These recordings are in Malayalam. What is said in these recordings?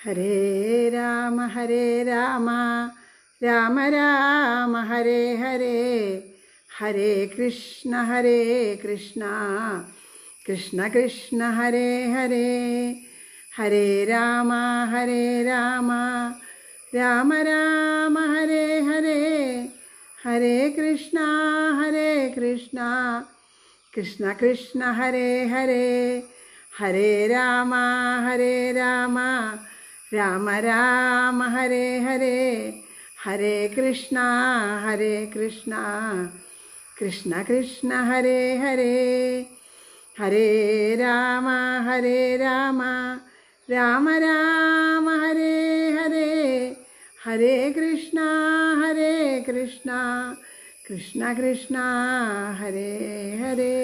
ഹരേ രാമ ഹരേ രാമ രാമ രാമ ഹരേ ഹരേ ഹരേ കൃഷ്ണ ഹരേ കൃഷ്ണ കൃഷ്ണ കൃഷ്ണ ഹരേ ഹരേ ഹരേ രാമ ഹരേ രാമ രാമ രാമ ഹരേ ഹരേ ഹരേ കൃഷ്ണ ഹരേ കൃഷ്ണ കൃഷ്ണ കൃഷ്ണ ഹരേ ഹരേ ഹരേ രാമ ഹരേ രാമ രാമ രാമ ഹരേ ഹരേ ഹരേ കൃഷ്ണ ഹരേ കൃഷ്ണ കൃഷ്ണ കൃഷ്ണ ഹരേ ഹരേ ഹരേ രാമ ഹരേ രാമ രാമ രാമ ഹരേ ഹരേ ഹരേ കൃഷ്ണ ഹരേ കൃഷ്ണ കൃഷ്ണ കൃഷ്ണ ഹരേ ഹരേ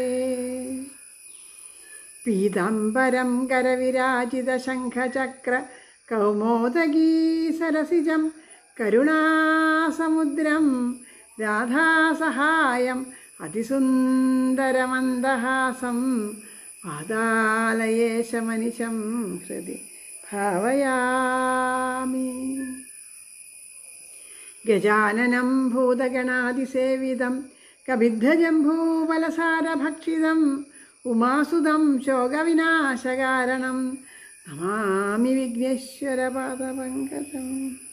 പീതാംബരം കരവിരാജിത ശംഖചക്ര കൗമോദഗീ സരസിജം കരുണാസമുദ്രം രാധാസഹായം അതിസുന്ദരമന്ദഹാസം പാതാലയേശമനിശം ഹൃദി ഭാവയാമി ഗജാനനം ഭൂതഗണാതിസേവിതം കവിദ്ധജംഭൂവലസാരഭക്ഷിതം ഉമാസുതം ശോകവിനാശകാരണം നമാമി വിഘ്നേശ്വരപാദപങ്കജം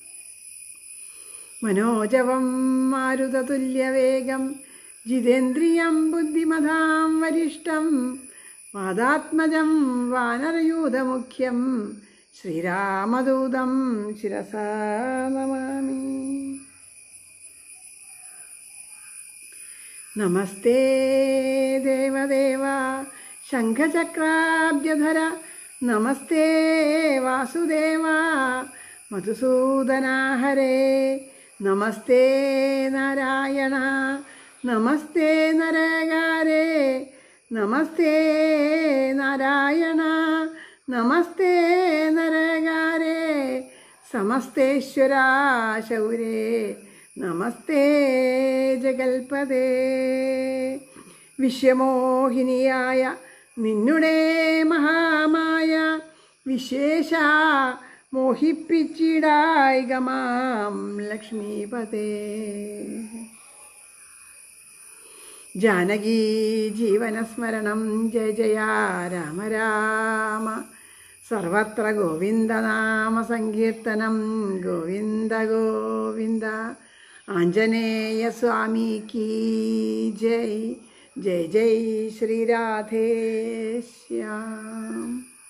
മനോജവം മാരുതതുല്യവേഗം ജിതേന്ദ്രിയം ബുദ്ധിമതാം വരിഷ്ടം വാദാത്മജം വാനരയൂഥമുഖ്യം ശ്രീരാമദൂതം ശിരസാ നമാമി നമസ്തേ ദേവദേവ ശംഖചക്രാബ്ജധര നമസ്തേ വാസുദേവ മധുസൂദന ഹരേ നമസ്തേ നാരായണ നമസ്തേ നരകാരേ നമസ്തേ നാരായണ നമസ്തേ നരകാരേ സമസ്തേശ്വരാ ശൗരേ നമസ്തേ ജഗൽപദേ വിശ്വമോഹിനിയായ നിന്നുടെ മഹാമായ വിശേഷ മോഹിപ്പിച്ചിടായികമാം ലക്ഷ്മീപതേ ജാനകീ ജീവനസ്മരണം ജയ ജയ രാമ രാമ സർവത്ര ഗോവിന്ദനാമ സങ്കീർത്തനം ഗോവിന്ദ ഗോവിന്ദ ആഞ്ജനേയ സ്വാമി കീ ജയ് ജയ് ജയ് ശ്രീരാധേശ്യാം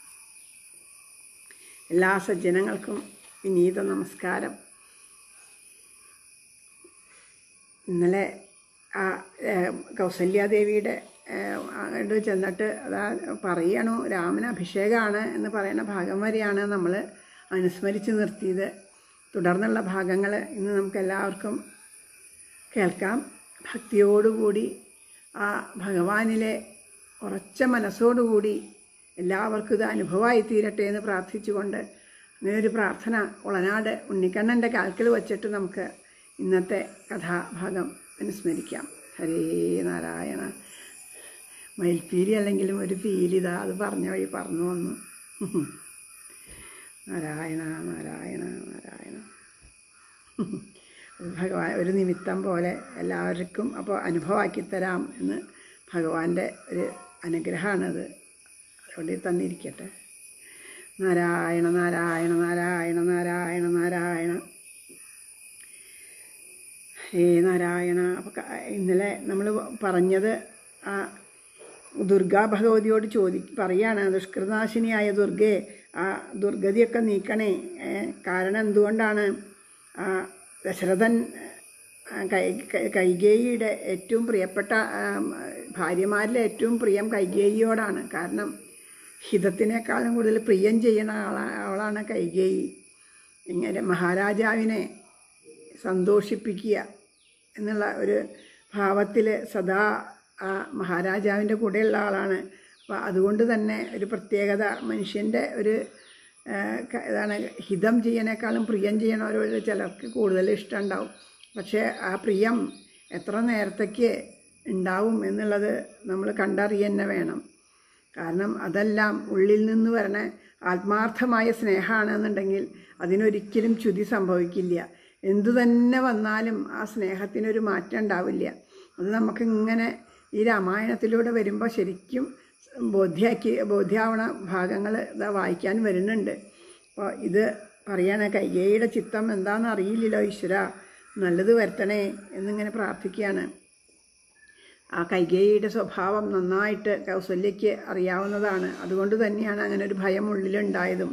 എല്ലാ സജ്ജനങ്ങൾക്കും വിനീത നമസ്കാരം ഇന്നലെ ആ ഏഹ്, കൗസല്യാദേവിയുടെ ഏഹ്, അങ്ങോട്ട് ചെന്നിട്ട് അതാ പറയണു രാമന് അഭിഷേകമാണ് എന്ന് പറയുന്ന ഭാഗം വരെയാണ് നമ്മൾ അനുസ്മരിച്ച് നിർത്തിയത് തുടർന്നുള്ള ഭാഗങ്ങൾ ഇന്ന് നമുക്ക് എല്ലാവർക്കും കേൾക്കാം ഭക്തിയോടുകൂടി ആ ഭഗവാനിലെ ഉറച്ച മനസ്സോടുകൂടി എല്ലാവർക്കും ഇത് അനുഭവമായി തീരട്ടെ എന്ന് പ്രാർത്ഥിച്ചുകൊണ്ട് അങ്ങനെ ഒരു പ്രാർത്ഥന ഉളനാട് ഉണ്ണിക്കണ്ണൻ്റെ കാൽക്കൽ വച്ചിട്ട് നമുക്ക് ഇന്നത്തെ കഥാഭാഗം അനുസ്മരിക്കാം ഹരേ നാരായണ മയിൽപ്പീലി അല്ലെങ്കിലും ഒരു പീലിതാ അത് പറഞ്ഞ വഴി പറഞ്ഞു വന്നു നാരായണ നാരായണ നാരായണ ഭഗവാൻ ഒരു നിമിത്തം പോലെ എല്ലാവർക്കും അപ്പോൾ അനുഭവമാക്കി തരാം എന്ന് ഭഗവാന്റെ ഒരു അനുഗ്രഹമാണത് അതുകൊണ്ട് ഇത് തന്നിരിക്കട്ടെ നാരായണ നാരായണ നാരായണ നാരായണ നാരായണ ഹേ നാരായണ അപ്പോൾ ഇന്നലെ നമ്മൾ പറഞ്ഞത് ആ ദുർഗാ ഭഗവതിയോട് ചോദി പറയാണ് ദുഷ്കൃതാശിനിയായ ദുർഗയെ ആ ദുർഗതിയൊക്കെ നീക്കണേ ഏ, കാരണം എന്തുകൊണ്ടാണ് ആ ദശരഥൻ ആ, കൈ കൈ- കൈകേയിയുടെ ഏറ്റവും പ്രിയപ്പെട്ട ആ, ഭാര്യമാരിലെ ഏറ്റവും പ്രിയം കൈകേയിയോടാണ് കാരണം ഹിതത്തിനേക്കാളും കൂടുതൽ പ്രിയം ചെയ്യണ ആളാ അവളാണ് കൈകേയി ഇങ്ങനെ മഹാരാജാവിനെ സന്തോഷിപ്പിക്കുക എന്നുള്ള ഒരു ഭാവത്തിൽ സദാ ആ മഹാരാജാവിൻ്റെ കൂടെയുള്ള ആളാണ് അപ്പോൾ അതുകൊണ്ട് തന്നെ ഒരു പ്രത്യേകത മനുഷ്യൻ്റെ ഒരു ആ, ക- ഇതാണ് ഹിതം ചെയ്യണേക്കാളും പ്രിയം ചെയ്യണവരോട് ചിലർക്ക് കൂടുതൽ ഇഷ്ടം ഉണ്ടാവും പക്ഷേ ആ പ്രിയം എത്ര നേരത്തേക്ക് ഉണ്ടാവും എന്നുള്ളത് നമ്മൾ കണ്ടറിയന്നെ വേണം കാരണം അതെല്ലാം ഉള്ളിൽ നിന്ന് വരണ ആത്മാർത്ഥമായ സ്നേഹമാണെന്നുണ്ടെങ്കിൽ അതിനൊരിക്കലും ചുതി സംഭവിക്കില്ല എന്തു തന്നെ വന്നാലും ആ സ്നേഹത്തിനൊരു മാറ്റം ഉണ്ടാവില്ല അത് നമുക്ക് ഇങ്ങനെ ഈ രാമായണത്തിലൂടെ വരുമ്പോൾ ശരിക്കും ബോധ്യാക്കി ബോധ്യാവണ ഭാഗങ്ങൾ ഇതാ വായിക്കാൻ വരുന്നുണ്ട് അപ്പോൾ ഇത് പറയാണ് കൈകേയുടെ ചിത്തം എന്താണെന്ന് അറിയില്ലല്ലോ ഈശ്വര നല്ലത് വരുത്തണേ എന്നിങ്ങനെ പ്രാർത്ഥിക്കുകയാണ് ആ കൈകേയിയുടെ സ്വഭാവം നന്നായിട്ട് കൗസല്യയ്ക്ക് അറിയാവുന്നതാണ് അതുകൊണ്ട് തന്നെയാണ് അങ്ങനെ ഒരു ഭയം ഉള്ളിലുണ്ടായതും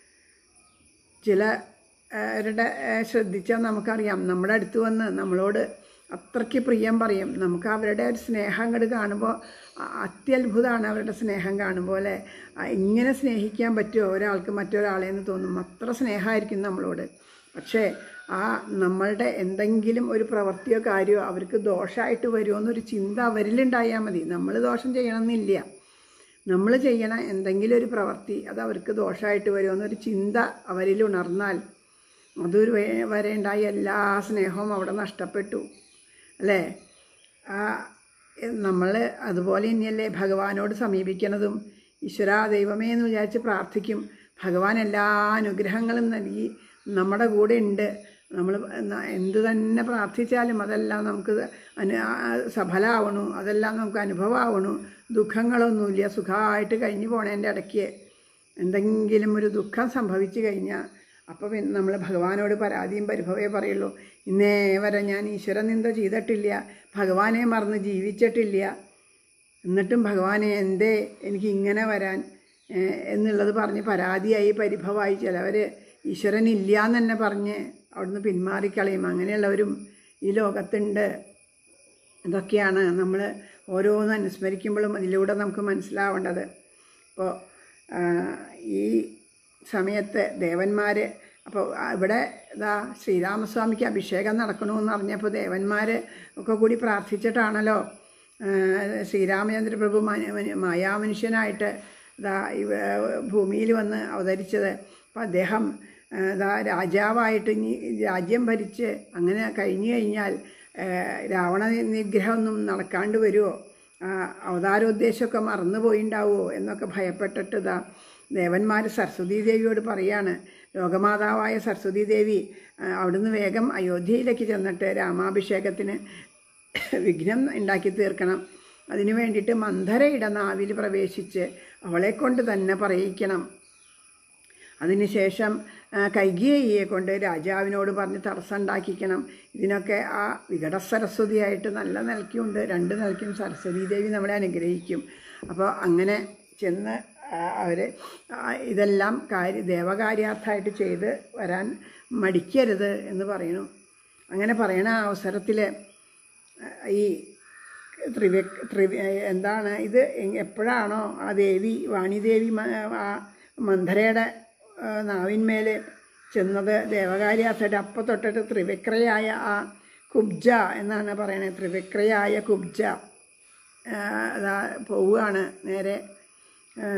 ചില അവരുടെ ശ്രദ്ധിച്ചാൽ നമുക്കറിയാം നമ്മുടെ അടുത്ത് വന്ന് നമ്മളോട് അത്രയ്ക്ക് പ്രിയം പറയും നമുക്ക് അവരുടെ ഒരു സ്നേഹം അങ്ങോട്ട് കാണുമ്പോൾ അ- അത്യത്ഭുതമാണ് അവരുടെ സ്നേഹം കാണുമ്പോൾ അല്ലേ ആ, ഇങ്ങനെ സ്നേഹിക്കാൻ പറ്റുമോ ഒരാൾക്ക് മറ്റൊരാളെ എന്ന് തോന്നും അത്ര സ്നേഹമായിരിക്കും നമ്മളോട് പക്ഷേ ആ നമ്മളുടെ എന്തെങ്കിലും ഒരു പ്രവൃത്തിയോ കാര്യമോ അവർക്ക് ദോഷമായിട്ട് വരുമോ എന്നൊരു ചിന്ത അവരിലുണ്ടായാൽ മതി നമ്മൾ ദോഷം ചെയ്യണമെന്നില്ല നമ്മൾ ചെയ്യണ എന്തെങ്കിലും ഒരു പ്രവൃത്തി അത് അവർക്ക് ദോഷമായിട്ട് വരുമോ എന്നൊരു ചിന്ത അവരിൽ ഉണർന്നാൽ അതൊരു വേ- വരെ ഉണ്ടായ എല്ലാ സ്നേഹവും അവിടെ നഷ്ടപ്പെട്ടു അല്ലേ ആ നമ്മൾ അതുപോലെ തന്നെയല്ലേ ഭഗവാനോട് സമീപിക്കണതും ഈശ്വര ദൈവമേ എന്ന് വിചാരിച്ച് പ്രാർത്ഥിക്കും ഭഗവാൻ എല്ലാ അനുഗ്രഹങ്ങളും നൽകി നമ്മുടെ കൂടെ ഉണ്ട് നമ്മൾ എന്ത് തന്നെ പ്രാർത്ഥിച്ചാലും അതെല്ലാം നമുക്ക് അനു ആ- സഫലമാവണു അതെല്ലാം നമുക്ക് അനുഭവമാവണു ദുഃഖങ്ങളൊന്നുമില്ല സുഖമായിട്ട് കഴിഞ്ഞു പോണേൻ്റെ ഇടയ്ക്ക് എന്തെങ്കിലും ഒരു ദുഃഖം സംഭവിച്ചു കഴിഞ്ഞാൽ അപ്പോൾ പിന്നെ നമ്മൾ ഭഗവാനോട് പരാതിയും പരിഭവമേ പറയുള്ളൂ ഇന്നേ വരെ ഞാൻ ഈശ്വര നിന്ദ ചെയ്തിട്ടില്ല ഭഗവാനെ മറന്ന് ജീവിച്ചിട്ടില്ല എന്നിട്ടും ഭഗവാനെ എന്തേ എനിക്ക് ഇങ്ങനെ വരാൻ ഏഹ്, എന്നുള്ളത് പറഞ്ഞ് പരാതിയായി പരിഭവമായി ചിലവർ ഈശ്വരനില്ല എന്ന് തന്നെ പറഞ്ഞ് അവിടുന്ന് പിന്മാറിക്കളയും അങ്ങനെയുള്ളവരും ഈ ലോകത്തുണ്ട് ഇതൊക്കെയാണ് നമ്മൾ ഓരോന്ന് അനുസ്മരിക്കുമ്പോഴും അതിലൂടെ നമുക്ക് മനസ്സിലാവേണ്ടത് ഇപ്പോൾ ഈ സമയത്ത് ദേവന്മാർ അപ്പോൾ ഇവിടെ ഇതാ ശ്രീരാമസ്വാമിക്ക് അഭിഷേകം നടക്കണമെന്ന് അറിഞ്ഞപ്പോൾ ദേവന്മാർ ഒക്കെ കൂടി പ്രാർത്ഥിച്ചിട്ടാണല്ലോ ആ, ശ്രീരാമചന്ദ്ര പ്രഭു മന- മന- മായാമനുഷ്യനായിട്ട് ഇതാ ഇവ ഭൂമിയിൽ വന്ന് അവതരിച്ചത് അപ്പം അദ്ദേഹം ആ, ഇതാ രാജാവായിട്ട് ഇനി രാജ്യം ഭരിച്ച് അങ്ങനെ കഴിഞ്ഞു കഴിഞ്ഞാൽ ആ, രാവണ നിഗ്രഹമൊന്നും നടക്കാണ്ട് വരുമോ ആ, അവതാരോദ്ദേശമൊക്കെ മറന്നു പോയിണ്ടാവുമോ എന്നൊക്കെ ഭയപ്പെട്ടിട്ട് ഇതാ ദേവന്മാർ സരസ്വതീ ദേവിയോട് പറയാണ് ലോകമാതാവായ സരസ്വതീ ദേവി ആ, അവിടുന്ന് വേഗം അയോധ്യയിലേക്ക് ചെന്നിട്ട് രാമാഭിഷേകത്തിന് വിഘ്നം ഉണ്ടാക്കി തീർക്കണം അതിനു വേണ്ടിയിട്ട് മന്ധരയുടെ നാവിൽ പ്രവേശിച്ച് അവളെ കൊണ്ട് തന്നെ പറയിക്കണം അതിനുശേഷം ആ, കൈകേയിയെ കൊണ്ട് രാജാവിനോട് പറഞ്ഞ് തടസ്സം ഉണ്ടാക്കിക്കണം ഇതിനൊക്കെ ആ വികട സരസ്വതിയായിട്ട് നല്ല നിലയ്ക്കുണ്ട് രണ്ട് നിലയ്ക്കും സരസ്വതി ദേവി നമ്മളെ അനുഗ്രഹിക്കും അപ്പോൾ അങ്ങനെ ചെന്ന് അവർ ഇതെല്ലാം കാര്യ ദേവകാര്യാർത്ഥമായിട്ട് ചെയ്ത് വരാൻ മടിക്കരുത് എന്ന് പറയുന്നു അങ്ങനെ പറയണ അവസരത്തിൽ ഈ ത്രിവ്യ ത്രിവ്യ എന്താണ് ഇത് എ- എപ്പോഴാണോ ആ ദേവി വാണിദേവി മ- ആ മന്ധരയുടെ ആ, നാവിന്മേൽ ചെന്നത് ദേവകാര്യാർത്ഥമായിട്ട് അപ്പം തൊട്ടിട്ട് ത്രിവിക്രയായ ആ കുബ്ജ എന്നാണ് പറയണത് ത്രിവിക്രയായ കുബ്ജ ആ, അതാ പോവുകയാണ് നേരെ ആ,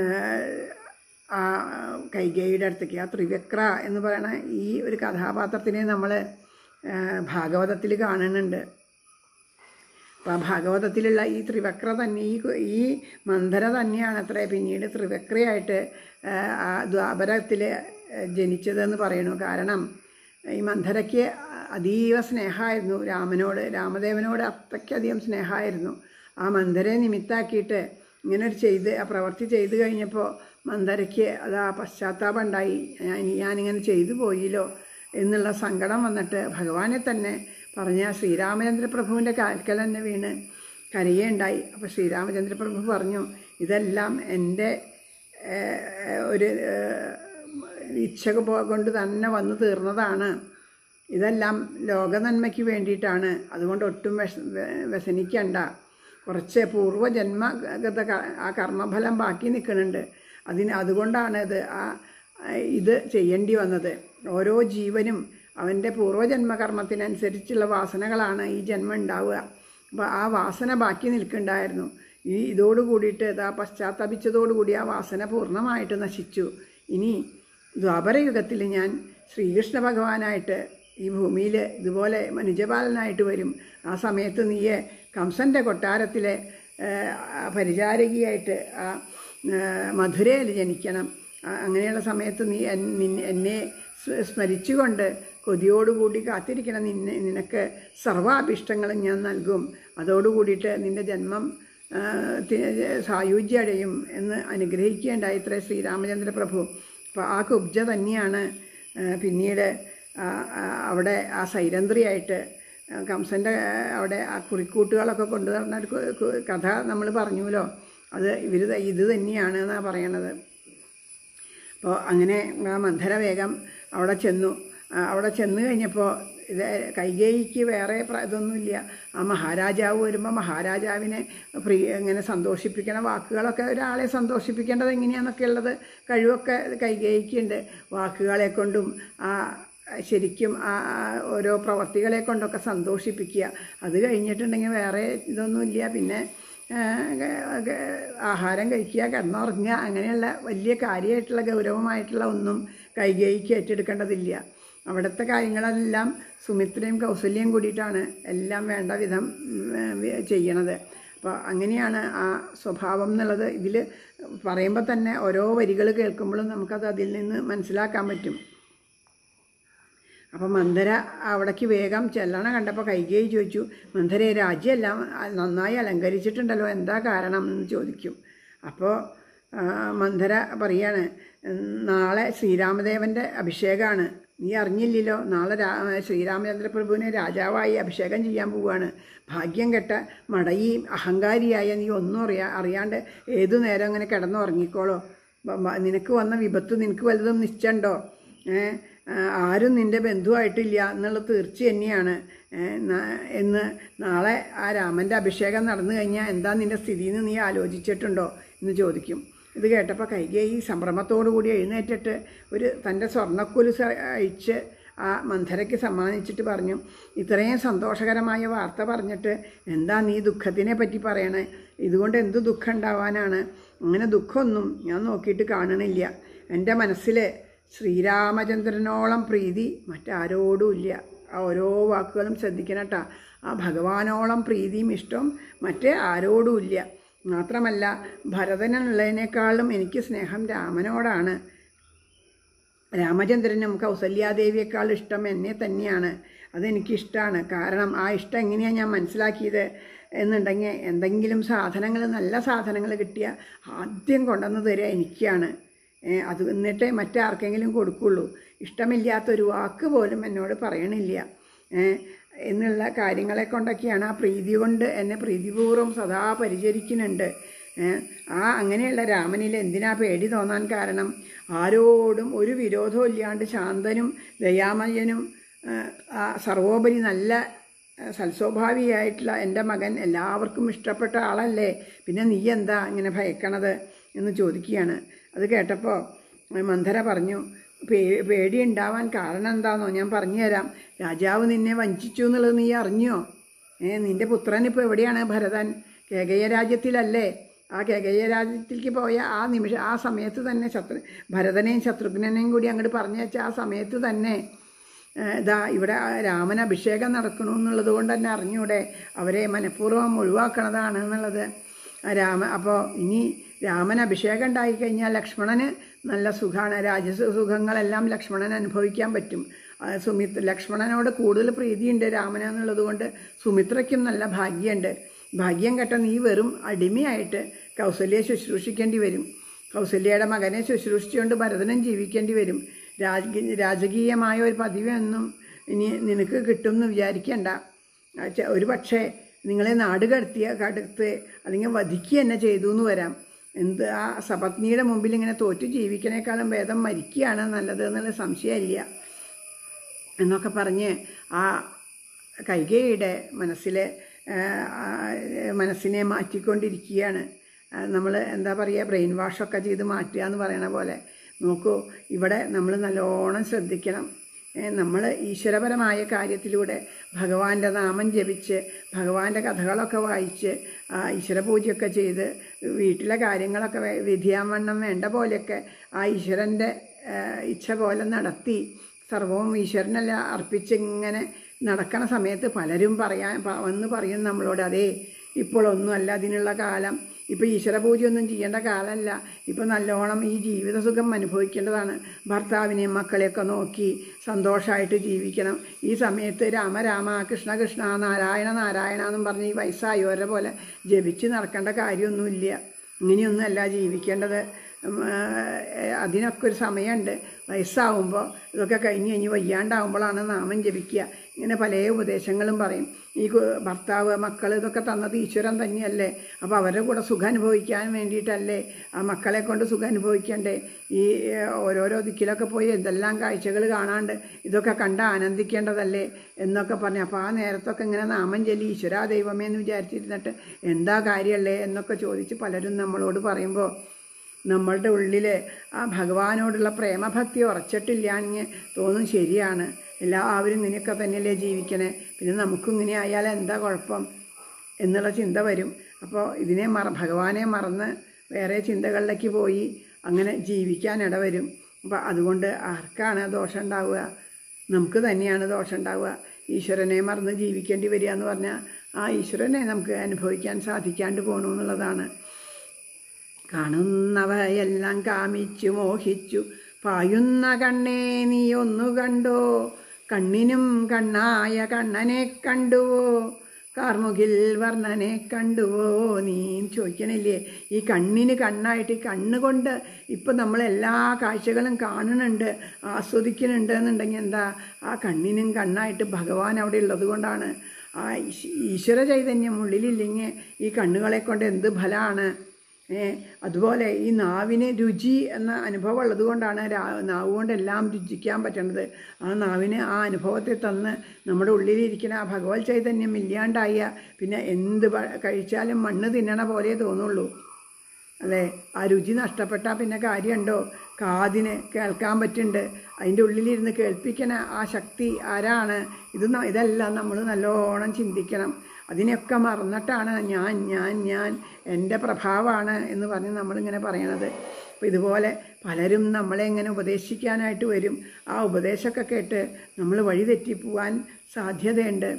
ആ കൈകേയിയുടെ അടുത്തേക്ക് ആ ത്രിവിക്ര എന്ന് പറയുന്ന ഈ ഒരു കഥാപാത്രത്തിനെ നമ്മൾ ഭാഗവതത്തിൽ കാണുന്നുണ്ട് അപ്പോൾ ആ ഭാഗവതത്തിലുള്ള ഈ ത്രിവക്ര തന്നെ ഈ കു- ഈ മന്ധര തന്നെയാണ് അത്ര പിന്നീട് ത്രിവക്രയായിട്ട് ആ, ആ ദ്വാപരത്തിൽ ജനിച്ചതെന്ന് പറയുന്നു കാരണം ഈ മന്ധരയ്ക്ക് അതീവ സ്നേഹമായിരുന്നു രാമനോട് രാമദേവനോട് അത്രയ്ക്കധികം സ്നേഹമായിരുന്നു ആ മന്ധരെ നിമിത്താക്കിയിട്ട് ഇങ്ങനെ ഒരു ചെയ്ത് ആ പ്രവൃത്തി ചെയ്തു കഴിഞ്ഞപ്പോൾ മന്ധരയ്ക്ക് അത് ആ പശ്ചാത്താപം ഉണ്ടായി ഞാൻ ഞാനിങ്ങനെ ചെയ്തു പോയില്ലോ എന്നുള്ള സങ്കടം വന്നിട്ട് ഭഗവാനെ തന്നെ പറഞ്ഞ ശ്രീരാമചന്ദ്ര പ്രഭുവിൻ്റെ കാൽക്കൽ തന്നെ വീണ് കരയുണ്ടായി അപ്പോൾ ശ്രീരാമചന്ദ്ര പ്രഭു പറഞ്ഞു ഇതെല്ലാം എൻ്റെ ഏഹ്, ഒരു ഏഹ്, ഇച്ഛ പോ- കൊണ്ട് തന്നെ വന്നു തീർന്നതാണ് ഇതെല്ലാം ലോകനന്മയ്ക്ക് വേണ്ടിയിട്ടാണ് അതുകൊണ്ട് ഒട്ടും വിഷ വെ- വ്യസനിക്കണ്ട കുറച്ച് പൂർവ്വജന്മഗത ക- ആ കർമ്മഫലം ബാക്കി നിൽക്കുന്നുണ്ട് അതിന് അതുകൊണ്ടാണ് ഇത് ആ ആ ഇത് ചെയ്യേണ്ടി വന്നത് ഓരോ ജീവനും അവൻ്റെ പൂർവ്വജന്മകർമ്മത്തിനനുസരിച്ചുള്ള വാസനകളാണ് ഈ ജന്മം ഉണ്ടാവുക അപ്പോൾ ആ വാസന ബാക്കി നിൽക്കുന്നുണ്ടായിരുന്നു ഈ ഇതോട് കൂടിയിട്ട് ഇതാ പശ്ചാത്തപിച്ചതോടുകൂടി ആ വാസന പൂർണ്ണമായിട്ട് നശിച്ചു ഇനി ദ്വാപരയുഗത്തിൽ ഞാൻ ശ്രീകൃഷ്ണ ഭഗവാനായിട്ട് ഈ ഭൂമിയിൽ ഇതുപോലെ മനുജപാലനായിട്ട് വരും ആ സമയത്ത് നീയെ കംസൻ്റെ കൊട്ടാരത്തിലെ ഏഹ്, ആ പരിചാരകിയായിട്ട് ആ ഏഹ്, മധുരയിൽ ജനിക്കണം ആ- അങ്ങനെയുള്ള സമയത്ത് നീ എൻ- നിന്നെ- എന്നെ സ് സ്മരിച്ചുകൊണ്ട് കൊതിയോടുകൂടി കാത്തിരിക്കണം നിന്നെ നിനക്ക് സർവാഭിഷ്ടങ്ങളും ഞാൻ നൽകും അതോടുകൂടിയിട്ട് നിന്റെ ജന്മം ആ, തി- സായുജ്യടയും എന്ന് അനുഗ്രഹിക്കുകയുണ്ടായി ഇത്ര ശ്രീരാമചന്ദ്ര പ്രഭു അപ്പോൾ ആ കുബ്ജ തന്നെയാണ് ആ, പിന്നീട് ആ, ആ, അവിടെ ആ സൈരന്ധ്രിയായിട്ട് ആ, കംസൻ്റെ ആ, അവിടെ ആ കുറിക്കൂട്ടുകളൊക്കെ കൊണ്ടുവരുന്ന ഒരു കു- കു- കഥ നമ്മൾ പറഞ്ഞുല്ലോ അത് ഇവർ ഇത് തന്നെയാണ് എന്നാണ് പറയണത് അപ്പോൾ അങ്ങനെ ആ മന്ധര വേഗം അവിടെ ചെന്നു ആ, അവിടെ ചെന്ന് കഴിഞ്ഞപ്പോൾ ഇത് കൈകേയിക്ക് വേറെ പ്ര- ഇതൊന്നുമില്ല ആ മഹാരാജാവ് വരുമ്പോൾ മഹാരാജാവിനെ പ്രിയ ഇങ്ങനെ സന്തോഷിപ്പിക്കണ വാക്കുകളൊക്കെ ഒരാളെ സന്തോഷിപ്പിക്കേണ്ടത് എങ്ങനെയാണെന്നൊക്കെ ഉള്ളത് കഴിവൊക്കെ കൈകേയിക്കുണ്ട് വാക്കുകളെ കൊണ്ടും ആ ശരിക്കും ആ ആ ഓരോ പ്രവർത്തികളെ കൊണ്ടൊക്കെ സന്തോഷിപ്പിക്കുക അത് കഴിഞ്ഞിട്ടുണ്ടെങ്കിൽ വേറെ ഇതൊന്നുമില്ല പിന്നെ ആ, ഗ- ഗ- ആഹാരം കഴിക്കുക കിടന്നുറങ്ങുക അങ്ങനെയുള്ള വലിയ കാര്യമായിട്ടുള്ള ഗൗരവമായിട്ടുള്ള ഒന്നും കൈകേയിക്ക് ഏറ്റെടുക്കേണ്ടതില്ല അവിടുത്തെ കാര്യങ്ങളെല്ലാം സുമിത്രയും കൗസല്യം കൂടിയിട്ടാണ് എല്ലാം വേണ്ട വിധം ഉം, വി- ചെയ്യണത് അപ്പോൾ അങ്ങനെയാണ് ആ സ്വഭാവം എന്നുള്ളത് ഇതിൽ പറയുമ്പോൾ തന്നെ ഓരോ വരികൾ കേൾക്കുമ്പോഴും നമുക്കത് അതിൽ നിന്ന് മനസ്സിലാക്കാൻ പറ്റും അപ്പം മന്ധര അവിടേക്ക് വേഗം ചെല്ലണ കണ്ടപ്പോൾ കൈകേയി ചോദിച്ചു മന്ധരെ രാജ്യമെല്ലാം നന്നായി അലങ്കരിച്ചിട്ടുണ്ടല്ലോ എന്താ കാരണം എന്ന് ചോദിക്കും അപ്പോൾ ആ, മന്ധര പറയാണ് "ഉം, നാളെ ശ്രീരാമദേവൻ്റെ അഭിഷേകമാണ് നീ അറിഞ്ഞില്ലല്ലോ നാളെ രാ ശ്രീരാമചന്ദ്രപ്രഭുവിനെ രാജാവായി അഭിഷേകം ചെയ്യാൻ പോവുകയാണ് ഭാഗ്യം കെട്ട മടയും അഹങ്കാരിയായ നീ ഒന്നും അറിയാ അറിയാണ്ട് ഏതു നേരം അങ്ങനെ കിടന്നുറങ്ങിക്കോളോ ബ- ബ- നിനക്ക് വന്ന വിപത്ത് നിനക്ക് വലുതും നിശ്ചയുണ്ടോ ഏ, ആ, ആരും നിന്റെ ബന്ധുവായിട്ടില്ല എന്നുള്ളത് തീർച്ച തന്നെയാണ് ഏ, ന- എന്ന് നാളെ ആ രാമൻ്റെ അഭിഷേകം നടന്നു കഴിഞ്ഞാൽ എന്താ നിന്റെ സ്ഥിതി എന്ന് നീ ആലോചിച്ചിട്ടുണ്ടോ എന്ന് ചോദിക്കും ഇത് കേട്ടപ്പോൾ കൈകേയി സംഭ്രമത്തോടു കൂടി എഴുന്നേറ്റിട്ട് ഒരു തൻ്റെ സ്വർണ്ണക്കുലുസ് അഴിച്ച് ആ മന്ധരയ്ക്ക് സമ്മാനിച്ചിട്ട് പറഞ്ഞു ഇത്രയും സന്തോഷകരമായ വാർത്ത പറഞ്ഞിട്ട് എന്താ നീ ദുഃഖത്തിനെ പറ്റി പറയണേ ഇതുകൊണ്ട് എന്ത് ദുഃഖം ഉണ്ടാവാനാണ് അങ്ങനെ ദുഃഖമൊന്നും ഞാൻ നോക്കിയിട്ട് കാണണില്ല എൻ്റെ മനസ്സിൽ ശ്രീരാമചന്ദ്രനോളം പ്രീതി മറ്റാരോടും ഇല്ല ആ ഓരോ വാക്കുകളും ശ്രദ്ധിക്കണം കേട്ടോ ആ ഭഗവാനോളം പ്രീതിയും ഇഷ്ടം മറ്റേ ആരോടും ഇല്ല മാത്രമല്ല ഭരതനുള്ളതിനേക്കാളും എനിക്ക് സ്നേഹം രാമനോടാണ് രാമചന്ദ്രനും കൗസല്യാദേവിയേക്കാൾ ഇഷ്ടം എന്നെ തന്നെയാണ് അതെനിക്കിഷ്ടമാണ് കാരണം ആ ഇഷ്ടം എങ്ങനെയാണ് ഞാൻ മനസ്സിലാക്കിയത് എന്നുണ്ടെങ്കിൽ എന്തെങ്കിലും സാധനങ്ങൾ നല്ല സാധനങ്ങൾ കിട്ടിയാൽ ആദ്യം കൊണ്ടുവന്ന് തരിക എനിക്കാണ് ഏ, അത് എന്നിട്ടേ മറ്റാർക്കെങ്കിലും കൊടുക്കുള്ളൂ ഇഷ്ടമില്ലാത്തൊരു വാക്ക് പോലും എന്നോട് പറയണില്ല ഏ, എന്നുള്ള കാര്യങ്ങളെ കൊണ്ടൊക്കെയാണ് ആ പ്രീതി കൊണ്ട് എന്നെ പ്രീതിപൂർവ്വം സദാ പരിചരിക്കുന്നുണ്ട് ഏ, ആ അങ്ങനെയുള്ള രാമനിൽ എന്തിനാ പേടി തോന്നാൻ കാരണം ആരോടും ഒരു വിരോധവും ഇല്ലാണ്ട് ശാന്തനും ദയാമയനും ഏ, ആ സർവോപരി നല്ല ഏ, സൽസ്വഭാവിയായിട്ടുള്ള എൻ്റെ മകൻ എല്ലാവർക്കും ഇഷ്ടപ്പെട്ട ആളല്ലേ പിന്നെ നീ എന്താ ഇങ്ങനെ ഭയക്കണത് എന്ന് ചോദിക്കുകയാണ് അത് കേട്ടപ്പോൾ മന്ധര പറഞ്ഞു പേ പേടിയുണ്ടാവാൻ കാരണം എന്താണെന്നോ ഞാൻ പറഞ്ഞു തരാം രാജാവ് നിന്നെ വഞ്ചിച്ചു എന്നുള്ളത് നീ അറിഞ്ഞോ ഏ നിന്റെ പുത്രൻ ഇപ്പോൾ എവിടെയാണ് ഭരതൻ കേകയ രാജ്യത്തിലല്ലേ ആ കേകയ രാജ്യത്തിലേക്ക് പോയ ആ നിമിഷം ആ സമയത്ത് തന്നെ ശത്രു ഭരതനെയും ശത്രുഘ്നെയും കൂടി അങ്ങോട്ട് പറഞ്ഞു വെച്ച ആ സമയത്ത് തന്നെ ഏ, ഇതാ ഇവിടെ ആ രാമൻ അഭിഷേകം നടക്കണു എന്നുള്ളത് കൊണ്ട് തന്നെ അറിഞ്ഞൂടെ അവരെ മനഃപൂർവ്വം ഒഴിവാക്കണതാണ് എന്നുള്ളത് ആ രാമ അപ്പോൾ ഇനി രാമൻ അഭിഷേകം ഉണ്ടായിക്കഴിഞ്ഞാൽ ലക്ഷ്മണന് നല്ല സുഖമാണ് രാജസുഖങ്ങളെല്ലാം ലക്ഷ്മണൻ അനുഭവിക്കാൻ പറ്റും ആ, സുമിത്ര ലക്ഷ്മണനോട് കൂടുതൽ പ്രീതിയുണ്ട് രാമന എന്നുള്ളത് കൊണ്ട് സുമിത്രയ്ക്കും നല്ല ഭാഗ്യമുണ്ട് ഭാഗ്യം കെട്ട നീ വെറും അടിമയായിട്ട് കൗസല്യെ ശുശ്രൂഷിക്കേണ്ടി വരും കൗസല്യയുടെ മകനെ ശുശ്രൂഷിച്ചുകൊണ്ട് ഭരതനും ജീവിക്കേണ്ടി വരും രാജ രാജകീയമായ ഒരു പദവിയൊന്നും ഇനി നിനക്ക് കിട്ടും എന്ന് വിചാരിക്കേണ്ട ആ, ചെ- ഒരു പക്ഷേ നിങ്ങളെ നാട് കടത്തിയ കടത്ത് അല്ലെങ്കിൽ വധിക്കുക തന്നെ ചെയ്തു എന്ന് വരാം എന്ത് ആ സപത്നിയുടെ മുമ്പിൽ ഇങ്ങനെ തോറ്റു ജീവിക്കണേക്കാളും ഭേദം മരിക്കുകയാണ് നല്ലത് എന്നുള്ള സംശയമില്ല എന്നൊക്കെ പറഞ്ഞ് ആ കൈകേയിയുടെ മനസ്സിലെ ആ, ആ, മനസ്സിനെ മാറ്റിക്കൊണ്ടിരിക്കുകയാണ് നമ്മൾ എന്താ പറയുക ബ്രെയിൻ വാഷൊക്കെ ചെയ്ത് മാറ്റുക എന്ന് പറയണ പോലെ നോക്കൂ ഇവിടെ നമ്മൾ നല്ലോണം ശ്രദ്ധിക്കണം നമ്മൾ ഈശ്വരപരമായ കാര്യത്തിലൂടെ ഭഗവാന്റെ നാമം ജപിച്ച് ഭഗവാന്റെ കഥകളൊക്കെ വായിച്ച് ആ, ഈശ്വരപൂജയൊക്കെ ചെയ്ത് വീട്ടിലെ കാര്യങ്ങളൊക്കെ വേ- വിധിയാവണ്ണം വേണ്ട പോലെയൊക്കെ ആ ഈശ്വരൻ്റെ ഇച്ഛ പോലെ നടത്തി സർവവും ഈശ്വരനെല്ലാം അർപ്പിച്ച് ഇങ്ങനെ നടക്കണ സമയത്ത് പലരും പറയാൻ പ- വന്ന് പറയും നമ്മളോട് അതേ ഇപ്പോഴൊന്നുമല്ല അതിനുള്ള കാലം ഇപ്പോൾ ഈശ്വരപൂജയൊന്നും ചെയ്യേണ്ട കാലമല്ല ഇപ്പോൾ നല്ലോണം ഈ ജീവിതസുഖം അനുഭവിക്കേണ്ടതാണ് ഭർത്താവിനെയും മക്കളെയൊക്കെ നോക്കി സന്തോഷമായിട്ട് ജീവിക്കണം ഈ സമയത്ത് രാമ രാമ കൃഷ്ണ കൃഷ്ണ നാരായണ നാരായണ എന്നും പറഞ്ഞ് ഈ വയസ്സായവരെ പോലെ ജപിച്ച് നടക്കേണ്ട കാര്യമൊന്നുമില്ല ഇങ്ങനെയൊന്നുമല്ല ജീവിക്കേണ്ടത് ഉം, ആ, അതിനൊക്കെ ഒരു സമയമുണ്ട് വയസ്സാവുമ്പോൾ ഇതൊക്കെ കഴിഞ്ഞ് കഴിഞ്ഞ് വയ്യാണ്ടാവുമ്പോഴാണ് നാമം ജപിക്കുക ഇങ്ങനെ പല ഉപദേശങ്ങളും പറയും ഈ കു- ഭർത്താവ് മക്കൾ ഇതൊക്കെ തന്നത് ഈശ്വരൻ തന്നെയല്ലേ അപ്പോൾ അവരുടെ കൂടെ സുഖം അനുഭവിക്കാൻ വേണ്ടിയിട്ടല്ലേ ആ മക്കളെ കൊണ്ട് സുഖം അനുഭവിക്കണ്ടേ ഈ ഏ, ഓരോരോ ദിക്കിലൊക്കെ പോയി എന്തെല്ലാം കാഴ്ചകൾ കാണാണ്ട് ഇതൊക്കെ കണ്ട് ആനന്ദിക്കേണ്ടതല്ലേ എന്നൊക്കെ പറഞ്ഞു അപ്പോൾ ആ നേരത്തൊക്കെ ഇങ്ങനെ നാമം ചൊല്ലി ഈശ്വരാ ദൈവമേ എന്ന് വിചാരിച്ചിരുന്നിട്ട് എന്താ കാര്യമല്ലേ എന്നൊക്കെ ചോദിച്ച് പലരും നമ്മളോട് പറയുമ്പോൾ നമ്മളുടെ ഉള്ളിൽ ആ ഭഗവാനോടുള്ള പ്രേമഭക്തി ഉറച്ചിട്ടില്ലാണെങ്കിൽ തോന്നും ശരിയാണ് എല്ലാവരും ഇങ്ങനെയൊക്കെ തന്നെയല്ലേ ജീവിക്കണേ പിന്നെ നമുക്കും ഇങ്ങനെ ആയാൽ എന്താ കുഴപ്പം എന്നുള്ള ചിന്ത വരും അപ്പോൾ ഇതിനെ മറ ഭഗവാനെ മറന്ന് വേറെ ചിന്തകളിലേക്ക് പോയി അങ്ങനെ ജീവിക്കാൻ ഇടവരും അപ്പോൾ അതുകൊണ്ട് ആർക്കാണ് ദോഷം ഉണ്ടാവുക നമുക്ക് തന്നെയാണ് ദോഷം ഉണ്ടാവുക ഈശ്വരനെ മറന്ന് ജീവിക്കേണ്ടി വരിക എന്ന് പറഞ്ഞാൽ ആ ഈശ്വരനെ നമുക്ക് അനുഭവിക്കാൻ സാധിക്കാണ്ട് പോകണു എന്നുള്ളതാണ് കാണുന്നവയെല്ലാം കാമിച്ചു മോഹിച്ചു പായുന്ന കണ്ണേ നീ ഒന്നു കണ്ടോ കണ്ണിനും കണ്ണായ കണ്ണനെ കണ്ടുവോ കാർമുകിൽ വർണ്ണനെ കണ്ടുവോ നീ ചോദിക്കണില്ലേ ഈ കണ്ണിന് കണ്ണായിട്ട് ഈ കണ്ണുകൊണ്ട് ഇപ്പം നമ്മൾ എല്ലാ കാഴ്ചകളും കാണുന്നുണ്ട് ആസ്വദിക്കുന്നുണ്ട് എന്നുണ്ടെങ്കിൽ എന്താ ആ കണ്ണിനും കണ്ണായിട്ട് ഭഗവാൻ അവിടെ ഉള്ളത് കൊണ്ടാണ് ആ ഈശ്- ഈശ്വര ചൈതന്യം ഉള്ളിലില്ലെങ്കിൽ ഈ കണ്ണുകളെ കൊണ്ട് എന്ത് ഫലമാണ് ഏ അതുപോലെ ഈ നാവിന് രുചി എന്ന അനുഭവം ഉള്ളത് കൊണ്ടാണ് രാ നാവ് കൊണ്ടെല്ലാം രുചിക്കാൻ പറ്റണത് ആ നാവിന് ആ അനുഭവത്തെ തന്ന് നമ്മുടെ ഉള്ളിലിരിക്കുന്ന ആ ഭഗവത് ചൈതന്യം ഇല്ലാണ്ടായ പിന്നെ എന്ത് ഭ- കഴിച്ചാലും മണ്ണ് തിന്നണ പോലെ തോന്നുള്ളൂ അല്ലേ ആ രുചി നഷ്ടപ്പെട്ടാൽ പിന്നെ കാര്യമുണ്ടോ കാതിന് കേൾക്കാൻ പറ്റുന്നുണ്ട് അതിൻ്റെ ഉള്ളിലിരുന്ന് കേൾപ്പിക്കണ ആ ശക്തി ആരാണ് ഇത് ന- ഇതെല്ലാം നമ്മൾ നല്ലോണം ചിന്തിക്കണം അതിനെയൊക്കെ മറന്നിട്ടാണ് ഞാൻ ഞാൻ ഞാൻ എൻ്റെ പ്രഭാവമാണ് എന്ന് പറഞ്ഞ് നമ്മളിങ്ങനെ പറയണത് അപ്പോൾ ഇതുപോലെ പലരും നമ്മളെ ഇങ്ങനെ ഉപദേശിക്കാനായിട്ട് വരും ആ ഉപദേശമൊക്കെ കേട്ട് നമ്മൾ വഴി തെറ്റിപ്പോവാൻ സാധ്യതയുണ്ട്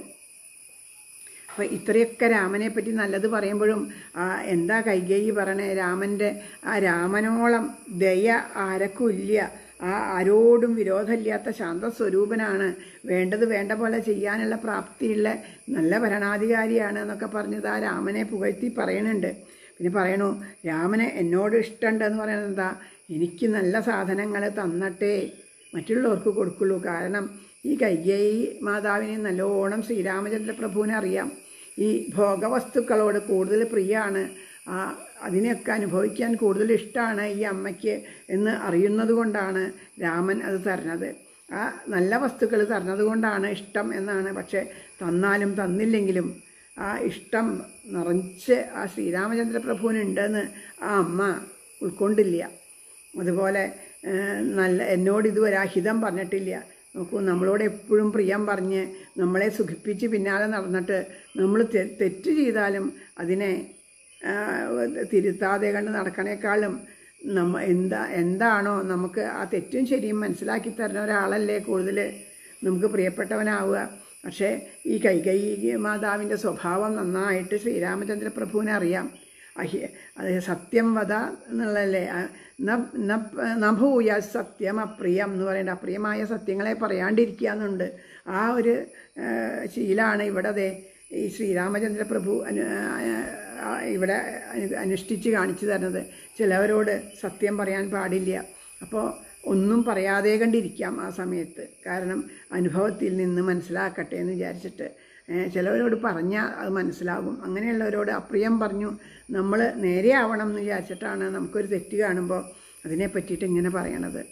അപ്പോൾ ഇത്രയൊക്കെ രാമനെ പറ്റി നല്ലത് പറയുമ്പോഴും ആ, എന്താ കൈകേയി പറയണേ രാമൻ്റെ ആ രാമനോളം ദയ ആരക്കും ഇല്ല ആ ആരോടും വിരോധമില്ലാത്ത ശാന്തസ്വരൂപനാണ് വേണ്ടത് വേണ്ട പോലെ ചെയ്യാനുള്ള പ്രാപ്തിയുള്ള നല്ല ഭരണാധികാരിയാണ് എന്നൊക്കെ പറഞ്ഞത് ആ രാമനെ പുകഴ്ത്തി പറയുന്നുണ്ട് പിന്നെ പറയണു രാമന് എന്നോട് ഇഷ്ടമുണ്ട് എന്ന് പറയുന്നത് എന്താ എനിക്ക് നല്ല സാധനങ്ങൾ തന്നട്ടേ മറ്റുള്ളവർക്ക് കൊടുക്കുള്ളൂ കാരണം ഈ കൈകേയി മാതാവിനെ നല്ലോണം ശ്രീരാമചന്ദ്ര പ്രഭുവിനെ അറിയാം ഈ ഭോഗവസ്തുക്കളോട് കൂടുതൽ പ്രിയമാണ് ആ അതിനെയൊക്കെ അനുഭവിക്കാൻ കൂടുതൽ ഇഷ്ടമാണ് ഈ അമ്മയ്ക്ക് എന്ന് അറിയുന്നത് കൊണ്ടാണ് രാമൻ അത് തരണത് ആ നല്ല വസ്തുക്കൾ തരണത് കൊണ്ടാണ് ഇഷ്ടം എന്നാണ് പക്ഷേ തന്നാലും തന്നില്ലെങ്കിലും ആ ഇഷ്ടം നിറച്ച് ആ ശ്രീരാമചന്ദ്ര പ്രഭുവിനുണ്ടെന്ന് ആ അമ്മ ഉൾക്കൊണ്ടില്ല അതുപോലെ ഏഹ്, നല്ല എന്നോട് ഇതുവരെ അഹിതം പറഞ്ഞിട്ടില്ല നോക്കൂ നമ്മളോട് എപ്പോഴും പ്രിയം പറഞ്ഞ് നമ്മളെ സുഖിപ്പിച്ച് പിന്നാലെ നടന്നിട്ട് നമ്മൾ തെ- തെറ്റ് ചെയ്താലും അതിനെ ആ, തിരുത്താതെ കണ്ട് നടക്കണേക്കാളും നമ്മ എന്താ എന്താണോ നമുക്ക് ആ തെറ്റും ശരിയും മനസ്സിലാക്കി തരുന്ന ഒരാളല്ലേ കൂടുതൽ നമുക്ക് പ്രിയപ്പെട്ടവനാവുക പക്ഷേ ഈ കൈകൈ മാതാവിൻ്റെ സ്വഭാവം നന്നായിട്ട് ശ്രീരാമചന്ദ്ര പ്രഭുവിനെ അറിയാം അഹി അത് സത്യം വധ എന്നുള്ളതല്ലേ ആ, ന- ന- നഭൂയ സത്യം അപ്രിയം എന്ന് പറയേണ്ട അപ്രിയമായ സത്യങ്ങളെ പറയാണ്ടിരിക്കുക എന്നുണ്ട് ആ ഒരു ആ, ശീലാണ് ഇവിടെ ദേ ഈ ശ്രീരാമചന്ദ്ര പ്രഭു അനു ആ, ഇവിടെ അനു- അനുഷ്ഠിച്ച് കാണിച്ചു തരുന്നത് ചിലവരോട് സത്യം പറയാൻ പാടില്ല അപ്പോൾ ഒന്നും പറയാതെ കണ്ടിരിക്കാം ആ സമയത്ത് കാരണം അനുഭവത്തിൽ നിന്ന് മനസ്സിലാക്കട്ടെ എന്ന് വിചാരിച്ചിട്ട് ഏ, ചിലവരോട് പറഞ്ഞാൽ അത് മനസ്സിലാകും അങ്ങനെയുള്ളവരോട് അപ്രിയം പറഞ്ഞു നമ്മൾ നേരെ ആവണം എന്ന് വിചാരിച്ചിട്ടാണ് നമുക്കൊരു തെറ്റ് കാണുമ്പോൾ അതിനെ പറ്റിയിട്ട് ഇങ്ങനെ പറയണത്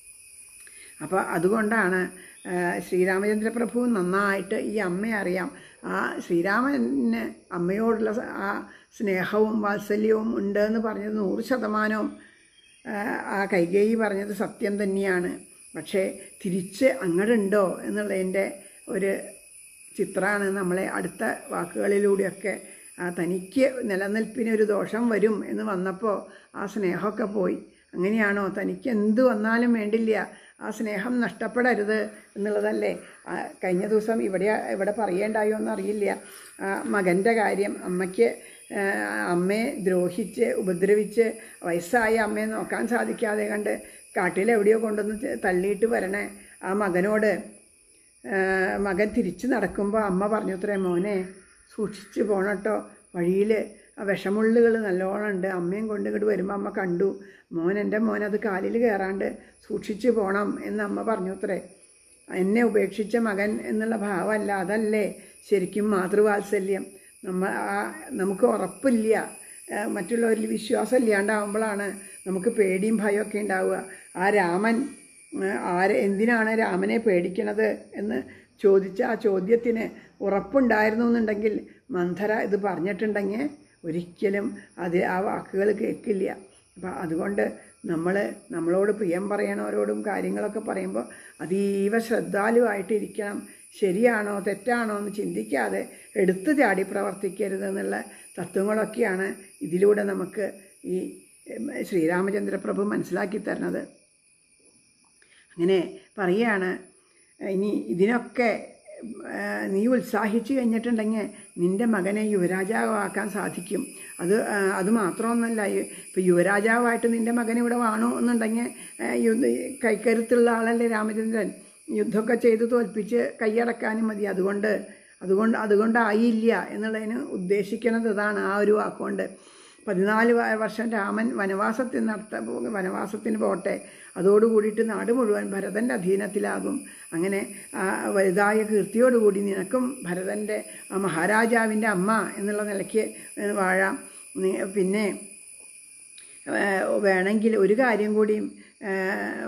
അപ്പോൾ അതുകൊണ്ടാണ് ആ, ശ്രീരാമചന്ദ്ര പ്രഭു നന്നായിട്ട് ഈ അമ്മയെ അറിയാം ആ ശ്രീരാമന് അമ്മയോടുള്ള സ- ആ സ്നേഹവും വാത്സല്യവും ഉണ്ട് എന്ന് പറഞ്ഞത് നൂറ് ശതമാനവും ആ, ആ കൈകേയി പറഞ്ഞത് സത്യം തന്നെയാണ് പക്ഷേ തിരിച്ച് അങ്ങടുണ്ടോ എന്നുള്ളതിൻ്റെ ഒരു ചിത്രമാണ് നമ്മളെ അടുത്ത വാക്കുകളിലൂടെയൊക്കെ ആ തനിക്ക് നിലനിൽപ്പിന് ഒരു ദോഷം വരും എന്ന് വന്നപ്പോൾ ആ സ്നേഹമൊക്കെ പോയി അങ്ങനെയാണോ തനിക്ക് എന്ത് വന്നാലും വേണ്ടില്ല ആ സ്നേഹം നഷ്ടപ്പെടരുത് എന്നുള്ളതല്ലേ ആ, കഴിഞ്ഞ ദിവസം ഇവിടെ ഇവിടെ പറയേണ്ടായോ എന്നറിയില്ല ആ, മകൻ്റെ കാര്യം അമ്മയ്ക്ക് അമ്മയെ ദ്രോഹിച്ച് ഉപദ്രവിച്ച് വയസ്സായ അമ്മയെ നോക്കാൻ സാധിക്കാതെ കണ്ട് കാട്ടിലെവിടെയോ കൊണ്ടുവന്ന് ത- തള്ളിയിട്ട് വരണേ ആ മകനോട് ആ, മകൻ തിരിച്ചു നടക്കുമ്പോൾ അമ്മ പറഞ്ഞത്രേ മോനെ സൂക്ഷിച്ച് പോണട്ടോ വഴിയിൽ ആ വിഷമുള്ളുകൾ നല്ലോണം ഉണ്ട് അമ്മയും കൊണ്ട് ഇങ്ങോട്ട് വരുമ്പോൾ അമ്മ കണ്ടു മോൻ എൻ്റെ മോൻ അത് കാലിൽ കയറാണ്ട് സൂക്ഷിച്ച് പോണം എന്ന് അമ്മ പറഞ്ഞത്രേ എന്നെ ഉപേക്ഷിച്ച മകൻ എന്നുള്ള ഭാവമല്ല അതല്ലേ ശരിക്കും മാതൃവാത്സല്യം നമ്മ ആ നമുക്ക് ഉറപ്പില്ല ആ, മറ്റുള്ളവരിൽ വിശ്വാസം ഇല്ലാണ്ടാവുമ്പോഴാണ് നമുക്ക് പേടിയും ഭയമൊക്കെ ഉണ്ടാവുക ആ രാമൻ ആ, ആര് എന്തിനാണ് രാമനെ പേടിക്കണത് എന്ന് ചോദിച്ച ആ ചോദ്യത്തിന് ഉറപ്പുണ്ടായിരുന്നു എന്നുണ്ടെങ്കിൽ മന്ധര ഇത് പറഞ്ഞിട്ടുണ്ടെങ്കിൽ ഒരിക്കലും അത് ആ വാക്കുകൾ കേൾക്കില്ല അപ്പം അതുകൊണ്ട് നമ്മൾ നമ്മളോട് പ്രിയം പറയണവരോടും കാര്യങ്ങളൊക്കെ പറയുമ്പോൾ അതീവ ശ്രദ്ധാലുവായിട്ടിരിക്കണം ശരിയാണോ തെറ്റാണോ എന്ന് ചിന്തിക്കാതെ എടുത്തു ചാടി പ്രവർത്തിക്കരുത് എന്നുള്ള തത്വങ്ങളൊക്കെയാണ് ഇതിലൂടെ നമുക്ക് ഈ ഉം, ശ്രീരാമചന്ദ്രപ്രഭു മനസ്സിലാക്കി തരുന്നത് അങ്ങനെ പറയുകയാണ് ഇനി ഇതിനൊക്കെ ആ, നീ ഉത്സാഹിച്ച് കഴിഞ്ഞിട്ടുണ്ടെങ്കിൽ നിൻ്റെ മകനെ യുവരാജാവാക്കാൻ സാധിക്കും അത് ആ, അത് മാത്രമൊന്നുമല്ല ഇപ്പോൾ യുവരാജാവായിട്ട് നിൻ്റെ മകൻ ഇവിടെ വേണോ എന്നുണ്ടെങ്കിൽ ആ, യുദ്ധ കൈക്കരുത്തുള്ള ആളല്ലേ രാമചന്ദ്രൻ യുദ്ധമൊക്കെ ചെയ്ത് തോൽപ്പിച്ച് കൈയടക്കാനും മതി അതുകൊണ്ട് അതുകൊണ്ട് അതുകൊണ്ടായില്ല എന്നുള്ളതിന് ഉദ്ദേശിക്കുന്നത് ഇതാണ് ആ ഒരു വാക്കുകൊണ്ട് പതിനാല് വ- വർഷം രാമൻ വനവാസത്തിൽ നടത്ത വനവാസത്തിന് പോട്ടെ അതോടുകൂടിയിട്ട് നാട് മുഴുവൻ ഭരതൻ്റെ അധീനത്തിലാകും അങ്ങനെ ആ വലുതായ കീർത്തിയോടുകൂടി നിനക്കും ഭരതൻ്റെ ആ മഹാരാജാവിൻ്റെ അമ്മ എന്നുള്ള നിലയ്ക്ക് വാഴാം നീ- പിന്നെ ഏഹ് വേണമെങ്കിൽ ഒരു കാര്യം കൂടിയും ഏഹ്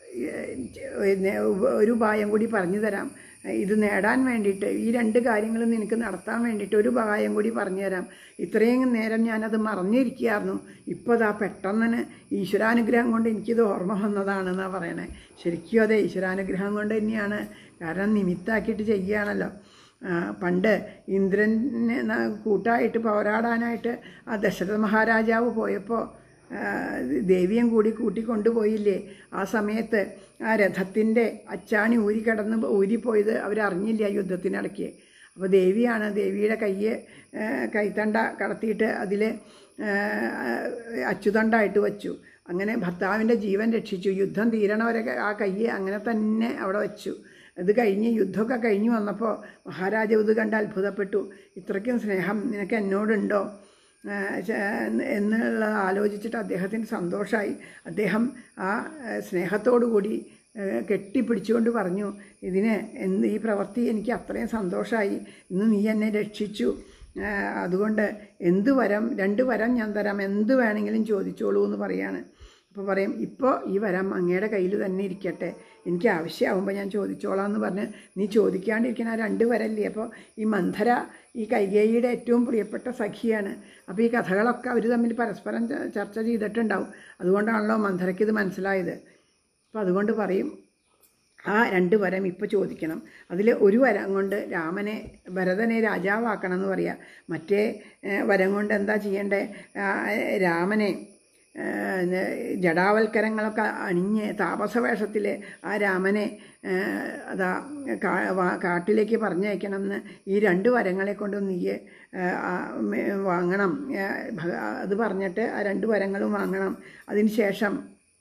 ഒരു ഉപായം കൂടി പറഞ്ഞു തരാം ഇത് നേടാൻ വേണ്ടിയിട്ട് ഈ രണ്ട് കാര്യങ്ങളും നിനക്ക് നടത്താൻ വേണ്ടിയിട്ട് ഒരു ഉപായം കൂടി പറഞ്ഞു തരാം ഇത്രയും നേരം ഞാനത് മറന്നിരിക്കുകയായിരുന്നു ഇപ്പോൾ അതാ പെട്ടെന്ന് ഈശ്വരാനുഗ്രഹം കൊണ്ട് എനിക്കിത് ഓർമ്മ വന്നതാണെന്നാണ് പറയണേ ശരിക്കും അതെ ഈശ്വരാനുഗ്രഹം കൊണ്ട് തന്നെയാണ് കാരണം നിമിത്താക്കിയിട്ട് ചെയ്യുകയാണല്ലോ ആ, പണ്ട് ഇന്ദ്രനെ ന- കൂട്ടായിട്ട് പോരാടാനായിട്ട് ആ ദശരഥ മഹാരാജാവ് പോയപ്പോൾ ദേവിയും കൂടി കൂട്ടിക്കൊണ്ടുപോയില്ലേ ആ സമയത്ത് ആ രഥത്തിൻ്റെ അച്ചാണി ഊരി കിടന്ന് ഊരിപ്പോയത് അവരറിഞ്ഞില്ല യുദ്ധത്തിനിടയ്ക്ക് അപ്പോൾ ദേവിയാണ് ദേവിയുടെ കയ്യ് ആ, കൈത്തണ്ട കടത്തിയിട്ട് അതിൽ അച്ചുതണ്ടായിട്ട് വച്ചു അങ്ങനെ ഭർത്താവിൻ്റെ ജീവൻ രക്ഷിച്ചു യുദ്ധം തീരണവരെ ആ കയ്യ് അങ്ങനെ തന്നെ അവിടെ വച്ചു ഇത് കഴിഞ്ഞ് യുദ്ധമൊക്കെ കഴിഞ്ഞ് വന്നപ്പോൾ മഹാരാജാവ് ഇത് കണ്ട് അത്ഭുതപ്പെട്ടു ഇത്രയ്ക്കും സ്നേഹം നിനക്ക് എന്നോടുണ്ടോ ആ, ച- എന്നുള്ളത് ആലോചിച്ചിട്ട് അദ്ദേഹത്തിന് സന്തോഷമായി അദ്ദേഹം ആ ആ, സ്നേഹത്തോടു കൂടി ആ, കെട്ടിപ്പിടിച്ചുകൊണ്ട് പറഞ്ഞു ഇതിന് എന്ത് ഈ പ്രവൃത്തി എനിക്ക് അത്രയും സന്തോഷമായി ഇന്ന് നീ എന്നെ രക്ഷിച്ചു ആ, അതുകൊണ്ട് എന്ത് വരം രണ്ട് വരം ഞാൻ തരാം എന്ത് വേണമെങ്കിലും ചോദിച്ചോളൂ എന്ന് പറയാണ് അപ്പോൾ പറയും ഇപ്പോൾ ഈ വരം അങ്ങയുടെ കയ്യിൽ തന്നെ ഇരിക്കട്ടെ എനിക്ക് ആവശ്യമാകുമ്പോൾ ഞാൻ ചോദിച്ചോളാം എന്ന് പറഞ്ഞ് നീ ചോദിക്കാണ്ടിരിക്കുന്ന ആ രണ്ട് വരല്ലേ അപ്പോൾ ഈ മന്ധര ഈ കൈകേയിയുടെ ഏറ്റവും പ്രിയപ്പെട്ട സഖിയാണ് അപ്പോൾ ഈ കഥകളൊക്കെ അവർ തമ്മിൽ പരസ്പരം ച- ചർച്ച ചെയ്തിട്ടുണ്ടാവും അതുകൊണ്ടാണല്ലോ മന്ധരയ്ക്ക് ഇത് മനസ്സിലായത് അപ്പോൾ അതുകൊണ്ട് പറയും ആ രണ്ട് വരം ഇപ്പോൾ ചോദിക്കണം അതിൽ ഒരു വരം കൊണ്ട് രാമനെ ഭരതനെ രാജാവാക്കണം എന്ന് പറയാം മറ്റേ ഏഹ്, വരം കൊണ്ട് എന്താ ചെയ്യേണ്ടേ ആ, രാമനെ ഏഹ്, ജടാവൽക്കരങ്ങളൊക്കെ അണിഞ്ഞ് താപസവേഷത്തിൽ ആ രാമനെ ഏഹ്, അതാ കാ- വാ- കാട്ടിലേക്ക് പറഞ്ഞയക്കണമെന്ന് ഈ രണ്ട് വരങ്ങളെ കൊണ്ട് നീ ഏഹ്, ആ, മേ- വാങ്ങണം ഏഹ്, ഭഗ- അത് പറഞ്ഞിട്ട് ആ രണ്ട് വരങ്ങളും വാങ്ങണം അതിന് ശേഷം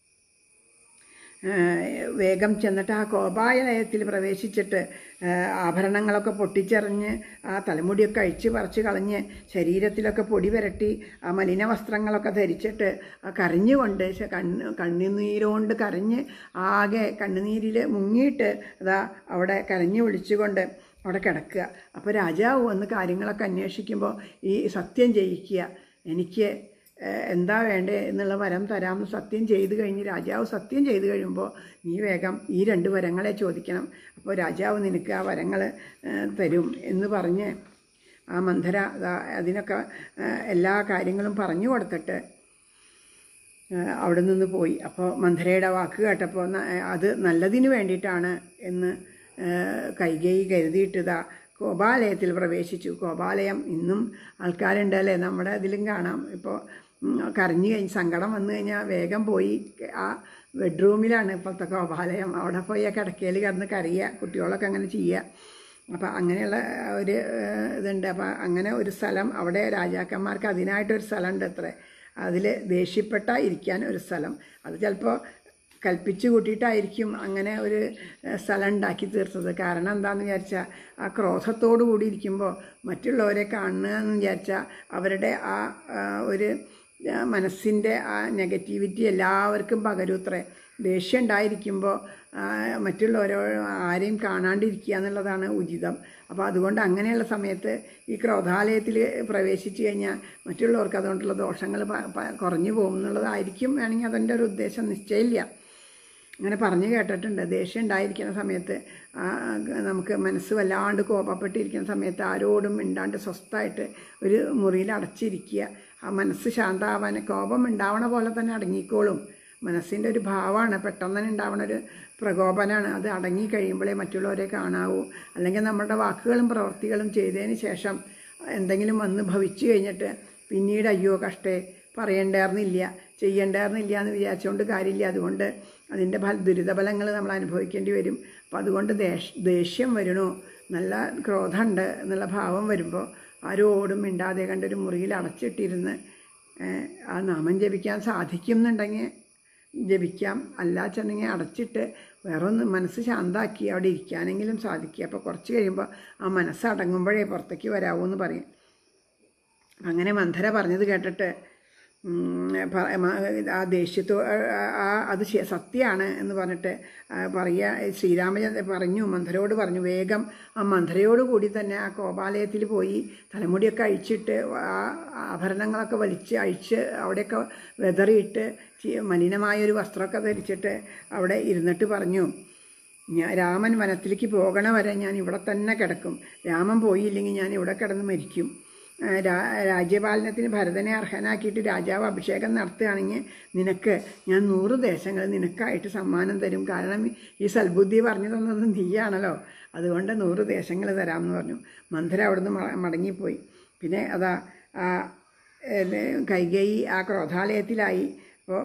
ഏഹ് വേഗം ചെന്നിട്ട് ആ കോപാലയത്തിൽ പ്രവേശിച്ചിട്ട് ഏഹ് ആഭരണങ്ങളൊക്കെ പൊട്ടിച്ചെറിഞ്ഞ് ആ തലമുടിയൊക്കെ അഴിച്ച് പറിച്ച് കളഞ്ഞ് ശരീരത്തിലൊക്കെ പൊടി പുരട്ടി ആ മലിന വസ്ത്രങ്ങളൊക്കെ ധരിച്ചിട്ട് ആ കരഞ്ഞുകൊണ്ട് ശ- കണ്ണ് കണ്ണുനീരുകൊണ്ട് കരഞ്ഞ് ആകെ കണ്ണുനീരിൽ മുങ്ങിയിട്ട് അതാ അവിടെ കരഞ്ഞു വിളിച്ചുകൊണ്ട് അവിടെ കിടക്കുക അപ്പോൾ രാജാവ് വന്ന് കാര്യങ്ങളൊക്കെ അന്വേഷിക്കുമ്പോൾ ഈ സത്യം ചെയ്യിക്കുക എനിക്ക് ഏഹ് എന്താ വേണ്ടേ എന്നുള്ള വരം തരാമെന്ന് സത്യം ചെയ്തു കഴിഞ്ഞ് രാജാവ് സത്യം ചെയ്തു കഴിയുമ്പോൾ നീ വേഗം ഈ രണ്ട് വരങ്ങളെ ചോദിക്കണം അപ്പോൾ രാജാവ് നിനക്ക് ആ വരങ്ങൾ തരും എന്ന് പറഞ്ഞ് ആ മന്ധര ദാ അതിനൊക്കെ ഏഹ് എല്ലാ കാര്യങ്ങളും പറഞ്ഞു കൊടുത്തിട്ട് ഏഹ് അവിടെ നിന്ന് പോയി അപ്പോൾ മന്ധരയുടെ വാക്ക് കേട്ടപ്പോൾ ന- അത് നല്ലതിന് വേണ്ടിയിട്ടാണ് എന്ന് ഏഹ് കൈകേയി കരുതിയിട്ടതാ കോപാലയത്തിൽ പ്രവേശിച്ചു കോപാലയം ഇന്നും ആൾക്കാരുണ്ട് അല്ലേ നമ്മുടെ ഇതിലും കാണാം ഇപ്പോൾ ഉം, കരഞ്ഞു കഴിഞ്ഞ് സങ്കടം വന്നു കഴിഞ്ഞാൽ വേഗം പോയി ആ ബെഡ്റൂമിലാണ് ഇപ്പോഴത്തെ കോപാലയം അവിടെ പോയി ആ കിടക്കയിൽ കിടന്ന് കരയുക കുട്ടികളൊക്കെ അങ്ങനെ ചെയ്യുക അപ്പോൾ അങ്ങനെയുള്ള ഒരു ഏഹ്, ഇതുണ്ട് അപ്പോൾ അങ്ങനെ ഒരു സ്ഥലം അവിടെ രാജാക്കന്മാർക്ക് അതിനായിട്ടൊരു സ്ഥലമുണ്ട് അത്രേ അതിൽ ദേഷ്യപ്പെട്ട ഇരിക്കാൻ ഒരു സ്ഥലം അത് ചിലപ്പോൾ കൽപ്പിച്ചു കൂട്ടിയിട്ടായിരിക്കും അങ്ങനെ ഒരു ഏഹ്, സ്ഥലം ഉണ്ടാക്കി തീർത്തത് കാരണം എന്താണെന്ന് വിചാരിച്ചാൽ ആ ക്രോധത്തോടു കൂടി ഇരിക്കുമ്പോൾ മറ്റുള്ളവരെ കാണുക എന്ന് വിചാരിച്ചാൽ അവരുടെ ആ ആ, ഒരു ആ, മനസ്സിൻ്റെ ആ നെഗറ്റിവിറ്റി എല്ലാവർക്കും പകരൂത്രേ ദേഷ്യം ഉണ്ടായിരിക്കുമ്പോൾ മറ്റുള്ളവരോ ആരെയും കാണാണ്ടിരിക്കുക എന്നുള്ളതാണ് ഉചിതം അപ്പോൾ അതുകൊണ്ട് അങ്ങനെയുള്ള സമയത്ത് ഈ ക്രോധാലയത്തിൽ പ്രവേശിച്ചു കഴിഞ്ഞാൽ മറ്റുള്ളവർക്ക് അതുകൊണ്ടുള്ള ദോഷങ്ങൾ പ- പ- കുറഞ്ഞു പോകും എന്നുള്ളതായിരിക്കും വേണമെങ്കിൽ അതിൻ്റെ ഒരു ഉദ്ദേശം നിശ്ചയമില്ല അങ്ങനെ പറഞ്ഞു കേട്ടിട്ടുണ്ട് ദേഷ്യം ഉണ്ടായിരിക്കുന്ന സമയത്ത് ആ, നമുക്ക് മനസ്സ് വല്ലാണ്ട് കോപപ്പെട്ടിരിക്കുന്ന സമയത്ത് ആരോടും മിണ്ടാണ്ട് സ്വസ്ഥമായിട്ട് ഒരു മുറിയിൽ അടച്ചിരിക്കുക ആ മനസ്സ് ശാന്താവാൻ കോപം ഉണ്ടാവണ പോലെ തന്നെ അടങ്ങിക്കോളും മനസ്സിൻ്റെ ഒരു ഭാവമാണ് പെട്ടെന്ന് തന്നെ ഉണ്ടാവണ ഒരു പ്രകോപനമാണ് അത് അടങ്ങി കഴിയുമ്പോഴേ മറ്റുള്ളവരെ കാണാവൂ അല്ലെങ്കിൽ നമ്മുടെ വാക്കുകളും പ്രവൃത്തികളും ചെയ്തതിന് ശേഷം എന്തെങ്കിലും വന്ന് ഭവിച്ചു കഴിഞ്ഞിട്ട് പിന്നീട് അയ്യോ കഷ്ടേ പറയണ്ടായിരുന്നില്ല ചെയ്യണ്ടായിരുന്നില്ല എന്ന് വിചാരിച്ചുകൊണ്ട് കാര്യമില്ല അതുകൊണ്ട് അതിൻ്റെ ഫല ദുരിതഫലങ്ങൾ നമ്മൾ അനുഭവിക്കേണ്ടി വരും അപ്പോൾ അതുകൊണ്ട് ദേഷ് ദേഷ്യം വരണോ നല്ല ക്രോധമുണ്ട് എന്നുള്ള ഭാവം വരുമ്പോൾ ആരോടും മിണ്ടാതെ കണ്ടൊരു മുറിയിൽ അടച്ചിട്ടിരുന്ന് ഏഹ്, ആ നാമം ജപിക്കാൻ സാധിക്കും എന്നുണ്ടെങ്കിൽ ജപിക്കാം അല്ലാച്ചെന്നുണ്ടെങ്കിൽ അടച്ചിട്ട് വേറെ ഒന്ന് മനസ്സ് ശാന്താക്കി അവിടെ ഇരിക്കാനെങ്കിലും സാധിക്കുക അപ്പോൾ കുറച്ച് കഴിയുമ്പോൾ ആ മനസ്സ് അടങ്ങുമ്പോഴേ പുറത്തേക്ക് വരാവൂ എന്ന് പറയും അങ്ങനെ മന്ധര പറഞ്ഞത് കേട്ടിട്ട് ഉം, പ- മ- ആ ദേഷ്യത്തോ ആ- ആ അത് ശ- സത്യമാണ് എന്ന് പറഞ്ഞിട്ട് ആ പറയുക ശ്രീരാമചന്ദ്ര പറഞ്ഞു മന്ധരയോട് പറഞ്ഞു വേഗം ആ മന്ധരയോട് കൂടി തന്നെ ആ കോപാലയത്തിൽ പോയി തലമുടിയൊക്കെ അഴിച്ചിട്ട് ആ ആഭരണങ്ങളൊക്കെ വലിച്ച് അഴിച്ച് അവിടെയൊക്കെ വെതറിയിട്ട് ചി- മലിനമായ ഒരു വസ്ത്രമൊക്കെ ധരിച്ചിട്ട് അവിടെ ഇരുന്നിട്ട് പറഞ്ഞു ഞാൻ രാമൻ വനത്തിലേക്ക് പോകണ വരെ ഞാൻ ഇവിടെ തന്നെ കിടക്കും രാമൻ പോയില്ലെങ്കിൽ ഞാൻ ഇവിടെ കിടന്ന് മരിക്കും ആ, രാ- രാജ്യപാലനത്തിന് ഭരതനെ അർഹനാക്കിയിട്ട് രാജാവ് അഭിഷേകം നടത്തുകയാണെങ്കിൽ നിനക്ക് ഞാൻ നൂറ് ദേശങ്ങൾ നിനക്കായിട്ട് സമ്മാനം തരും കാരണം ഈ സൽബുദ്ധി പറഞ്ഞു തന്നത് നീയാണല്ലോ അതുകൊണ്ട് നൂറ് ദേശങ്ങൾ തരാമെന്ന് പറഞ്ഞു മന്ധര അവിടുന്ന് മ- മടങ്ങിപ്പോയി പിന്നെ അതാ ആ ഏത് കൈകേയി ആ ക്രോധാലയത്തിലായി അപ്പോൾ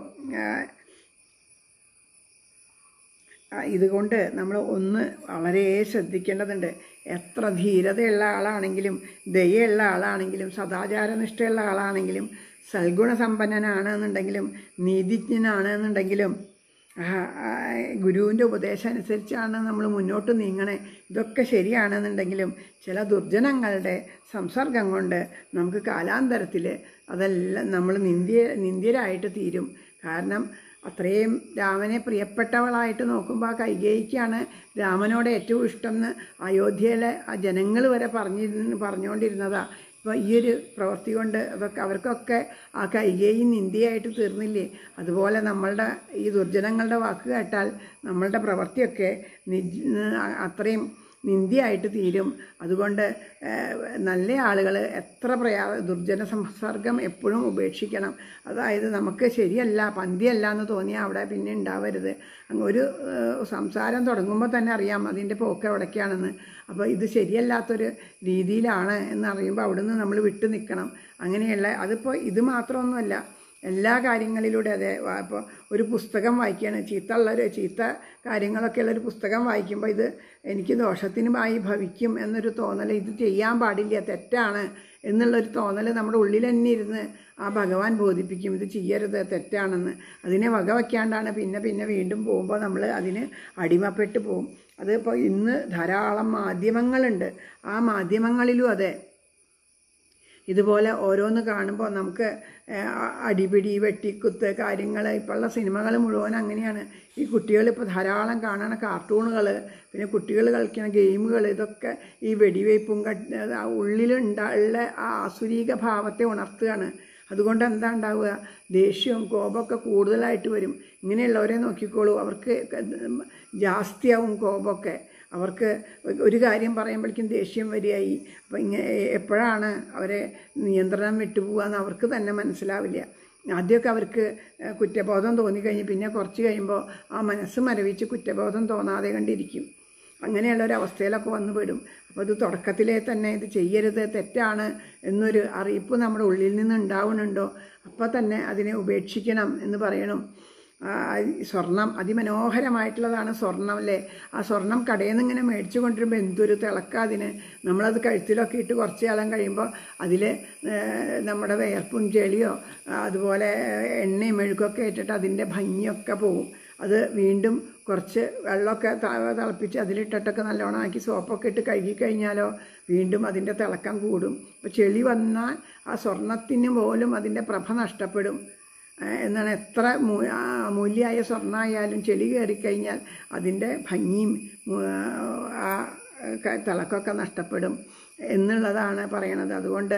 ആ, ഇതുകൊണ്ട് നമ്മൾ ഒന്ന് വളരെ ശ്രദ്ധിക്കേണ്ടതുണ്ട് എത്ര ധീരതയുള്ള ആളാണെങ്കിലും ദയുള്ള ആളാണെങ്കിലും സദാചാരനിഷ്ഠയുള്ള ആളാണെങ്കിലും സൽഗുണസമ്പന്നനാണ് എന്നുണ്ടെങ്കിലും നീതിജ്ഞനാണ് എന്നുണ്ടെങ്കിലും ആ, ആ, ഗുരുവിൻ്റെ ഉപദേശം അനുസരിച്ചാണ് നമ്മൾ മുന്നോട്ട് നീങ്ങണേ ഇതൊക്കെ ശരിയാണെന്നുണ്ടെങ്കിലും ചില ദുർജനങ്ങളുടെ സംസർഗം കൊണ്ട് നമുക്ക് കാലാന്തരത്തിൽ അതെല്ലാം നമ്മൾ നിന്ദ്യ നിന്ദ്യരായിട്ട് തീരും കാരണം അത്രയും രാമനെ പ്രിയപ്പെട്ടവളായിട്ട് നോക്കുമ്പോൾ ആ കൈകേയിക്കാണ് രാമനോട് ഏറ്റവും ഇഷ്ടം എന്ന് അയോധ്യയിലെ ആ ജനങ്ങൾ വരെ പറഞ്ഞിരുന്ന പറഞ്ഞുകൊണ്ടിരുന്നതാ ഇപ്പോൾ ഈ ഒരു പ്രവൃത്തി കൊണ്ട് അതൊക്കെ അവർക്കൊക്കെ ആ കൈകേയി നിന്ദിയായിട്ട് തീർന്നില്ലേ അതുപോലെ നമ്മളുടെ ഈ ദുർജനങ്ങളുടെ വാക്ക് കേട്ടാൽ നമ്മളുടെ പ്രവൃത്തിയൊക്കെ നിജ് അത്രയും നിന്ദിയായിട്ട് തീരും അതുകൊണ്ട് ഏഹ്, നല്ല ആളുകൾ എത്ര പ്രയാ ദുർജന സംസർഗം എപ്പോഴും ഉപേക്ഷിക്കണം അതായത് നമുക്ക് ശരിയല്ല പന്തിയല്ല എന്ന് തോന്നിയാൽ അവിടെ പിന്നെ ഉണ്ടാവരുത് അങ്ങ് ഒരു ഏഹ്, സംസാരം തുടങ്ങുമ്പോൾ തന്നെ അറിയാം അതിൻ്റെ പോക്ക് എവിടേക്കാണെന്ന് അപ്പോൾ ഇത് ശരിയല്ലാത്തൊരു രീതിയിലാണ് എന്നറിയുമ്പോൾ അവിടുന്ന് നമ്മൾ വിട്ടു നിൽക്കണം അങ്ങനെയുള്ള അതിപ്പോൾ ഇത് മാത്രമൊന്നുമല്ല എല്ലാ കാര്യങ്ങളിലൂടെ അതെ ഇപ്പോൾ ഒരു പുസ്തകം വായിക്കുകയാണ് ചീത്ത ഉള്ളൊരു ചീത്ത കാര്യങ്ങളൊക്കെ ഉള്ളൊരു പുസ്തകം വായിക്കുമ്പോൾ ഇത് എനിക്ക് ദോഷത്തിനുമായി ഭവിക്കും എന്നൊരു തോന്നൽ ഇത് ചെയ്യാൻ പാടില്ല തെറ്റാണ് എന്നുള്ളൊരു തോന്നൽ നമ്മുടെ ഉള്ളിൽ തന്നെ ഇരുന്ന് ആ ഭഗവാൻ ബോധിപ്പിക്കും ഇത് ചെയ്യരുത് തെറ്റാണെന്ന് അതിനെ വകവയ്ക്കാണ്ടാണ് പിന്നെ പിന്നെ വീണ്ടും പോകുമ്പോൾ നമ്മൾ അതിന് അടിമപ്പെട്ട് പോകും അതിപ്പോൾ ഇന്ന് ധാരാളം മാധ്യമങ്ങളുണ്ട് ആ മാധ്യമങ്ങളിലും അതെ ഇതുപോലെ ഓരോന്ന് കാണുമ്പോൾ നമുക്ക് ഏഹ്, അ- അടിപിടി വെട്ടിക്കുത്ത് കാര്യങ്ങൾ ഇപ്പോഴുള്ള സിനിമകൾ മുഴുവൻ അങ്ങനെയാണ് ഈ കുട്ടികൾ ഇപ്പോൾ ധാരാളം കാണുന്ന കാർട്ടൂണുകൾ പിന്നെ കുട്ടികൾ കളിക്കുന്ന ഗെയിമുകൾ ഇതൊക്കെ ഈ വെടിവയ്പ്പും കട്ട് ആ ഉള്ളിലുണ്ടാ ഉള്ള ആ ആസുരീക ഭാവത്തെ ഉണർത്തുകയാണ് അതുകൊണ്ട് എന്താ ഉണ്ടാവുക ദേഷ്യവും കോപമൊക്കെ കൂടുതലായിട്ട് വരും ഇങ്ങനെയുള്ളവരെ നോക്കിക്കോളൂ അവർക്ക് ജാസ്തിയാവും കോപമൊക്കെ അവർക്ക് ഒരു കാര്യം പറയുമ്പോഴേക്കും ദേഷ്യം വരികയായി അപ്പം ഇങ്ങനെ എപ്പോഴാണ് അവരെ നിയന്ത്രണം വിട്ടുപോകാന്ന് അവർക്ക് തന്നെ മനസ്സിലാവില്ല ആദ്യമൊക്കെ അവർക്ക് ഏഹ്, കുറ്റബോധം തോന്നിക്കഴിഞ്ഞ് പിന്നെ കുറച്ച് കഴിയുമ്പോൾ ആ മനസ്സ് മരവിച്ച് കുറ്റബോധം തോന്നാതെ കണ്ടിരിക്കും അങ്ങനെയുള്ള ഒരു അവസ്ഥയിലൊക്കെ വന്നു പെടും അപ്പോൾ ഇത് തുടക്കത്തിലേ തന്നെ ഇത് ചെയ്യരുത് തെറ്റാണ് എന്നൊരു അറിയിപ്പ് നമ്മുടെ ഉള്ളിൽ നിന്ന് ഉണ്ടാവുന്നുണ്ടോ അപ്പോൾ തന്നെ അതിനെ ഉപേക്ഷിക്കണം എന്ന് പറയണം ആ സ്വർണം അതിമനോഹരമായിട്ടുള്ളതാണ് സ്വർണം അല്ലേ ആ സ്വർണം കടയിൽ നിന്ന് ഇങ്ങനെ മേടിച്ചു കൊണ്ടിരുമ്പോൾ എന്തൊരു തിളക്കം അതിന് നമ്മളത് കഴുത്തിലൊക്കെ ഇട്ട് കുറച്ച് കാലം കഴിയുമ്പോൾ അതിൽ നമ്മുടെ വിയർപ്പും ചെളിയോ ആ, അതുപോലെ എണ്ണയും മെഴുക്കൊക്കെ ഇട്ടിട്ട് അതിൻ്റെ ഭംഗിയൊക്കെ പോകും അത് വീണ്ടും കുറച്ച് വെള്ളമൊക്കെ ത- തിളപ്പിച്ച് അതിലിട്ടിട്ടൊക്കെ നല്ലോണം ആക്കി സോപ്പൊക്കെ ഇട്ട് കഴുകി കഴിഞ്ഞാലോ വീണ്ടും അതിൻ്റെ തിളക്കം കൂടും അപ്പോൾ ചെളി വന്നാൽ ആ സ്വർണത്തിന് പോലും അതിൻ്റെ പ്രഭ നഷ്ടപ്പെടും ഏഹ് എന്നാണ് എത്ര മൂ- ആ മൂല്യമായ സ്വർണ്ണമായാലും ചെളി കയറിക്കഴിഞ്ഞാൽ അതിൻ്റെ ഭംഗിയും മൂ- ആ ക- തിളക്കമൊക്കെ നഷ്ടപ്പെടും എന്നുള്ളതാണ് പറയണത് അതുകൊണ്ട്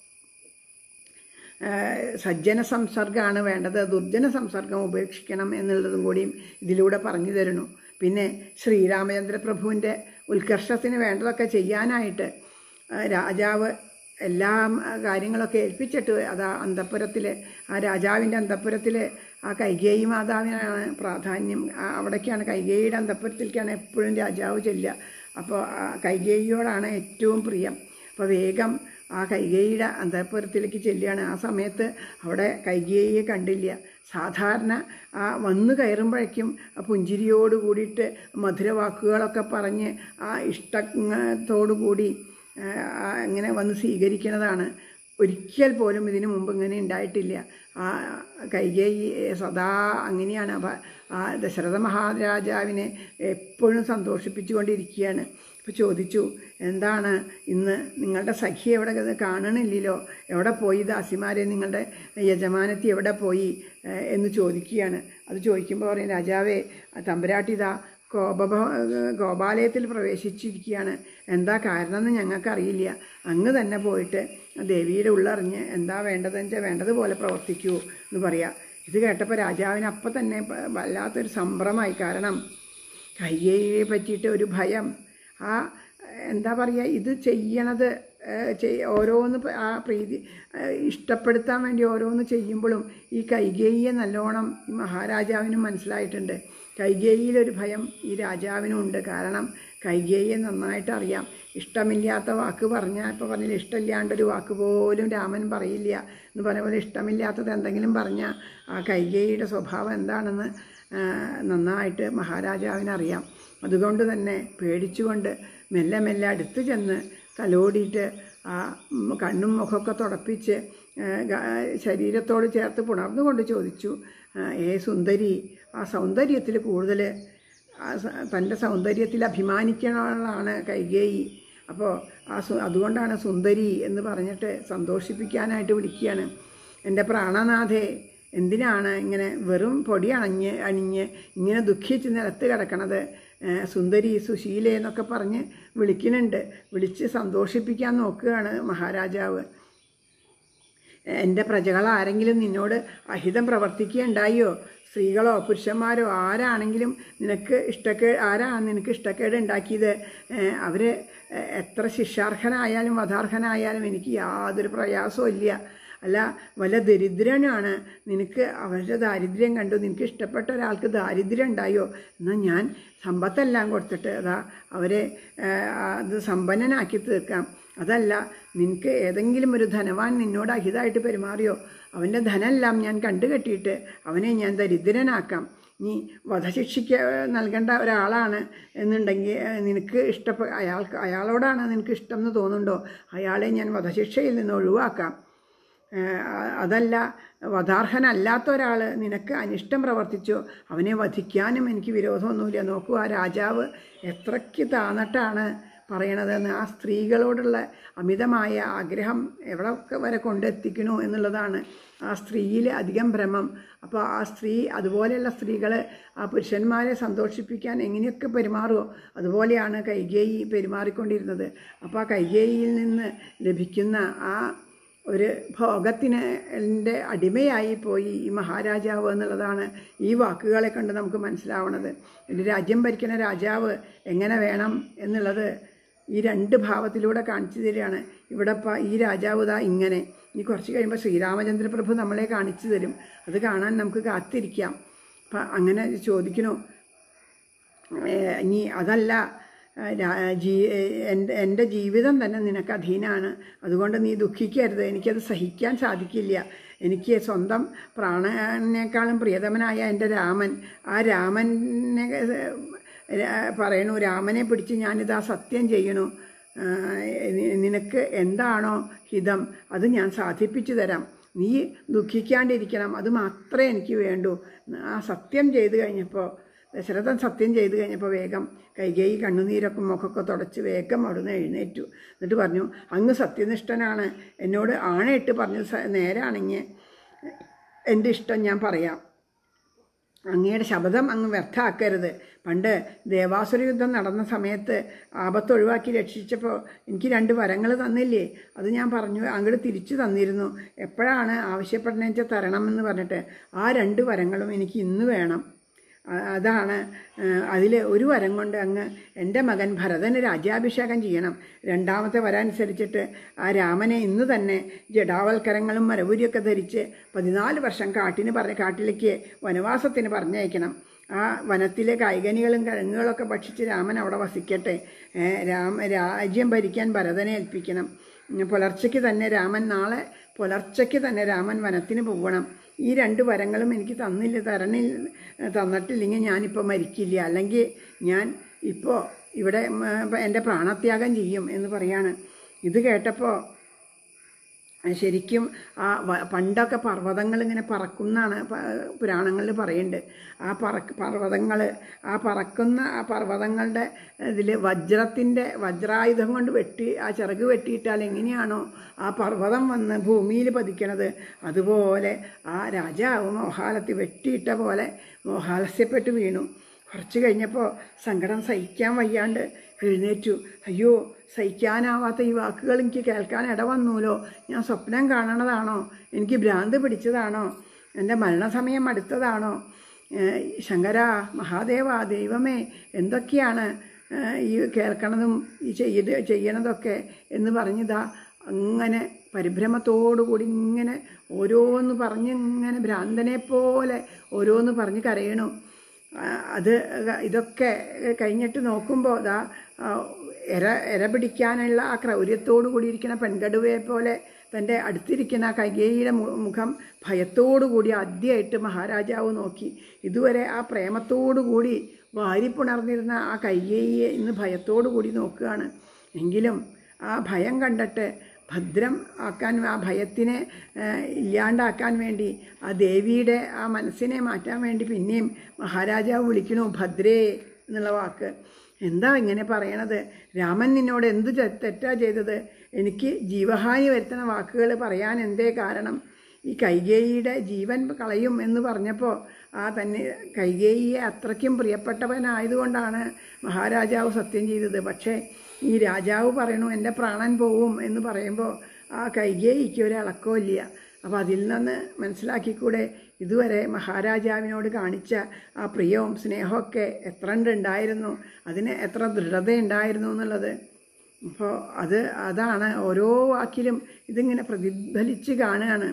ഏഹ് സജ്ജന സംസർഗമാണ് വേണ്ടത് ദുർജന സംസർഗം ഉപേക്ഷിക്കണം എന്നുള്ളതും കൂടിയും ഇതിലൂടെ പറഞ്ഞു തരുന്നു പിന്നെ ശ്രീരാമചന്ദ്ര പ്രഭുവിൻ്റെ ഉത്കർഷത്തിന് വേണ്ടതൊക്കെ ചെയ്യാനായിട്ട് ആ രാജാവ് എല്ലാ കാര്യങ്ങളൊക്കെ ഏൽപ്പിച്ചിട്ട് അത് ആ അന്തപ്പുരത്തിൽ ആ രാജാവിൻ്റെ അന്തപ്പുരത്തിൽ ആ കൈകേയി മാതാവിനാണ് പ്രാധാന്യം ആ അവിടേക്കാണ് കൈകേയിയുടെ അന്തപ്പുരത്തിലേക്കാണ് എപ്പോഴും രാജാവ് ചെല്ലുക അപ്പോൾ ആ കൈകേയിയോടാണ് ഏറ്റവും പ്രിയം അപ്പോൾ വേഗം ആ കൈകേയിയുടെ അന്തഃപുരത്തിലേക്ക് ചെല്ലുകയാണ് ആ സമയത്ത് അവിടെ കൈകേയിയെ കണ്ടില്ല സാധാരണ ആ വന്നു കയറുമ്പോഴേക്കും ആ പുഞ്ചിരിയോട് കൂടിയിട്ട് മധുരവാക്കുകളൊക്കെ പറഞ്ഞ് ആ ഇഷ്ടത്തോടു കൂടി ആ, ആ ഇങ്ങനെ വന്ന് സ്വീകരിക്കുന്നതാണ് ഒരിക്കൽ പോലും ഇതിനു മുമ്പ് ഇങ്ങനെ ഉണ്ടായിട്ടില്ല ആ കൈകേയി സദാ അങ്ങനെയാണ് അപ്പ- ആ ദശരഥ മഹാരാജാവിനെ എപ്പോഴും സന്തോഷിപ്പിച്ചുകൊണ്ടിരിക്കുകയാണ് അപ്പോൾ ചോദിച്ചു എന്താണ് ഇന്ന് നിങ്ങളുടെ സഖി എവിടെ ഇത് കാണണില്ലല്ലോ എവിടെ പോയി ദാസിമാരെ നിങ്ങളുടെ യജമാനത്തി എവിടെ പോയി ഏഹ് എന്ന് ചോദിക്കുകയാണ് അത് ചോദിക്കുമ്പോൾ പറയും രാജാവേ തമ്പുരാട്ടിതാ കോപ ഗോപാലയത്തിൽ പ്രവേശിച്ചിരിക്കുകയാണ് എന്താ കാരണം എന്ന് ഞങ്ങൾക്കറിയില്ല അങ്ങ് തന്നെ പോയിട്ട് ദേവിയുടെ ഉള്ളറിഞ്ഞ് എന്താ വേണ്ടതെന്ന് വെച്ചാൽ വേണ്ടതുപോലെ പ്രവർത്തിക്കൂ എന്ന് പറയാം ഇത് കേട്ടപ്പോൾ രാജാവിന് അപ്പം തന്നെ പ- വല്ലാത്തൊരു സംഭ്രമായി കാരണം കയ്യയെ പറ്റിയിട്ട് ഒരു ഭയം ആ എന്താ പറയുക ഇത് ചെയ്യണത് ഏഹ്, ചെയ്- ഓരോന്ന് പ- ആ പ്രീതി ഏഹ്, ഇഷ്ടപ്പെടുത്താൻ വേണ്ടി ഓരോന്ന് ചെയ്യുമ്പോഴും ഈ കൈകേയിയെ നല്ലോണം ഈ മഹാരാജാവിനും മനസ്സിലായിട്ടുണ്ട് കൈകേയിയിലൊരു ഭയം ഈ രാജാവിനും ഉണ്ട് കാരണം കൈകേയിയെ നന്നായിട്ട് അറിയാം ഇഷ്ടമില്ലാത്ത വാക്ക് പറഞ്ഞാൽ ഇപ്പോൾ പറഞ്ഞില്ല ഇഷ്ടമില്ലാണ്ടൊരു വാക്ക് പോലും രാമൻ പറയില്ല എന്ന് പറഞ്ഞ പോലെ ഇഷ്ടമില്ലാത്തത് എന്തെങ്കിലും പറഞ്ഞാൽ ആ കൈകേയിയുടെ സ്വഭാവം എന്താണെന്ന് ആ, നന്നായിട്ട് മഹാരാജാവിനറിയാം അതുകൊണ്ട് തന്നെ പേടിച്ചുകൊണ്ട് മെല്ലെ മെല്ലെ അടുത്ത് ചെന്ന് തലോടിയിട്ട് ആ ഉം, കണ്ണും മുഖമൊക്കെ തുടപ്പിച്ച് ആ, ഗ- ശരീരത്തോട് ചേർത്ത് പുണർന്നുകൊണ്ട് ചോദിച്ചു ആ, ഏ സുന്ദരി ആ സൗന്ദര്യത്തിൽ കൂടുതൽ ആ സ- തൻ്റെ സൗന്ദര്യത്തിൽ അഭിമാനിക്കണതാണ് കൈകേയി അപ്പോൾ ആ സു അതുകൊണ്ടാണ് സുന്ദരി എന്ന് പറഞ്ഞിട്ട് സന്തോഷിപ്പിക്കാനായിട്ട് വിളിക്കുകയാണ് എൻ്റെ പ്രാണനാഥേ എന്തിനാണ് ഇങ്ങനെ വെറും പൊടി അണഞ്ഞ് അണിഞ്ഞ് ഇങ്ങനെ ദുഃഖിച്ച് നിലത്ത് കിടക്കണത് ഏഹ് സുന്ദരി സുശീല എന്നൊക്കെ പറഞ്ഞ് വിളിക്കുന്നുണ്ട് വിളിച്ച് സന്തോഷിപ്പിക്കാൻ നോക്കുകയാണ് മഹാരാജാവ് എൻ്റെ പ്രജകൾ ആരെങ്കിലും നിന്നോട് അഹിതം പ്രവർത്തിക്കുകയുണ്ടായോ സ്ത്രീകളോ പുരുഷന്മാരോ ആരാണെങ്കിലും നിനക്ക് ഇഷ്ടക്കേ ആരാണ് നിനക്ക് ഇഷ്ടക്കേട് ഉണ്ടാക്കിയത് അവർ എത്ര ശിക്ഷാർഹനായാലും വധാർഹനായാലും എനിക്ക് യാതൊരു പ്രയാസവും ഇല്ല അല്ല വല്ല ദരിദ്രനാണ് നിനക്ക് അവരുടെ ദാരിദ്ര്യം കണ്ടു നിനക്ക് ഇഷ്ടപ്പെട്ട ഒരാൾക്ക് ദാരിദ്ര്യം ഉണ്ടായോ എന്നാൽ ഞാൻ സമ്പത്തെല്ലാം കൊടുത്തിട്ട് അതാ അവരെ ആ, അത് സമ്പന്നനാക്കി തീർക്കാം അതല്ല നിനക്ക് ഏതെങ്കിലും ഒരു ധനവാൻ നിന്നോട് അഹിതമായിട്ട് പെരുമാറിയോ അവൻ്റെ ധനമെല്ലാം ഞാൻ കണ്ടുകെട്ടിയിട്ട് അവനെ ഞാൻ ദരിദ്രനാക്കാം നീ വധശിക്ഷയ്ക്ക് നൽകേണ്ട ഒരാളാണ് എന്നുണ്ടെങ്കിൽ ഏഹ്, നിനക്ക് ഇഷ്ടപ്പെ അയാൾക്ക് അയാളോടാണ് നിനക്ക് ഇഷ്ടം എന്ന് തോന്നുന്നുണ്ടോ അയാളെ ഞാൻ വധശിക്ഷയിൽ നിന്ന് ഒഴിവാക്കാം ഏഹ്, അതല്ല വധാർഹനല്ലാത്ത ഒരാൾ നിനക്ക് അനിഷ്ടം പ്രവർത്തിച്ചോ അവനെ വധിക്കാനും എനിക്ക് വിരോധമൊന്നുമില്ല നോക്കൂ ആ രാജാവ് എത്രയ്ക്ക് താന്നിട്ടാണ് പറയണതെന്ന് ആ സ്ത്രീകളോടുള്ള അമിതമായ ആഗ്രഹം എവിടെയൊക്കെ വരെ കൊണ്ടെത്തിക്കണു എന്നുള്ളതാണ് ആ സ്ത്രീയിൽ അധികം ഭ്രമം അപ്പോൾ ആ സ്ത്രീ അതുപോലെയുള്ള സ്ത്രീകൾ ആ പുരുഷന്മാരെ സന്തോഷിപ്പിക്കാൻ എങ്ങനെയൊക്കെ പെരുമാറുമോ അതുപോലെയാണ് കൈകേയി പെരുമാറിക്കൊണ്ടിരുന്നത് അപ്പോൾ ആ കൈകേയിയിൽ നിന്ന് ലഭിക്കുന്ന ആ ഒരു ഭോഗത്തിന് ൻ്റെ അടിമയായി പോയി ഈ മഹാരാജാവ് എന്നുള്ളതാണ് ഈ വാക്കുകളെ കണ്ട് നമുക്ക് മനസ്സിലാവണത് ഒരു രാജ്യം ഭരിക്കുന്ന രാജാവ് എങ്ങനെ വേണം എന്നുള്ളത് ഈ രണ്ട് ഭാവത്തിലൂടെ കാണിച്ചു തരികയാണ് ഇവിടെ ഇപ്പം ഈ രാജാവ് ഇതാ ഇങ്ങനെ ഇനി കുറച്ച് കഴിയുമ്പോൾ ശ്രീരാമചന്ദ്ര പ്രഭു നമ്മളെ കാണിച്ചു തരും അത് കാണാൻ നമുക്ക് കാത്തിരിക്കാം അപ്പം അങ്ങനെ ചോദിക്കണു ഏഹ് ഇനി അതല്ല ഏഹ് രാ- ജീ ഏഹ് എൻ്റെ എൻ്റെ ജീവിതം തന്നെ നിനക്ക് അധീനമാണ് അതുകൊണ്ട് നീ ദുഃഖിക്കരുത് എനിക്കത് സഹിക്കാൻ സാധിക്കില്ല എനിക്ക് സ്വന്തം പ്രാണനേക്കാളും പ്രിയതമനായ എൻ്റെ രാമൻ ആ രാമനെ രാ- പറയണു രാമനെ പിടിച്ച് ഞാനിതാ സത്യം ചെയ്യണു ആ, നി- നിനക്ക് എന്താണോ ഹിതം അത് ഞാൻ സാധിപ്പിച്ചു തരാം നീ ദുഃഖിക്കാണ്ടിരിക്കണം അത് മാത്രമേ എനിക്ക് വേണ്ടൂ ആ സത്യം ചെയ്തു കഴിഞ്ഞപ്പോൾ ദശരഥൻ സത്യം ചെയ്തു കഴിഞ്ഞപ്പോൾ വേഗം കൈകേയി കണ്ണുനീരൊക്കെ മുഖമൊക്കെ തുടച്ച് വേഗം അവിടുന്ന് എഴുന്നേറ്റു എന്നിട്ട് പറഞ്ഞു അങ്ങ് സത്യനിഷ്ഠനാണ് എന്നോട് ആണയിട്ട് പറഞ്ഞു സ- നേരാണെങ്കിൽ എൻ്റെ ഇഷ്ടം ഞാൻ പറയാം അങ്ങയുടെ ശബ്ദം അങ്ങ് വ്യർത്ഥമാക്കരുത് പണ്ട് ദേവാസുര യുദ്ധം നടന്ന സമയത്ത് ആപത്ത് ഒഴിവാക്കി രക്ഷിച്ചപ്പോൾ എനിക്ക് രണ്ട് വരങ്ങൾ തന്നില്ലേ അത് ഞാൻ പറഞ്ഞു അങ്ങോട്ട് തിരിച്ചു തന്നിരുന്നു എപ്പോഴാണ് ആവശ്യപ്പെടുന്നതെന്ന് വെച്ചാൽ തരണമെന്ന് പറഞ്ഞിട്ട് ആ രണ്ട് വരങ്ങളും എനിക്ക് ഇന്ന് വേണം അ- അതാണ് അതിൽ ഒരു വരം കൊണ്ട് അങ്ങ് എൻ്റെ മകൻ ഭരതന് രാജ്യാഭിഷേകം ചെയ്യണം രണ്ടാമത്തെ വരം അനുസരിച്ചിട്ട് ആ രാമനെ ഇന്ന് തന്നെ ജഡാവൽക്കരങ്ങളും മരവുരിയൊക്കെ ധരിച്ച് പതിനാല് വർഷം കാട്ടിന് പറഞ്ഞ കാട്ടിലേക്ക് വനവാസത്തിന് പറഞ്ഞയക്കണം ആ വനത്തിലെ കായികനികളും കിഴങ്ങുകളൊക്കെ ഭക്ഷിച്ച് രാമൻ അവിടെ വസിക്കട്ടെ ഏ, രാമ രാജ്യം ഭരിക്കാൻ ഭരതനെ ഏൽപ്പിക്കണം ഉം, പുലർച്ചയ്ക്ക് തന്നെ രാമൻ നാളെ പുലർച്ചയ്ക്ക് തന്നെ രാമൻ വനത്തിന് പോകണം ഈ രണ്ട് വരങ്ങളും എനിക്ക് തന്നില്ല തരണിൽ തന്നിട്ടില്ലെങ്കിൽ ഞാനിപ്പോൾ മരിക്കില്ല അല്ലെങ്കിൽ ഞാൻ ഇപ്പോൾ ഇവിടെ ഉം, എൻ്റെ പ്രാണത്യാഗം ചെയ്യും എന്ന് പറയാണ് ഇത് കേട്ടപ്പോൾ ശരിക്കും ആ വ- പണ്ടൊക്കെ പർവ്വതങ്ങൾ ഇങ്ങനെ പറക്കുന്നാണ് പുരാണങ്ങളിൽ പറയുന്നുണ്ട് ആ പറക്ക് പർവ്വതങ്ങൾ ആ പറക്കുന്ന ആ പർവ്വതങ്ങളുടെ ഇതിൽ വജ്രത്തിൻ്റെ വജ്രായുധം കൊണ്ട് വെട്ടി ആ ചിറക് വെട്ടിയിട്ടാൽ എങ്ങനെയാണോ ആ പർവ്വതം വന്ന് ഭൂമിയിൽ പതിക്കണത് അതുപോലെ ആ രാജാവ് മോഹാലത്തിൽ വെട്ടിയിട്ട പോലെ മോഹാലസ്യപ്പെട്ട് വീണു കുറച്ച് കഴിഞ്ഞപ്പോൾ സങ്കടം സഹിക്കാൻ വയ്യാണ്ട് എഴുന്നേറ്റു അയ്യോ സഹിക്കാനാവാത്ത ഈ വാക്കുകൾ എനിക്ക് കേൾക്കാൻ ഇടവന്നൂലോ ഞാൻ സ്വപ്നം കാണണതാണോ എനിക്ക് ഭ്രാന്ത് പിടിച്ചതാണോ എൻ്റെ മരണസമയം അടുത്തതാണോ ഏഹ് ശങ്കര മഹാദേവ ദൈവമേ എന്തൊക്കെയാണ് ഏഹ് ഈ കേൾക്കണതും ഈ ചെയ്ത് ചെയ്യണതൊക്കെ എന്ന് പറഞ്ഞതാ അങ്ങനെ പരിഭ്രമത്തോടുകൂടി ഇങ്ങനെ ഓരോന്ന് പറഞ്ഞ് ഇങ്ങനെ ഭ്രാന്തനെ പോലെ ഓരോന്ന് പറഞ്ഞ് കരയണു ആ, അത് ഇതൊക്കെ കഴിഞ്ഞിട്ട് നോക്കുമ്പോൾ ദാ ആ, എര എര പിടിക്കാനുള്ള ആ ക്രൗര്യത്തോടു കൂടിയിരിക്കുന്ന പെൺകടുവയെ പോലെ തൻ്റെ അടുത്തിരിക്കുന്ന ആ കൈകേയിയുടെ മു- മുഖം ഭയത്തോടു കൂടി ആദ്യമായിട്ട് മഹാരാജാവ് നോക്കി ഇതുവരെ ആ പ്രേമത്തോടു കൂടി വാരിപ്പുണർന്നിരുന്ന ആ കൈകേയിയെ ഇന്ന് ഭയത്തോടു കൂടി നോക്കുകയാണ് എങ്കിലും ആ ഭയം കണ്ടിട്ട് ഭദ്രം ആക്കാൻ ആ ഭയത്തിനെ ഏഹ്, ഇല്ലാണ്ടാക്കാൻ വേണ്ടി ആ ദേവിയുടെ ആ മനസ്സിനെ മാറ്റാൻ വേണ്ടി പിന്നെയും മഹാരാജാവ് വിളിക്കണു ഭദ്രേ എന്നുള്ള വാക്ക് എന്താ ഇങ്ങനെ പറയണത് രാമൻ നിന്നോട് എന്ത് തെ- തെറ്റാ ചെയ്തത് എനിക്ക് ജീവഹാനി വരുത്തുന്ന വാക്കുകൾ പറയാൻ എന്തേ കാരണം ഈ കൈകേയിയുടെ ജീവൻ കളയും എന്ന് പറഞ്ഞപ്പോൾ ആ തന്നെ കൈകേയിയെ അത്രയ്ക്കും പ്രിയപ്പെട്ടവനായതുകൊണ്ടാണ് മഹാരാജാവ് സത്യം ചെയ്തത് പക്ഷേ ഈ രാജാവ് പറയണു എൻ്റെ പ്രാണൻ പോവും എന്ന് പറയുമ്പോൾ ആ കൈകേയിക്ക് ഒരു ഇളക്കമില്ല അപ്പോൾ അതിൽ നിന്ന് മനസ്സിലാക്കിക്കൂടെ ഇതുവരെ മഹാരാജാവിനോട് കാണിച്ച ആ പ്രിയവും സ്നേഹമൊക്കെ എത്ര ഉണ്ടായിരുന്നു അതിന് എത്ര ദൃഢതയുണ്ടായിരുന്നു എന്നുള്ളത് അപ്പോൾ അത് അതാണ് ഓരോ വാക്കിലും ഇതിങ്ങനെ പ്രതിഫലിച്ച് കാണുകയാണ്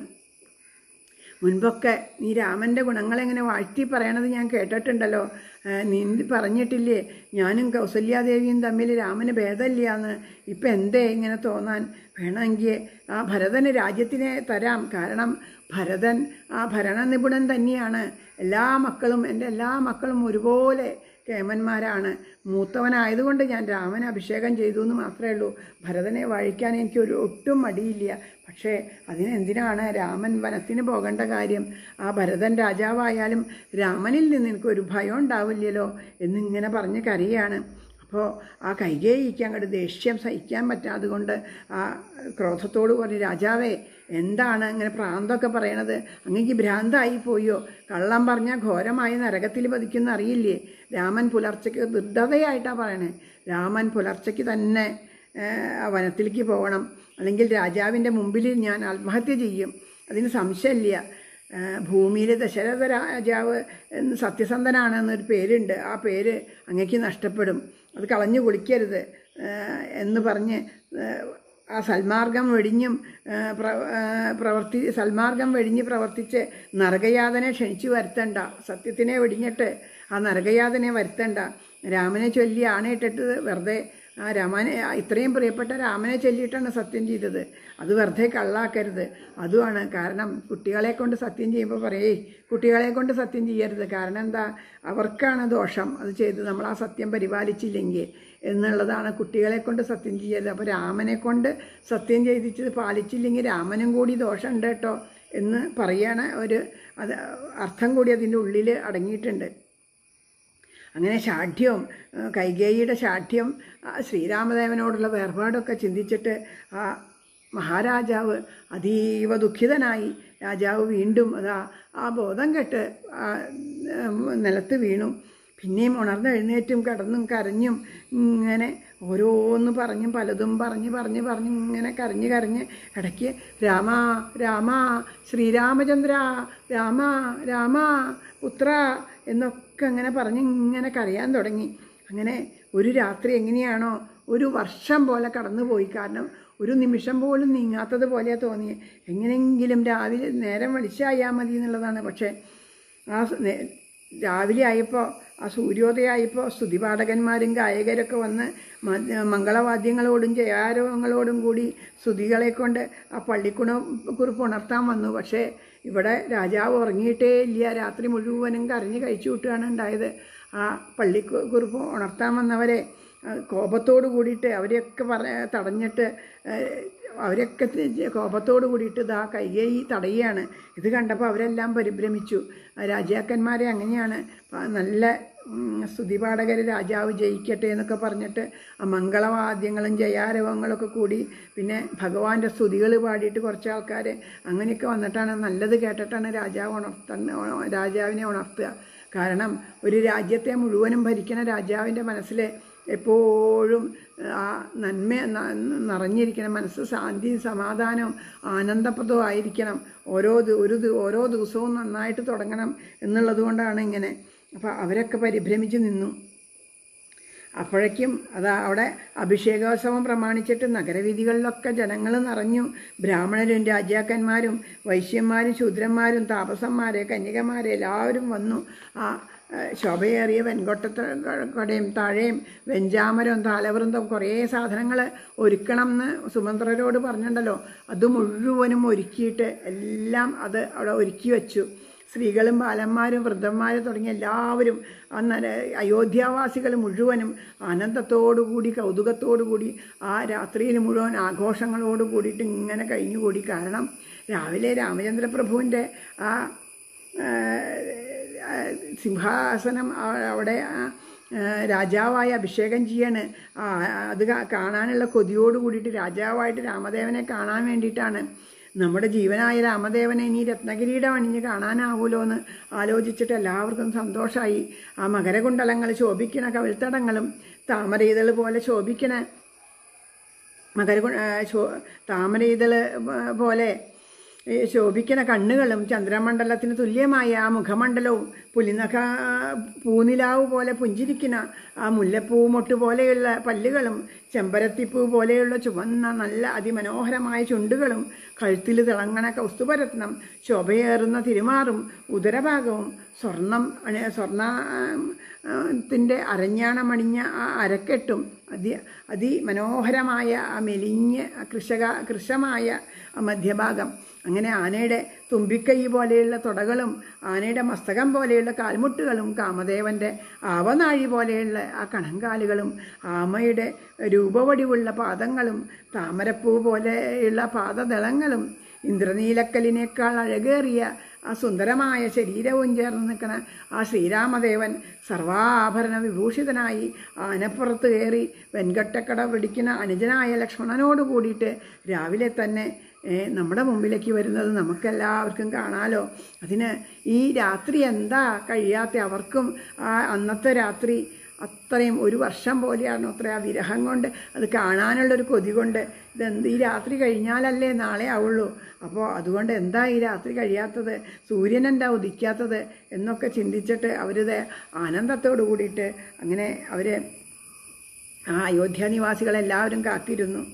മുൻപൊക്കെ നീ രാമൻ്റെ ഗുണങ്ങളെങ്ങനെ വാഴ്ത്തി പറയണത് ഞാൻ കേട്ടിട്ടുണ്ടല്ലോ ഏഹ് നീ പറഞ്ഞിട്ടില്ലേ ഞാനും കൗസല്യാദേവിയും തമ്മിൽ രാമന് ഭേദമില്ലാന്ന് ഇപ്പം എന്തേ ഇങ്ങനെ തോന്നാൻ വേണമെങ്കിൽ ആ ഭരതന് രാജ്യത്തിനെ തരാം കാരണം ഭരതൻ ആ ഭരണ നിപുണൻ തന്നെയാണ് എല്ലാ മക്കളും എൻ്റെ എല്ലാ മക്കളും ഒരുപോലെ കേമന്മാരാണ് മൂത്തവനായതുകൊണ്ട് ഞാൻ രാമനെ അഭിഷേകം ചെയ്തു എന്ന് മാത്രമേ ഉള്ളൂ ഭരതനെ വാഴിക്കാൻ എനിക്ക് ഒരു ഒട്ടും മടിയില്ല പക്ഷേ അതിനെന്തിനാണ് രാമൻ വനത്തിന് പോകേണ്ട കാര്യം ആ ഭരതൻ രാജാവായാലും രാമനിൽ നിന്ന് എനിക്കൊരു ഭയം ഉണ്ടാവില്ലല്ലോ എന്നിങ്ങനെ പറഞ്ഞ് കരയാണ് അപ്പോൾ ആ കൈകേയിക്ക് അങ്ങോട്ട് ദേഷ്യം സഹിക്കാൻ പറ്റാതെ കൊണ്ട് ആ ക്രോധത്തോട് പറഞ്ഞു രാജാവേ എന്താണ് ഇങ്ങനെ പ്രാന്തൊക്കെ പറയണത് അങ്ങേക്ക് ഭ്രാന്തായി പോയോ കള്ളം പറഞ്ഞാൽ ഘോരമായി നരകത്തിൽ പതിക്കുന്ന അറിയില്ലേ രാമൻ പുലർച്ചയ്ക്ക് ദൃഢതയായിട്ടാണ് പറയണേ രാമൻ പുലർച്ചയ്ക്ക് തന്നെ ഏഹ്, ആ വനത്തിലേക്ക് പോകണം അല്ലെങ്കിൽ രാജാവിൻ്റെ മുമ്പിൽ ഞാൻ ആത്മഹത്യ ചെയ്യും അതിന് സംശയമില്ല ഭൂമിയിൽ ദശരഥ രാജാവ് എന്ന് സത്യസന്ധനാണ് എന്നൊരു പേരുണ്ട് ആ പേര് അങ്ങക്ക് നഷ്ടപ്പെടും അത് കളഞ്ഞു കുളിക്കരുത് ഏഹ് എന്ന് പറഞ്ഞ് ഏഹ് ആ സൽമാർഗം വെടിഞ്ഞും ഏഹ് പ്ര- ഏഹ് പ്രവർത്തി സൽമാർഗം വെടിഞ്ഞ് പ്രവർത്തിച്ച് നരകയാതനെ ക്ഷണിച്ചു വരുത്തണ്ട സത്യത്തിനെ വെടിഞ്ഞിട്ട് ആ നരകയാതനെ വരുത്തണ്ട രാമനെ ചൊല്ലി ആണയിട്ടിട്ട് വെറുതെ ആ രാമനെ ആ ഇത്രയും പ്രിയപ്പെട്ട രാമനെ ചൊല്ലിയിട്ടാണ് സത്യം ചെയ്തത് അത് വെറുതെ കള്ളാക്കരുത് അതുമാണ് കാരണം കുട്ടികളെ കൊണ്ട് സത്യം ചെയ്യുമ്പോൾ പറയേ കുട്ടികളെ കൊണ്ട് സത്യം ചെയ്യരുത് കാരണം എന്താ അവർക്കാണ് ദോഷം അത് ചെയ്ത് നമ്മൾ ആ സത്യം പരിപാലിച്ചില്ലെങ്കിൽ എന്നുള്ളതാണ് കുട്ടികളെ കൊണ്ട് സത്യം ചെയ്യരുത് അപ്പോൾ രാമനെ കൊണ്ട് സത്യം ചെയ്തിച്ചത് പാലിച്ചില്ലെങ്കിൽ രാമനും കൂടി ദോഷമുണ്ട് കേട്ടോ എന്ന് പറയാണ് ഒരു അത് അർത്ഥം കൂടി അതിൻ്റെ ഉള്ളിൽ അടങ്ങിയിട്ടുണ്ട് അങ്ങനെ ശാഠ്യവും ആ, കൈകേയിയുടെ ശാഠ്യം ആ, ശ്രീരാമദേവനോടുള്ള വേർപാടൊക്കെ ചിന്തിച്ചിട്ട് ആ മഹാരാജാവ് അതീവ ദുഃഖിതനായി രാജാവ് വീണ്ടും അതാ ആ ബോധം കെട്ട് ആ, ഉം, നിലത്ത് വീണു പിന്നെയും ഉണർന്നെഴുന്നേറ്റും കിടന്നും കരഞ്ഞും ഇങ്ങനെ ഓരോന്ന് പറഞ്ഞും പലതും പറഞ്ഞ് പറഞ്ഞ് പറഞ്ഞ് ഇങ്ങനെ കരഞ്ഞ് കരഞ്ഞ് ഇടയ്ക്ക് രാമ രാമ ശ്രീരാമചന്ദ്ര രാമ രാമ പുത്ര എന്നൊക്കെ അങ്ങനെ പറഞ്ഞ് ഇങ്ങനെ കരയാൻ തുടങ്ങി അങ്ങനെ ഒരു രാത്രി എങ്ങനെയാണോ ഒരു വർഷം പോലെ കടന്നുപോയി കാരണം ഒരു നിമിഷം പോലും നീങ്ങാത്തത് പോലെയാണ് തോന്നിയത് എങ്ങനെയെങ്കിലും രാവിലെ നേരം വെളിച്ചായാൽ മതി എന്നുള്ളതാണ് പക്ഷേ ആ സ- നേ- രാവിലെ ആയപ്പോൾ ആ സൂര്യോദയമായപ്പോൾ സ്തുതിപാഠകന്മാരും ഗായകരൊക്കെ വന്ന് മ- മംഗളവാദ്യങ്ങളോടും ജയാരവങ്ങളോടും കൂടി സ്തുതികളെ കൊണ്ട് ആ പള്ളിക്കുണ കുറിപ്പ് ഉണർത്താൻ വന്നു പക്ഷേ ഇവിടെ രാജാവ് ഉറങ്ങിയിട്ടേ ഇല്ല രാത്രി മുഴുവനും കരഞ്ഞ് കഴിച്ചു വിട്ടുകയാണ് ഉണ്ടായത് ആ പള്ളിക്കു കുറിപ്പ് ഉണർത്താൻ വന്നവരെ ആ, കോപത്തോട് കൂടിയിട്ട് അവരെയൊക്കെ പറ തടഞ്ഞിട്ട് ഏഹ്, അവരൊക്കെ തി- കോപത്തോട് കൂടിയിട്ട് ഇതാ കൈകേയി തടയുകയാണ് ഇത് കണ്ടപ്പോൾ അവരെല്ലാം പരിഭ്രമിച്ചു ആ രാജാക്കന്മാരെ അങ്ങനെയാണ് പ- നല്ല ഉം, സ്തുതിപാഠകർ രാജാവ് ജയിക്കട്ടെ എന്നൊക്കെ പറഞ്ഞിട്ട് ആ മംഗളവാദ്യങ്ങളും ജയാരവങ്ങളൊക്കെ കൂടി പിന്നെ ഭഗവാന്റെ സ്തുതികൾ പാടിയിട്ട് കുറച്ച് ആൾക്കാർ അങ്ങനെയൊക്കെ വന്നിട്ടാണ് നല്ലത് കേട്ടിട്ടാണ് രാജാവ് ഉണർത്ത രാജാവിനെ ഉണർത്തുക കാരണം ഒരു രാജ്യത്തെ മുഴുവനും ഭരിക്കുന്ന രാജാവിൻ്റെ മനസ്സിൽ എപ്പോഴും ആ നന്മ ന- നിറഞ്ഞിരിക്കണം മനസ്സ് ശാന്തിയും സമാധാനവും ആനന്ദപ്രദവും ആയിരിക്കണം ഓരോ ദി- ഒരു ദി- ഓരോ ദിവസവും നന്നായിട്ട് തുടങ്ങണം എന്നുള്ളത് കൊണ്ടാണ് ഇങ്ങനെ അപ്പോൾ അവരൊക്കെ പരിഭ്രമിച്ച് നിന്നു അപ്പോഴേക്കും അതാ അവിടെ അഭിഷേകോത്സവം പ്രമാണിച്ചിട്ട് നഗരവീഥികളിലൊക്കെ ജനങ്ങൾ നിറഞ്ഞു ബ്രാഹ്മണരും രാജാക്കന്മാരും വൈശ്യന്മാരും ശൂദ്രന്മാരും താപസന്മാരെ കന്യകമാരെ എല്ലാവരും വന്നു ആ ഏഹ്, ശോഭയേറിയ വെൺകൊട്ടത്ത കടയും താഴെയും വെഞ്ചാമരവും താലവൃന്ദം കുറേ സാധനങ്ങൾ ഒരുക്കണം എന്ന് സുമന്ത്രരോട് പറഞ്ഞിട്ടുണ്ടല്ലോ അത് മുഴുവനും ഒരുക്കിയിട്ട് എല്ലാം അത് അവിടെ ഒരുക്കി വെച്ചു സ്ത്രീകളും ബാലന്മാരും വൃദ്ധന്മാരും തുടങ്ങിയ എല്ലാവരും അന്നേരം അയോധ്യാവാസികൾ മുഴുവനും ആനന്ദത്തോടുകൂടി കൗതുകത്തോടുകൂടി ആ രാത്രിയിൽ മുഴുവൻ ആഘോഷങ്ങളോട് കൂടിയിട്ട് ഇങ്ങനെ കഴിഞ്ഞുകൂടി കാരണം രാവിലെ രാമചന്ദ്രപ്രഭുവിൻ്റെ ആ ആ, ആ, സിംഹാസനം ആ- അവിടെ ആ, ആ, രാജാവായി അഭിഷേകം ചെയ്യാണ് ആ, അത് കാ- കാണാനുള്ള കൊതിയോട് കൂടിയിട്ട് രാജാവായിട്ട് രാമദേവനെ കാണാൻ വേണ്ടിയിട്ടാണ് നമ്മുടെ ജീവനായ രാമദേവനെ ഇനി രത്നകിരീടം അണിഞ്ഞ് കാണാനാവൂലോ എന്ന് ആലോചിച്ചിട്ട് എല്ലാവർക്കും സന്തോഷമായി ആ മകരകുണ്ടലങ്ങൾ ശോഭിക്കണ കവിൾത്തടങ്ങളും താമരയിതൾ പോലെ ശോഭിക്കണ മകര താമര ഇതൾ പോലെ ഈ ശോഭിക്കണ കണ്ണുകളും ചന്ദ്രമണ്ഡലത്തിന് തുല്യമായ ആ മുഖമണ്ഡലവും പുലിനഖ പൂനിലാവ് പോലെ പുഞ്ചിരിക്കുന്ന ആ മുല്ലപ്പൂ മൊട്ട് പോലെയുള്ള പല്ലുകളും ചെമ്പരത്തിപ്പൂ പോലെയുള്ള ചുവന്ന നല്ല അതിമനോഹരമായ ചുണ്ടുകളും കഴുത്തിൽ തിളങ്ങണ കൗസ്തുഭരത്നം ശോഭയേറുന്ന തിരുമാറും ഉദരഭാഗവും സ്വർണം അണി- സ്വർണ്ണ ത്തിൻ്റെ അരഞ്ഞാണമണിഞ്ഞ ആ അരക്കെട്ടും അതി അതിമനോഹരമായ ആ മെലിഞ്ഞ് കൃഷക കൃശമായ ആ മധ്യഭാഗം അങ്ങനെ ആനയുടെ തുമ്പിക്കൈ പോലെയുള്ള തുടകളും ആനയുടെ മസ്തകം പോലെയുള്ള കാൽമുട്ടുകളും കാമദേവൻ്റെ ആവനാഴി പോലെയുള്ള ആ കണങ്കാലുകളും ആമയുടെ രൂപവടിവുള്ള പാദങ്ങളും താമരപ്പൂ പോലെയുള്ള പാദദളങ്ങളും ഇന്ദ്രനീലക്കല്ലിനേക്കാൾ അഴകേറിയ ആ സുന്ദരമായ ശരീരവും ചേർന്ന് നിൽക്കുന്ന ആ ശ്രീരാമദേവൻ സർവാഭരണ വിഭൂഷിതനായി ആനപ്പുറത്ത് കയറി വെൺകട്ടക്കട പിടിക്കുന്ന അനുജനായ ലക്ഷ്മണനോട് കൂടിയിട്ട് രാവിലെ തന്നെ ഏ, നമ്മുടെ മുമ്പിലേക്ക് വരുന്നത് നമുക്കെല്ലാവർക്കും കാണാലോ അതിന് ഈ രാത്രി എന്താ കഴിയാത്ത അവർക്കും ആ അന്നത്തെ രാത്രി അത്രയും ഒരു വർഷം പോലെയാണ് അത്ര ആ വിരഹം കൊണ്ട് അത് കാണാനുള്ളൊരു കൊതി കൊണ്ട് ഇതെന്ത് ഈ രാത്രി കഴിഞ്ഞാലല്ലേ നാളെ ആവുള്ളൂ അപ്പോൾ അതുകൊണ്ട് എന്താ ഈ രാത്രി കഴിയാത്തത് സൂര്യൻ എന്താ ഉദിക്കാത്തത് എന്നൊക്കെ ചിന്തിച്ചിട്ട് അവരിത് ആനന്ദത്തോടു കൂടിയിട്ട് അങ്ങനെ അവർ ആ അയോധ്യ നിവാസികളെല്ലാവരും കാത്തിരുന്നു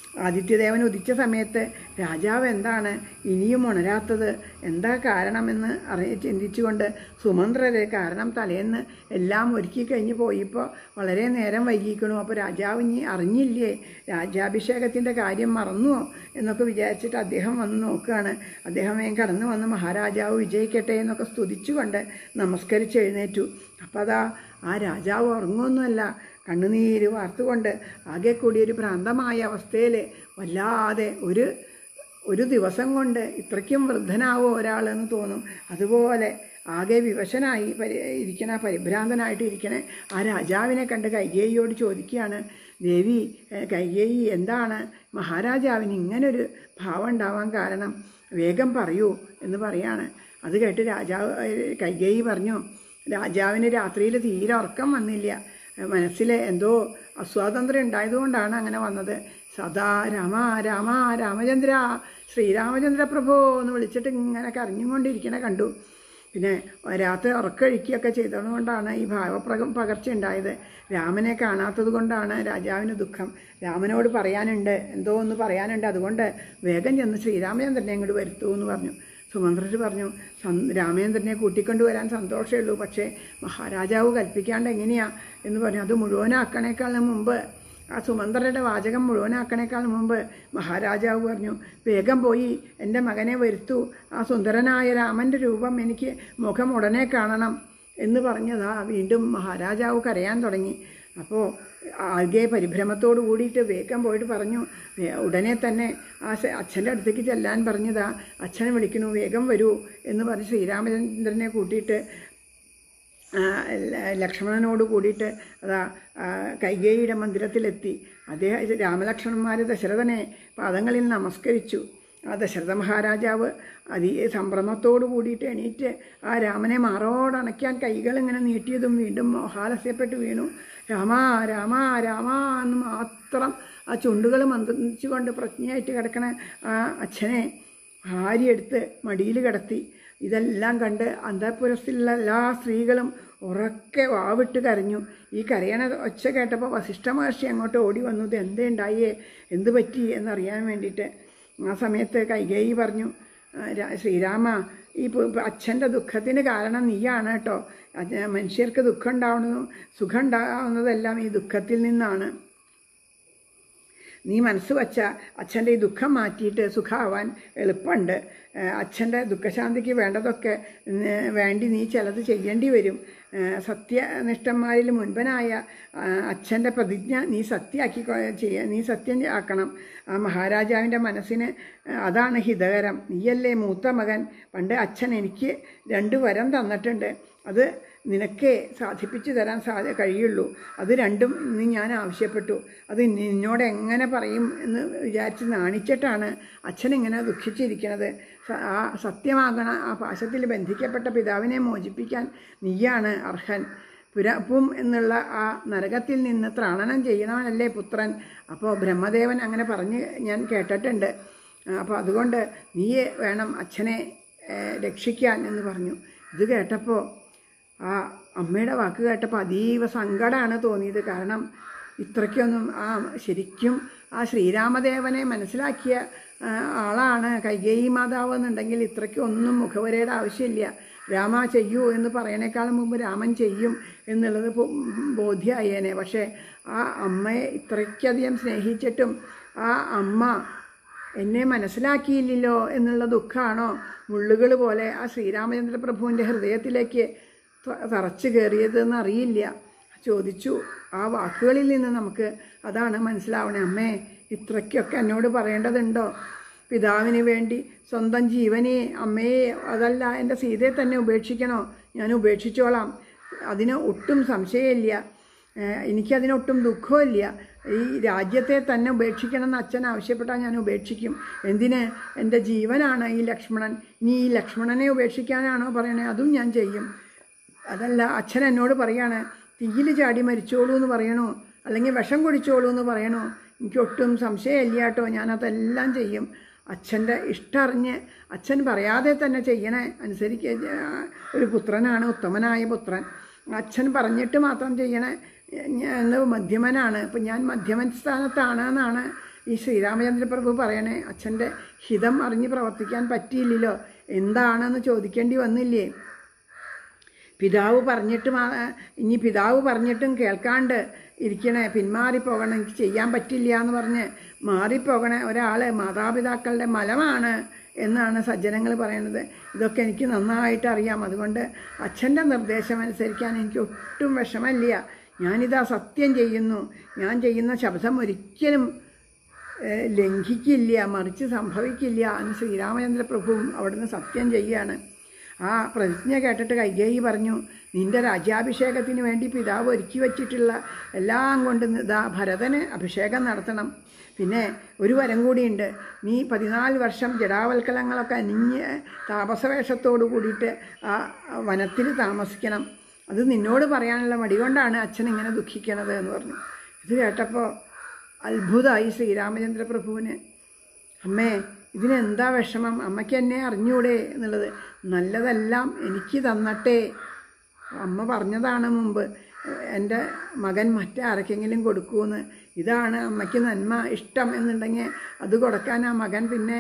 ആദിത്യദേവൻ ഉദിച്ച സമയത്ത് രാജാവ് എന്താണ് ഇനിയും ഉണരാത്തത് എന്താ കാരണമെന്ന് അറിയ ചിന്തിച്ചുകൊണ്ട് സുമന്ത്രരെ കാരണം തലേന്ന് എല്ലാം ഒരുക്കി കഴിഞ്ഞ് പോയപ്പോൾ വളരെ നേരം വൈകിക്കണു അപ്പോൾ രാജാവ് ഇനി അറിഞ്ഞില്ലേ രാജ്യാഭിഷേകത്തിൻ്റെ കാര്യം മറന്നുവോ എന്നൊക്കെ വിചാരിച്ചിട്ട് അദ്ദേഹം വന്ന് നോക്കുകയാണ് അദ്ദേഹം വേഗം കടന്നു വന്ന് മഹാരാജാവ് വിജയിക്കട്ടെ എന്നൊക്കെ സ്തുതിച്ചുകൊണ്ട് നമസ്കരിച്ച് എഴുന്നേറ്റു അപ്പോൾ അതാ ആ രാജാവ് ഉറങ്ങുമൊന്നുമല്ല കണ്ണുനീര് വാർത്തുകൊണ്ട് ആകെ കൂടി ഒരു ഭ്രാന്തമായ അവസ്ഥയിൽ വല്ലാതെ ഒരു ഒരു ദിവസം കൊണ്ട് ഇത്രയ്ക്കും വൃദ്ധനാവോ ഒരാളെന്ന് തോന്നും അതുപോലെ ആകെ വിവശനായി പരി ഇരിക്കണ പരിഭ്രാന്തനായിട്ട് ഇരിക്കണ ആ രാജാവിനെ കണ്ട് കൈകേയിയോട് ചോദിക്കുകയാണ് ദേവി ഏഹ്, കൈകേയി എന്താണ് മഹാരാജാവിന് ഇങ്ങനൊരു ഭാവം ഉണ്ടാവാൻ കാരണം വേഗം പറയൂ എന്ന് പറയാണ് അത് കേട്ട് രാജാവ് ഏഹ്, കൈകേയി പറഞ്ഞു രാജാവിന് രാത്രിയിൽ തീരെ ഉറക്കം വന്നില്ല മനസ്സിൽ എന്തോ അസ്വാതന്ത്ര്യം ഉണ്ടായതുകൊണ്ടാണ് അങ്ങനെ വന്നത് സദാ രാമ രാമ രാമചന്ദ്ര ശ്രീരാമചന്ദ്ര പ്രഭോ എന്ന് വിളിച്ചിട്ട് ഇങ്ങനെ കരഞ്ഞുകൊണ്ടിരിക്കണ കണ്ടു പിന്നെ രാത്രി ഉറക്കഴിക്കുകയൊക്കെ ചെയ്തതുകൊണ്ടാണ് ഈ ഭാവപ്രക പകർച്ച ഉണ്ടായത് രാമനെ കാണാത്തത് കൊണ്ടാണ് രാജാവിന് ദുഃഖം രാമനോട് പറയാനുണ്ട് എന്തോ ഒന്ന് പറയാനുണ്ട് അതുകൊണ്ട് വേഗം ചെന്ന് ശ്രീരാമചന്ദ്രനെ ഇങ്ങോട്ട് വരുത്തൂ എന്ന് പറഞ്ഞു സുമന്ത്രർ പറഞ്ഞു "സം- രാമചന്ദ്രനെ കൂട്ടിക്കൊണ്ടുവരാൻ സന്തോഷമേ ഉള്ളൂ പക്ഷേ മഹാരാജാവ് കൽപ്പിക്കാണ്ട് എങ്ങനെയാ എന്ന് പറഞ്ഞു അത് മുഴുവനാക്കണേക്കാളിന് മുമ്പ് ആ സുമന്ത്രരുടെ വാചകം മുഴുവനാക്കണേക്കാൾ മുമ്പ് മഹാരാജാവ് പറഞ്ഞു വേഗം പോയി എൻ്റെ മകനെ വരുത്തൂ ആ സുന്ദരനായ രാമൻ്റെ രൂപം എനിക്ക് മുഖം ഉടനെ കാണണം എന്ന് പറഞ്ഞതാ വീണ്ടും മഹാരാജാവ് കരയാൻ തുടങ്ങി അപ്പോൾ ആകെ പരിഭ്രമത്തോട് കൂടിയിട്ട് വേഗം പോയിട്ട് പറഞ്ഞു "വേ- ഉടനെ തന്നെ ആ സ- അച്ഛൻ്റെ അടുത്തേക്ക് ചെല്ലാൻ പറഞ്ഞതാ അച്ഛനെ വിളിക്കണു വേഗം വരൂ എന്ന് പറഞ്ഞ് ശ്രീരാമചന്ദ്രനെ കൂട്ടിയിട്ട് ആ, ല- ലക്ഷ്മണനോട് കൂടിയിട്ട് അതാ ആ, കൈകേയിയുടെ മന്ദിരത്തിലെത്തി അദ്ദേഹം രാമലക്ഷ്മണന്മാർ ദശരഥനെ പാദങ്ങളിൽ നമസ്കരിച്ചു ആ ദശരഥ മഹാരാജാവ് അതി സംഭ്രമത്തോട് കൂടിയിട്ട് എണീറ്റ് ആ രാമനെ മാറോടണയ്ക്കാൻ കൈകൾ ഇങ്ങനെ നീട്ടിയതും വീണ്ടും മോഹാലസ്യപ്പെട്ട് വീണു രാമ രാമ രാമ എന്ന് മാത്രം ആ ചുണ്ടുകൾ മന്ത്രിച്ചുകൊണ്ട് പ്രജ്ഞയായിട്ട് കിടക്കണ ആ അച്ഛനെ ഭാര്യയെടുത്ത് മടിയിൽ കിടത്തി ഇതെല്ലാം കണ്ട് അന്തഃപുരത്തിലുള്ള എല്ലാ സ്ത്രീകളും ഉറക്കെ വാവിട്ട് കരഞ്ഞു ഈ കരയണ ഒച്ച കേട്ടപ്പോൾ വസിഷ്ഠ മഹർഷി അങ്ങോട്ട് ഓടി വന്നു ഇത് എന്തേ ഉണ്ടായേ എന്ത് പറ്റി എന്നറിയാൻ വേണ്ടിയിട്ട് ആ സമയത്ത് കൈകേയി പറഞ്ഞു "ആ, രാ- ശ്രീരാമ ഈ അച്ഛൻ്റെ ദുഃഖത്തിന് കാരണം നീയാണ് കേട്ടോ അത് മനുഷ്യർക്ക് ദുഃഖം ഉണ്ടാവുന്നതും സുഖം ഉണ്ടാവുന്നതെല്ലാം ഈ ദുഃഖത്തിൽ നിന്നാണ് നീ മനസ്സ് വച്ച അച്ഛൻ്റെ ഈ ദുഃഖം മാറ്റിയിട്ട് സുഖമാവാൻ എളുപ്പമുണ്ട് ഏഹ് അച്ഛൻ്റെ ദുഃഖശാന്തിക്ക് വേണ്ടതൊക്കെ ഏഹ് വേണ്ടി നീ ചിലത് ചെയ്യേണ്ടി വരും ഏഹ് സത്യനിഷ്ഠന്മാരിൽ മുൻപനായ ആ, അച്ഛൻ്റെ പ്രതിജ്ഞ നീ സത്യമാക്കി ചെയ്യ നീ സത്യം ആക്കണം ആ മഹാരാജാവിൻ്റെ മനസ്സിന് അതാണ് ഹിതകരം നീയല്ലേ മൂത്ത മകൻ പണ്ട് അച്ഛൻ എനിക്ക് രണ്ട് വരം തന്നിട്ടുണ്ട് അത് നിനക്കേ സാധിപ്പിച്ചു തരാൻ സാധ കഴിയുള്ളൂ അത് രണ്ടും ഇന്ന് ഞാൻ ആവശ്യപ്പെട്ടു അത് നിന്നോട് എങ്ങനെ പറയും എന്ന് വിചാരിച്ച് നാണിച്ചിട്ടാണ് അച്ഛൻ ഇങ്ങനെ ദുഃഖിച്ചിരിക്കുന്നത് സ- ആ സത്യമാകണ ആ പാശത്തിൽ ബന്ധിക്കപ്പെട്ട പിതാവിനെ മോചിപ്പിക്കാൻ നീയാണ് അർഹൻ പുരപ്പും എന്നുള്ള ആ നരകത്തിൽ നിന്ന് ത്രാണനം ചെയ്യണവനല്ലേ പുത്രൻ അപ്പോൾ ബ്രഹ്മദേവൻ അങ്ങനെ പറഞ്ഞ് ഞാൻ കേട്ടിട്ടുണ്ട് അപ്പോൾ അതുകൊണ്ട് നീയെ വേണം അച്ഛനെ ഏഹ്, രക്ഷിക്കാൻ എന്ന് പറഞ്ഞു ഇത് കേട്ടപ്പോൾ ആ അമ്മയുടെ വാക്ക് കേട്ടപ്പോൾ അതീവ സങ്കടമാണ് തോന്നിയത് കാരണം ഇത്രയ്ക്കൊന്നും ആ ശരിക്കും ആ ശ്രീരാമദേവനെ മനസ്സിലാക്കിയ ആ, ആളാണ് കൈകേയി മാതാവ് എന്നുണ്ടെങ്കിൽ ഇത്രയ്ക്കൊന്നും മുഖവരയുടെ ആവശ്യമില്ല രാമ ചെയ്യൂ എന്ന് പറയണേക്കാളും മുമ്പ് രാമൻ ചെയ്യും എന്നുള്ളത് ബോ- ബോധ്യമായേനെ പക്ഷേ ആ അമ്മയെ ഇത്രയ്ക്കധികം സ്നേഹിച്ചിട്ടും ആ അമ്മ എന്നെ മനസ്സിലാക്കിയില്ലല്ലോ എന്നുള്ള ദുഃഖമാണോ മുള്ളുകൾ പോലെ ആ ശ്രീരാമചന്ദ്ര പ്രഭുവിൻ്റെ ഹൃദയത്തിലേക്ക് ത- തറച്ചു കയറിയതെന്ന് അറിയില്ല ചോദിച്ചു ആ വാക്കുകളിൽ നിന്ന് നമുക്ക് അതാണ് മനസ്സിലാവണേ അമ്മേ ഇത്രയ്ക്കൊക്കെ എന്നോട് പറയേണ്ടതുണ്ടോ പിതാവിന് വേണ്ടി സ്വന്തം ജീവനെ അമ്മയെ അതല്ല എൻ്റെ സീതയെ തന്നെ ഉപേക്ഷിക്കണോ ഞാൻ ഉപേക്ഷിച്ചോളാം അതിന് ഒട്ടും സംശയമില്ല ഏഹ് എനിക്കതിനൊട്ടും ദുഃഖമില്ല ഈ രാജ്യത്തെ തന്നെ ഉപേക്ഷിക്കണം എന്ന് അച്ഛൻ ആവശ്യപ്പെട്ടാൽ ഞാൻ ഉപേക്ഷിക്കും എന്തിന് എൻ്റെ ജീവനാണ് ഈ ലക്ഷ്മണൻ ഇനി ഈ ലക്ഷ്മണനെ ഉപേക്ഷിക്കാനാണോ പറയണേ അതും ഞാൻ ചെയ്യും അതല്ല അച്ഛൻ എന്നോട് പറയാണ് തീയിൽ ചാടി മരിച്ചോളൂ എന്ന് പറയണോ അല്ലെങ്കിൽ വിഷം കുടിച്ചോളൂ എന്ന് പറയണോ എനിക്കൊട്ടും സംശയമില്ല കേട്ടോ ഞാനതെല്ലാം ചെയ്യും അച്ഛൻ്റെ ഇഷ്ടറിഞ്ഞ് അച്ഛൻ പറയാതെ തന്നെ ചെയ്യണേ അനുസരിക്കുക ഒരു പുത്രനാണ് ഉത്തമനായ പുത്രൻ അച്ഛൻ പറഞ്ഞിട്ട് മാത്രം ചെയ്യണേ ഞാൻ മധ്യമനാണ് ഇപ്പം ഞാൻ മധ്യമൻ സ്ഥാനത്താണ് എന്നാണ് ഈ ശ്രീരാമചന്ദ്രപ്രഭു പറയണേ അച്ഛൻ്റെ ഹിതം അറിഞ്ഞ് പ്രവർത്തിക്കാൻ പറ്റിയില്ലല്ലോ എന്താണെന്ന് ചോദിക്കേണ്ടി വന്നില്ലേ പിതാവ് പറഞ്ഞിട്ടും ആ- ഇനി പിതാവ് പറഞ്ഞിട്ടും കേൾക്കാണ്ട് ഇരിക്കണേ പിന്മാറിപ്പോകണം എനിക്ക് ചെയ്യാൻ പറ്റില്ല എന്ന് പറഞ്ഞ് മാറിപ്പോകണ ഒരാൾ മാതാപിതാക്കളുടെ മലമാണ് എന്നാണ് സജ്ജനങ്ങൾ പറയുന്നത് ഇതൊക്കെ എനിക്ക് നന്നായിട്ട് അറിയാം അതുകൊണ്ട് അച്ഛൻ്റെ നിർദ്ദേശം അനുസരിക്കാൻ എനിക്ക് ഒട്ടും വിഷമമില്ല ഞാനിതാ സത്യം ചെയ്യുന്നു ഞാൻ ചെയ്യുന്ന ശബ്ദം ഒരിക്കലും ഏഹ്, ലംഘിക്കില്ല മറിച്ച് സംഭവിക്കില്ല എന്ന് ശ്രീരാമചന്ദ്ര പ്രഭുവും അവിടുന്ന് സത്യം ചെയ്യുകയാണ് ആ പ്രതിജ്ഞ കേട്ടിട്ട് കൈകേയി പറഞ്ഞു നിന്റെ രാജ്യാഭിഷേകത്തിന് വേണ്ടി പിതാവ് ഒരുക്കി വച്ചിട്ടുള്ള എല്ലാം കൊണ്ട് ഇതാ ഭരതന് അഭിഷേകം നടത്തണം പിന്നെ ഒരു വരം കൂടിയുണ്ട് നീ പതിനാല് വർഷം ജടാവൽക്കലങ്ങളൊക്കെ അനിഞ്ഞ് താപസവേഷത്തോട് കൂടിയിട്ട് ആ വനത്തിൽ താമസിക്കണം അത് നിന്നോട് പറയാനുള്ള മടി കൊണ്ടാണ് അച്ഛൻ ഇങ്ങനെ ദുഃഖിക്കണത് എന്ന് പറഞ്ഞു ഇത് കേട്ടപ്പോൾ അത്ഭുതമായി ശ്രീരാമചന്ദ്ര പ്രഭുവിന് അമ്മേ ഇതിനെന്താ വിഷമം അമ്മയ്ക്ക് എന്നെ അറിഞ്ഞൂടെ എന്നുള്ളത് നല്ലതെല്ലാം എനിക്ക് തന്നട്ടെ അമ്മ പറഞ്ഞതാണ് മുമ്പ് എൻ്റെ മകൻ മറ്റാർക്കെങ്കിലും കൊടുക്കൂന്ന് ഇതാണ് അമ്മയ്ക്ക് നന്മ ഇഷ്ടം എന്നുണ്ടെങ്കിൽ അത് കൊടുക്കാൻ ആ മകൻ പിന്നെ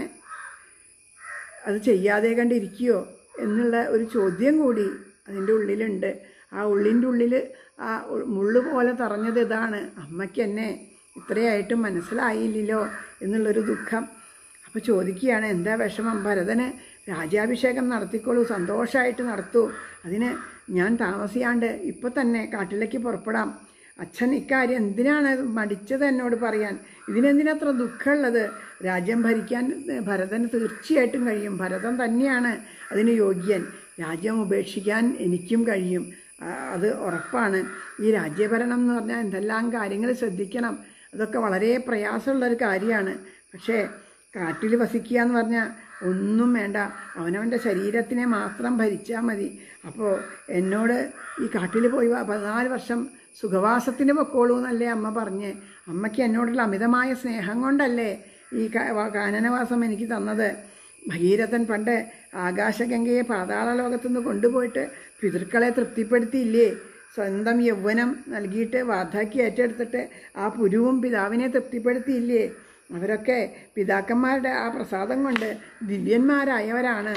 അത് ചെയ്യാതെ കണ്ടിരിക്കുകയോ എന്നുള്ള ഒരു ചോദ്യം കൂടി അതിൻ്റെ ഉള്ളിലുണ്ട് ആ ഉള്ളിൻ്റെ ഉള്ളിൽ ആ ഉ- മുള്ളു പോലെ തറഞ്ഞത് ഇതാണ് അമ്മയ്ക്ക് എന്നെ ഇത്രയായിട്ടും മനസ്സിലായില്ലല്ലോ എന്നുള്ളൊരു ദുഃഖം അപ്പോൾ ചോദിക്കുകയാണ് എന്താ വിഷമം ഭരതന് രാജ്യാഭിഷേകം നടത്തിക്കോളൂ സന്തോഷമായിട്ട് നടത്തൂ അതിന് ഞാൻ താമസിയാണ്ട് ഇപ്പോൾ തന്നെ കാട്ടിലേക്ക് പുറപ്പെടാം അച്ഛൻ ഇക്കാര്യം എന്തിനാണ് മടിച്ചത് എന്നോട് പറയാൻ ഇതിനെന്തിനത്ര ദുഃഖമുള്ളത് രാജ്യം ഭരിക്കാൻ ഭരതന് തീർച്ചയായിട്ടും കഴിയും ഭരതൻ തന്നെയാണ് അതിന് യോഗ്യൻ രാജ്യം ഉപേക്ഷിക്കാൻ എനിക്കും കഴിയും ആ, അത് ഉറപ്പാണ് ഈ രാജ്യഭരണം എന്ന് പറഞ്ഞാൽ എന്തെല്ലാം കാര്യങ്ങൾ ശ്രദ്ധിക്കണം അതൊക്കെ വളരെ പ്രയാസമുള്ളൊരു കാര്യമാണ് പക്ഷേ കാട്ടിൽ വസിക്കുക എന്ന് പറഞ്ഞാൽ ഒന്നും വേണ്ട അവനവൻ്റെ ശരീരത്തിനെ മാത്രം ഭരിച്ചാൽ മതി അപ്പോൾ എന്നോട് ഈ കാട്ടിൽ പോയി വാ, പതിനാല് വർഷം സുഖവാസത്തിന് പൊക്കോളൂ എന്നല്ലേ അമ്മ പറഞ്ഞ് അമ്മയ്ക്ക് എന്നോടുള്ള അമിതമായ സ്നേഹം കൊണ്ടല്ലേ ഈ കാ- വാ- കാനനവാസം എനിക്ക് തന്നത് ഭഗീരഥൻ പണ്ട് ആകാശഗംഗയെ പാതാള ലോകത്തുനിന്ന് കൊണ്ടുപോയിട്ട് പിതൃക്കളെ തൃപ്തിപ്പെടുത്തിയില്ലേ സ്വന്തം യൗവനം നൽകിയിട്ട് വാർദ്ധക്യം ഏറ്റെടുത്തിട്ട് ആ പുരുവും പിതാവിനെ തൃപ്തിപ്പെടുത്തിയില്ലേ അവരൊക്കെ പിതാക്കന്മാരുടെ ആ പ്രസാദം കൊണ്ട് ദിവ്യന്മാരായവരാണ്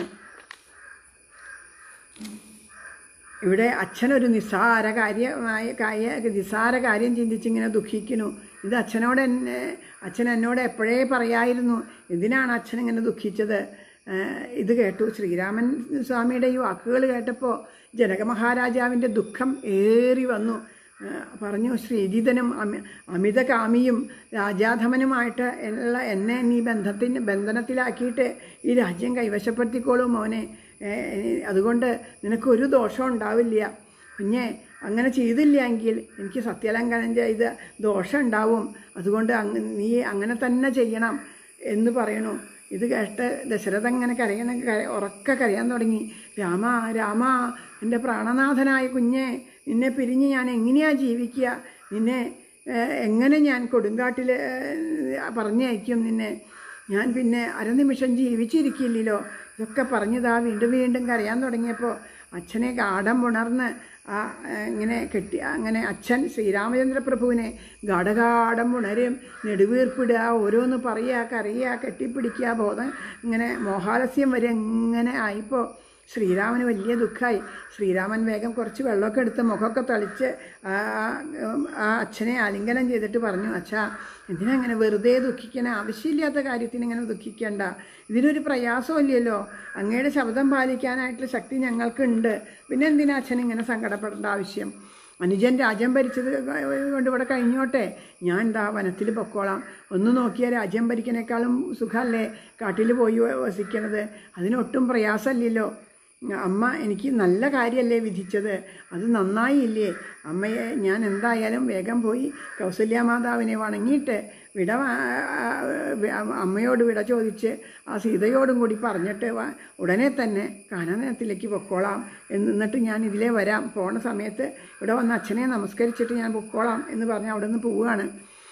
ഇവിടെ അച്ഛനൊരു നിസ്സാര കാര്യമായ കാര്യ നിസ്സാര കാര്യം ചിന്തിച്ചിങ്ങനെ ദുഃഖിക്കുന്നു ഇത് അച്ഛനോട് എന്നെ അച്ഛൻ എന്നോട് എപ്പോഴേ പറയായിരുന്നു എന്തിനാണ് അച്ഛൻ ഇങ്ങനെ ദുഃഖിച്ചത് ഏഹ് ഇത് കേട്ടു ശ്രീരാമൻ സ്വാമിയുടെ ഈ വാക്കുകൾ കേട്ടപ്പോൾ ജനകമഹാരാജാവിൻ്റെ ദുഃഖം ഏറി വന്നു ഏഹ് പറഞ്ഞു ശ്രീജിതനും അമി അമിതകാമിയും രാജാധമനുമായിട്ട് ഉള്ള എന്നെ നീ ബന്ധത്തിന് ബന്ധനത്തിലാക്കിയിട്ട് ഈ രാജ്യം കൈവശപ്പെടുത്തിക്കോളൂ മോനെ ഏഹ് അതുകൊണ്ട് നിനക്കൊരു ദോഷം ഉണ്ടാവില്ല കുഞ്ഞെ അങ്ങനെ ചെയ്തില്ലെങ്കിൽ എനിക്ക് സത്യലംഘനം ചെയ്ത് ദോഷം ഉണ്ടാവും അതുകൊണ്ട് അങ്ങ് നീ അങ്ങനെ തന്നെ ചെയ്യണം എന്ന് പറയണു ഇത് കേട്ട് ദശരഥ ഇങ്ങനെ കരയണ കര- ഉറക്കെ കരയാൻ തുടങ്ങി രാമ രാമ എൻ്റെ പ്രാണനാഥനായ കുഞ്ഞെ നിന്നെ പിരിഞ്ഞ് ഞാൻ എങ്ങനെയാ ജീവിക്കുക നിന്നെ ഏഹ്, എങ്ങനെ ഞാൻ കൊടുങ്കാട്ടിൽ പറഞ്ഞയക്കും നിന്നെ ഞാൻ പിന്നെ അരനിമിഷം ജീവിച്ചിരിക്കില്ലല്ലോ ഇതൊക്കെ പറഞ്ഞതാ വീണ്ടും വീണ്ടും കരയാൻ തുടങ്ങിയപ്പോൾ അച്ഛനെ ഗാഠം ഉണർന്ന് ആ ഏഹ്, ഇങ്ങനെ കെട്ടി അങ്ങനെ അച്ഛൻ ശ്രീരാമചന്ദ്ര പ്രഭുവിനെ ഗാഠഗാഠം ഉണരും നെടുവീർപ്പിടുക ഓരോന്ന് പറയുക കരയുക കെട്ടിപ്പിടിക്കുക ബോധം ഇങ്ങനെ മോഹാലസ്യം വരെ ഇങ്ങനെ ആയിപ്പോൾ ശ്രീരാമന് വലിയ ദുഃഖമായി ശ്രീരാമൻ വേഗം കുറച്ച് വെള്ളമൊക്കെ എടുത്ത് മുഖമൊക്കെ തളിച്ച് ആ ആ അച്ഛനെ ആലിംഗനം ചെയ്തിട്ട് പറഞ്ഞു അച്ഛാ എന്തിനാ ഇങ്ങനെ വെറുതെ ദുഃഖിക്കണ ആവശ്യമില്ലാത്ത കാര്യത്തിന് ഇങ്ങനെ ദുഃഖിക്കേണ്ട ഇതിനൊരു പ്രയാസമില്ലല്ലോ അങ്ങയുടെ ശബ്ദം പാലിക്കാനായിട്ടുള്ള ശക്തി ഞങ്ങൾക്കുണ്ട് പിന്നെ എന്തിനാ അച്ഛൻ ഇങ്ങനെ സങ്കടപ്പെടേണ്ട ആവശ്യം അനുജൻ രാജ്യം ഭരിച്ചത് കൊണ്ട് ഇവിടെ കഴിഞ്ഞോട്ടെ ഞാൻ എന്താ വനത്തിൽ പൊക്കോളാം ഒന്ന് നോക്കിയാൽ രാജ്യം ഭരിക്കണേക്കാളും സുഖമല്ലേ കാട്ടിൽ പോയി വസിക്കണത് അതിനൊട്ടും പ്രയാസമില്ലല്ലോ അമ്മ എനിക്ക് നല്ല കാര്യമല്ലേ വിധിച്ചത് അത് നന്നായില്ലേ അമ്മയെ ഞാൻ എന്തായാലും വേഗം പോയി കൗസല്യ മാതാവിനെ വണങ്ങിയിട്ട് വിട വാ- അമ്മയോട് വിട ചോദിച്ച് ആ സീതയോടും കൂടി പറഞ്ഞിട്ട് വാ- ഉടനെ തന്നെ കാനനത്തിലേക്ക് പൊക്കോളാം എന്നിട്ട് ഞാൻ ഇതിലേ വരാം പോണ സമയത്ത് ഇവിടെ വന്ന് അച്ഛനെ നമസ്കരിച്ചിട്ട് ഞാൻ പൊക്കോളാം എന്ന് പറഞ്ഞ് അവിടെ നിന്ന് പോവുകയാണ്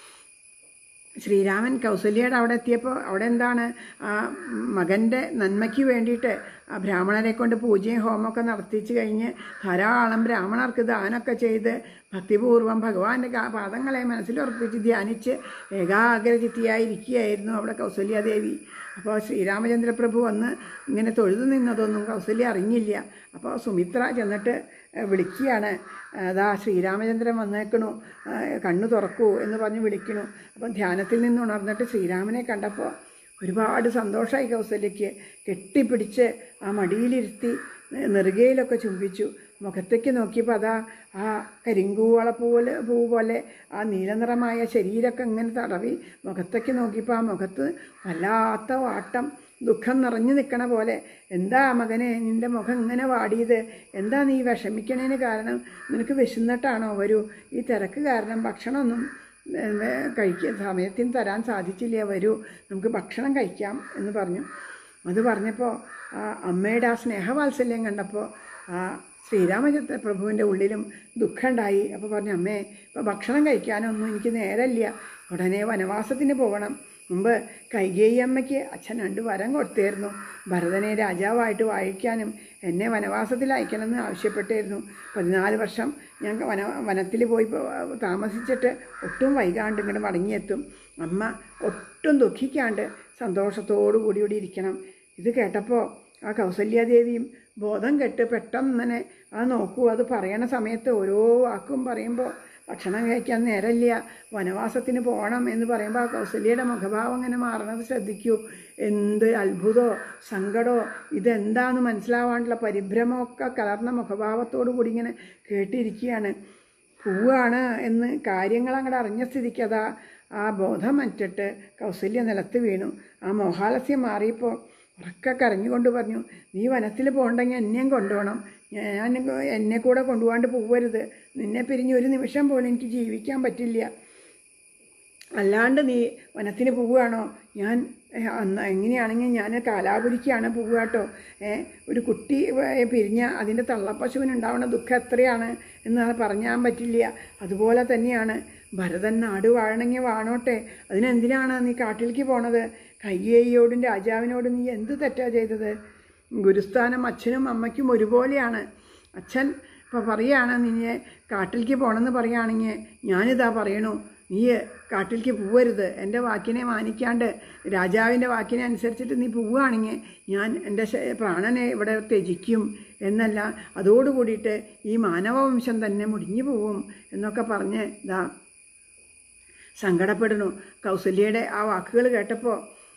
ശ്രീരാമൻ കൗസല്യയുടെ അവിടെ എത്തിയപ്പോൾ അവിടെ എന്താണ് ആ മകൻ്റെ നന്മയ്ക്ക് വേണ്ടിയിട്ട് ആ ബ്രാഹ്മണരെ കൊണ്ട് പൂജയും ഹോമമൊക്കെ നടത്തിച്ച് കഴിഞ്ഞ് ധാരാളം ബ്രാഹ്മണർക്ക് ദാനമൊക്കെ ചെയ്ത് ഭക്തിപൂർവ്വം ഭഗവാന്റെ കാ- പാദങ്ങളെ മനസ്സിലുറപ്പിച്ച് ധ്യാനിച്ച് ഏകാഗ്രചിത്തിയായിരിക്കുകയായിരുന്നു അവിടെ കൗസല്യാദേവി അപ്പോൾ ശ്രീരാമചന്ദ്രപ്രഭു വന്ന് ഇങ്ങനെ തൊഴുതു നിന്നതൊന്നും കൗസല്യ അറിഞ്ഞില്ല അപ്പോൾ സുമിത്ര ചെന്നിട്ട് ഏഹ്, വിളിക്കുകയാണ് അതാ ശ്രീരാമചന്ദ്രൻ വന്നേക്കണു ഏഹ്, കണ്ണു തുറക്കൂ എന്ന് പറഞ്ഞ് വിളിക്കണു അപ്പം ധ്യാനത്തിൽ നിന്ന് ഉണർന്നിട്ട് ശ്രീരാമനെ കണ്ടപ്പോൾ ഒരുപാട് സന്തോഷമായി കൗസല്യയ്ക്ക് കെട്ടിപ്പിടിച്ച് ആ മടിയിലിരുത്തി നെറുകയിലൊക്കെ ചുംബിച്ചു മുഖത്തേക്ക് നോക്കിയപ്പോൾ അതാ ആ കരിങ്കൂവള പോലെ പൂ പോലെ ആ നീലനിറമായ ശരീരമൊക്കെ ഇങ്ങനെ തടവി മുഖത്തേക്ക് നോക്കിയപ്പോൾ ആ മുഖത്ത് വല്ലാത്ത വാട്ടം ദുഃഖം നിറഞ്ഞു നിൽക്കണ പോലെ എന്താ മകനെ നിൻ്റെ മുഖം ഇങ്ങനെ വാടിയത് എന്താ നീ വിഷമിക്കണേന് കാരണം നിനക്ക് വിശന്നിട്ടാണോ വരൂ ഈ തിരക്ക് കാരണം ഭക്ഷണമൊന്നും കഴിക്കാൻ സമയത്തിന് തരാൻ സാധിച്ചില്ല വരൂ നമുക്ക് ഭക്ഷണം കഴിക്കാം എന്ന് പറഞ്ഞു അത് പറഞ്ഞപ്പോൾ ആ അമ്മയുടെ ആ സ്നേഹവാത്സല്യം കണ്ടപ്പോൾ ആ ശ്രീരാമചന്ദ്ര പ്രഭുവിൻ്റെ ഉള്ളിലും ദുഃഖമുണ്ടായി അപ്പോൾ പറഞ്ഞു അമ്മേ ഇപ്പോൾ ഭക്ഷണം കഴിക്കാനൊന്നും എനിക്ക് നേരമില്ല ഉടനെ വനവാസത്തിന് പോകണം മുമ്പ് കൈകേയി അമ്മയ്ക്ക് അച്ഛൻ രണ്ട് വരം കൊടുത്തായിരുന്നു ഭരതനെ രാജാവായിട്ട് വാഴിക്കാനും എന്നെ വനവാസത്തിൽ അയക്കണമെന്ന് ആവശ്യപ്പെട്ടായിരുന്നു പതിനാല് വർഷം ഞാൻ വന വനത്തിൽ പോയി പോ- താമസിച്ചിട്ട് ഒട്ടും വൈകാണ്ട് ഇങ്ങോട്ട് മടങ്ങിയെത്തും അമ്മ ഒട്ടും ദുഃഖിക്കാണ്ട് സന്തോഷത്തോടു കൂടി ഇവിടെ ഇരിക്കണം ഇത് കേട്ടപ്പോൾ ആ കൗസല്യാദേവിയും ബോധം കെട്ട് പെട്ടെന്ന് തന്നെ അത് നോക്കൂ അത് പറയണ സമയത്ത് ഓരോ വാക്കും പറയുമ്പോൾ ഭക്ഷണം കഴിക്കാൻ നേരമില്ല വനവാസത്തിന് പോകണം എന്ന് പറയുമ്പോൾ ആ കൗസല്യയുടെ മുഖഭാവം ഇങ്ങനെ മാറണത് ശ്രദ്ധിക്കൂ എന്ത് അത്ഭുതമോ സങ്കടമോ ഇതെന്താന്ന് മനസ്സിലാവാണ്ടുള്ള പരിഭ്രമമൊക്കെ കലർന്ന മുഖഭാവത്തോടു കൂടി ഇങ്ങനെ കേട്ടിരിക്കുകയാണ് പൂവാണ് എന്ന് കാര്യങ്ങൾ അങ്ങോട്ട് അറിഞ്ഞ സ്ഥിതിക്ക് അതാ ആ ബോധം മറ്റിട്ട് കൗസല്യ നിലത്ത് വീണു ആ മോഹാലസ്യം മാറിയപ്പോൾ ഉറക്കെ കരഞ്ഞുകൊണ്ട് പറഞ്ഞു നീ വനത്തിൽ പോകണ്ടെങ്കിൽ എന്നെയും കൊണ്ടുപോകണം ഞാൻ എന്നെ കൂടെ കൊണ്ടുപോകാണ്ട് പോവരുത് നിന്നെ പിരിഞ്ഞ് ഒരു നിമിഷം പോലും എനിക്ക് ജീവിക്കാൻ പറ്റില്ല അല്ലാണ്ട് നീ വനത്തിന് പോവുകയാണോ ഞാൻ ഏ, അന്ന് എങ്ങനെയാണെങ്കിൽ ഞാൻ കാലാപുരിക്കാണ് പോവുക കേട്ടോ ഏ, ഒരു കുട്ടി ഏ, പിരിഞ്ഞ അതിൻ്റെ തള്ളപ്പശുവിനുണ്ടാവുന്ന ദുഃഖം എത്രയാണ് എന്ന് പറഞ്ഞാൻ പറ്റില്ല അതുപോലെ തന്നെയാണ് ഭരതൻ നാട് വാഴണമെങ്കിൽ വാണോട്ടെ അതിനെന്തിനാണ് നീ കാട്ടിലേക്ക് പോണത് കയ്യേയോടും രാജാവിനോടും നീ എന്ത് തെറ്റാ ചെയ്തത് ഗുരുസ്ഥാനം അച്ഛനും അമ്മയ്ക്കും ഒരുപോലെയാണ് അച്ഛൻ ഇപ്പോൾ പറയുകയാണ് നിന്നെ കാട്ടിലേക്ക് പോകണമെന്ന് പറയുകയാണെങ്കിൽ ഞാനിതാ പറയണു നീ കാട്ടിലേക്ക് പോവരുത് എൻ്റെ വാക്കിനെ മാനിക്കാണ്ട് രാജാവിൻ്റെ വാക്കിനെ അനുസരിച്ചിട്ട് നീ പോവുകയാണെങ്കിൽ ഞാൻ എൻ്റെ ശ- പ്രാണനെ ഇവിടെ ത്യജിക്കും എന്നല്ല അതോടുകൂടിയിട്ട് ഈ മാനവവംശം തന്നെ മുടിഞ്ഞു പോവും എന്നൊക്കെ പറഞ്ഞ് ഇതാ സങ്കടപ്പെടുന്നു കൗസല്യയുടെ ആ വാക്കുകൾ കേട്ടപ്പോൾ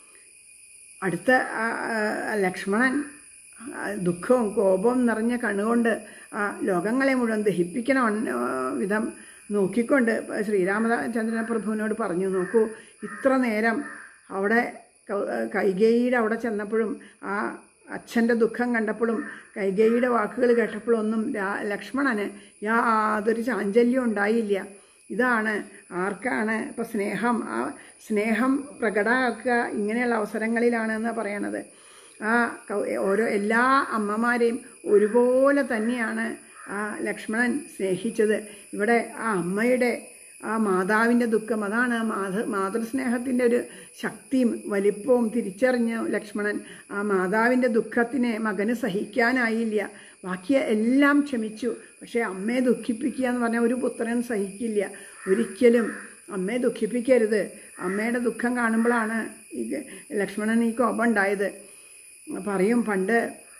അടുത്ത ആ, ആ, ലക്ഷ്മണൻ ആ, ദുഃഖവും കോപവും നിറഞ്ഞ കണ്ണുകൊണ്ട് ആ ലോകങ്ങളെ മുഴുവൻ ദഹിപ്പിക്കണ വണ്ണം, ആ, വിധം നോക്കിക്കൊണ്ട് ശ്രീരാമചന്ദ്രന പ്രഭുവിനോട് പറഞ്ഞു നോക്കൂ ഇത്ര നേരം അവിടെ കൗ- കൈകേയിയുടെ അവിടെ ചെന്നപ്പോഴും ആ അച്ഛൻ്റെ ദുഃഖം കണ്ടപ്പോഴും കൈകേയിയുടെ വാക്കുകൾ കേട്ടപ്പോഴും ഒന്നും രാ- ലക്ഷ്മണന് യാതൊരു ചാഞ്ചല്യം ഉണ്ടായില്ല ഇതാണ് ആർക്കാണ് ഇപ്പം സ്നേഹം ആ സ്നേഹം പ്രകടമാക്കുക ഇങ്ങനെയുള്ള അവസരങ്ങളിലാണ് എന്ന് പറയണത് ആ കൗ- ഓരോ എല്ലാ അമ്മമാരെയും ഒരുപോലെ തന്നെയാണ് ആ ലക്ഷ്മണൻ സ്നേഹിച്ചത് ഇവിടെ ആ അമ്മയുടെ ആ മാതാവിൻ്റെ ദുഃഖം അതാണ് മാത മാതൃസ്നേഹത്തിൻ്റെ ഒരു ശക്തിയും വലിപ്പവും തിരിച്ചറിഞ്ഞ ലക്ഷ്മണൻ ആ മാതാവിൻ്റെ ദുഃഖത്തിനെ മകന് സഹിക്കാനായില്ല ബാക്കി എല്ലാം ക്ഷമിച്ചു പക്ഷേ അമ്മയെ ദുഃഖിപ്പിക്കുക എന്ന് പറഞ്ഞാൽ ഒരു പുത്രൻ സഹിക്കില്ല ഒരിക്കലും അമ്മയെ ദുഃഖിപ്പിക്കരുത് അമ്മയുടെ ദുഃഖം കാണുമ്പോഴാണ് ഈ ലക്ഷ്മണൻ ഈ കോപം ഉണ്ടായത് പറയും പണ്ട്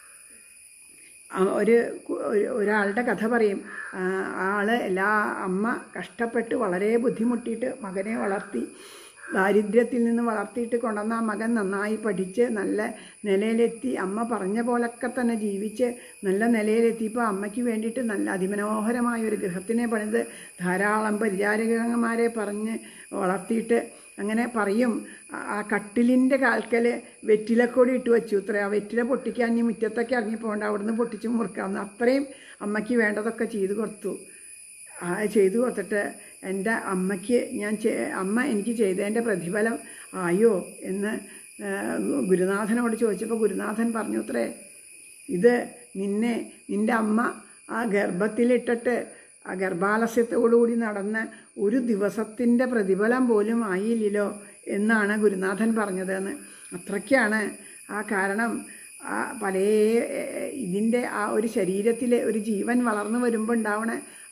ആ ഒരു കു- ഒരു- ഒരാളുടെ കഥ പറയും ആ, ആള് എല്ലാ അമ്മ കഷ്ടപ്പെട്ട് വളരെ ബുദ്ധിമുട്ടിയിട്ട് മകനെ വളർത്തി ദാരിദ്ര്യത്തിൽ നിന്ന് വളർത്തിയിട്ട് കൊണ്ടുവന്ന ആ മകൻ നന്നായി പഠിച്ച് നല്ല നിലയിലെത്തി അമ്മ പറഞ്ഞ പോലൊക്കെ തന്നെ ജീവിച്ച് നല്ല നിലയിലെത്തിയപ്പോൾ അമ്മയ്ക്ക് വേണ്ടിയിട്ട് നല്ല അതിമനോഹരമായ ഒരു ഗൃഹത്തിനെ പണിത് ധാരാളം പരിചാരകന്മാരെ പറഞ്ഞ് വളർത്തിയിട്ട് അങ്ങനെ പറയും ആ- ആ കട്ടിലിൻ്റെ കാൽക്കൽ വെറ്റിലക്കൊടി ഇട്ട് വെച്ചു ഇത്ര ആ വെറ്റില പൊട്ടിക്കാൻ ഇനി മുറ്റത്തൊക്കെ ഇറങ്ങി പോകണ്ട അവിടുന്ന് പൊട്ടിച്ച് മുറുക്കാവുന്ന അത്രയും അമ്മയ്ക്ക് വേണ്ടതൊക്കെ ചെയ്തു കൊടുത്തു ആ ചെയ്തു കൊടുത്തിട്ട് എൻ്റെ അമ്മയ്ക്ക് ഞാൻ ചെ- അമ്മ എനിക്ക് ചെയ്തതിൻ്റെ പ്രതിഫലം ആയോ എന്ന് ആ, ഗുരുനാഥനോട് ചോദിച്ചപ്പോൾ ഗുരുനാഥൻ പറഞ്ഞു അത്രേ ഇത് നിന്നെ നിൻ്റെ അമ്മ ആ ഗർഭത്തിലിട്ടിട്ട് ആ ഗർഭാലസ്യത്തോടുകൂടി നടന്ന ഒരു ദിവസത്തിൻ്റെ പ്രതിഫലം പോലും ആയില്ലല്ലോ എന്നാണ് ഗുരുനാഥൻ പറഞ്ഞതെന്ന് അത്രയ്ക്കാണ് ആ കാരണം ആ പല ഇതിൻ്റെ ആ ഒരു ശരീരത്തിൽ ഒരു ജീവൻ വളർന്നു വരുമ്പോൾ ഉണ്ടാവണ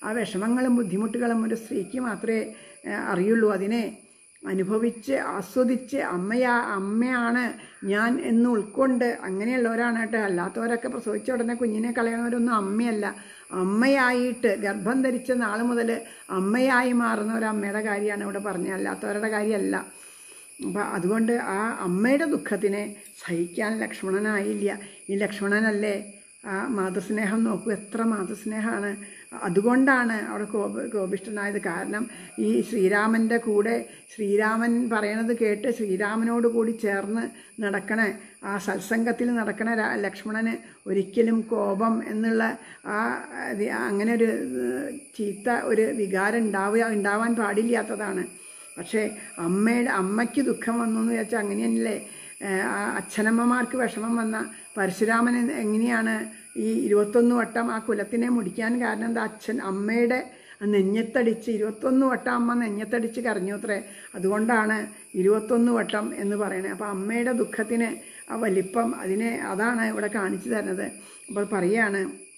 ആ വിഷമങ്ങളും ബുദ്ധിമുട്ടുകളും ഒരു സ്ത്രീക്ക് മാത്രമേ ഏഹ്, അറിയുള്ളൂ അതിനെ അനുഭവിച്ച് ആസ്വദിച്ച് അമ്മയാ അമ്മയാണ് ഞാൻ എന്ന് ഉൾക്കൊണ്ട് അങ്ങനെയുള്ളവരാണ് കേട്ടോ അല്ലാത്തവരൊക്കെ പ്രസവിച്ച ഉടനെ കുഞ്ഞിനെ കളയണവരൊന്നും അമ്മയല്ല അമ്മയായിട്ട് ഗർഭം ധരിച്ച നാൾ മുതൽ അമ്മയായി മാറുന്ന ഒരു അമ്മയുടെ കാര്യമാണ് ഇവിടെ പറഞ്ഞത് അല്ലാത്തവരുടെ കാര്യമല്ല അപ്പം അതുകൊണ്ട് ആ അമ്മയുടെ ദുഃഖത്തിനെ സഹിക്കാൻ ലക്ഷ്മണനായില്ല ഈ ലക്ഷ്മണനല്ലേ ആ മാതൃസ്നേഹം നോക്കൂ എത്ര മാതൃസ്നേഹമാണ് അതുകൊണ്ടാണ് അവിടെ കോപ കോപിഷ്ടനായത് കാരണം ഈ ശ്രീരാമൻ്റെ കൂടെ ശ്രീരാമൻ പറയണത് കേട്ട് ശ്രീരാമനോട് കൂടി ചേർന്ന് നടക്കണ ആ സത്സംഗത്തിൽ നടക്കണ രാ- ലക്ഷ്മണന് ഒരിക്കലും കോപം എന്നുള്ള ആ ഇത് അങ്ങനെ ഒരു ഏഹ്, ചീത്ത ഒരു വികാരം ഉണ്ടാവുക ഉണ്ടാവാൻ പാടില്ലാത്തതാണ് പക്ഷേ അമ്മയുടെ അമ്മയ്ക്ക് ദുഃഖം വന്നു എന്ന് വെച്ചാൽ അങ്ങനെയല്ലേ ഏഹ് ആ അച്ഛനമ്മമാർക്ക് വിഷമം വന്ന പരശുരാമൻ എ- എങ്ങനെയാണ് ഈ ഇരുപത്തൊന്ന് വട്ടം ആ കുലത്തിനെ മുടിക്കാൻ കാരണം എന്താ അച്ഛൻ അമ്മയുടെ ആ നെഞ്ഞത്തടിച്ച് ഇരുപത്തൊന്ന് വട്ടം അമ്മ നെഞ്ഞത്തടിച്ച് കരഞ്ഞു അത്രേ അതുകൊണ്ടാണ് ഇരുപത്തൊന്ന് വട്ടം എന്ന് പറയുന്നത് അപ്പോൾ അമ്മയുടെ ദുഃഖത്തിന് ആ വലിപ്പം അതിനെ അതാണ് ഇവിടെ കാണിച്ചു തരുന്നത് അപ്പോൾ പറയാണ്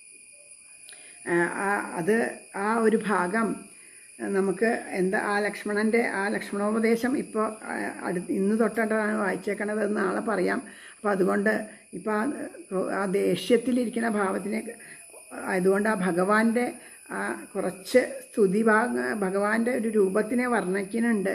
ആ, ആ- അത് ആ ഒരു ഭാഗം നമുക്ക് എന്താ ആ ലക്ഷ്മണൻ്റെ ആ ലക്ഷ്മണോപദേശം ഇപ്പോൾ അടുത്ത് ഇന്ന് തൊട്ടാണ് വായിച്ചേക്കണത് എന്ന് നാളെ പറയാം അപ്പോൾ അതുകൊണ്ട് ഇപ്പോൾ ആ ആ ദേഷ്യത്തിലിരിക്കുന്ന ഭാവത്തിനെ അതുകൊണ്ട് ആ ഭഗവാന്റെ ആ കുറച്ച് സ്തുതി ഭാഗ ഭഗവാന്റെ ഒരു രൂപത്തിനെ വർണ്ണിക്കുന്നുണ്ട്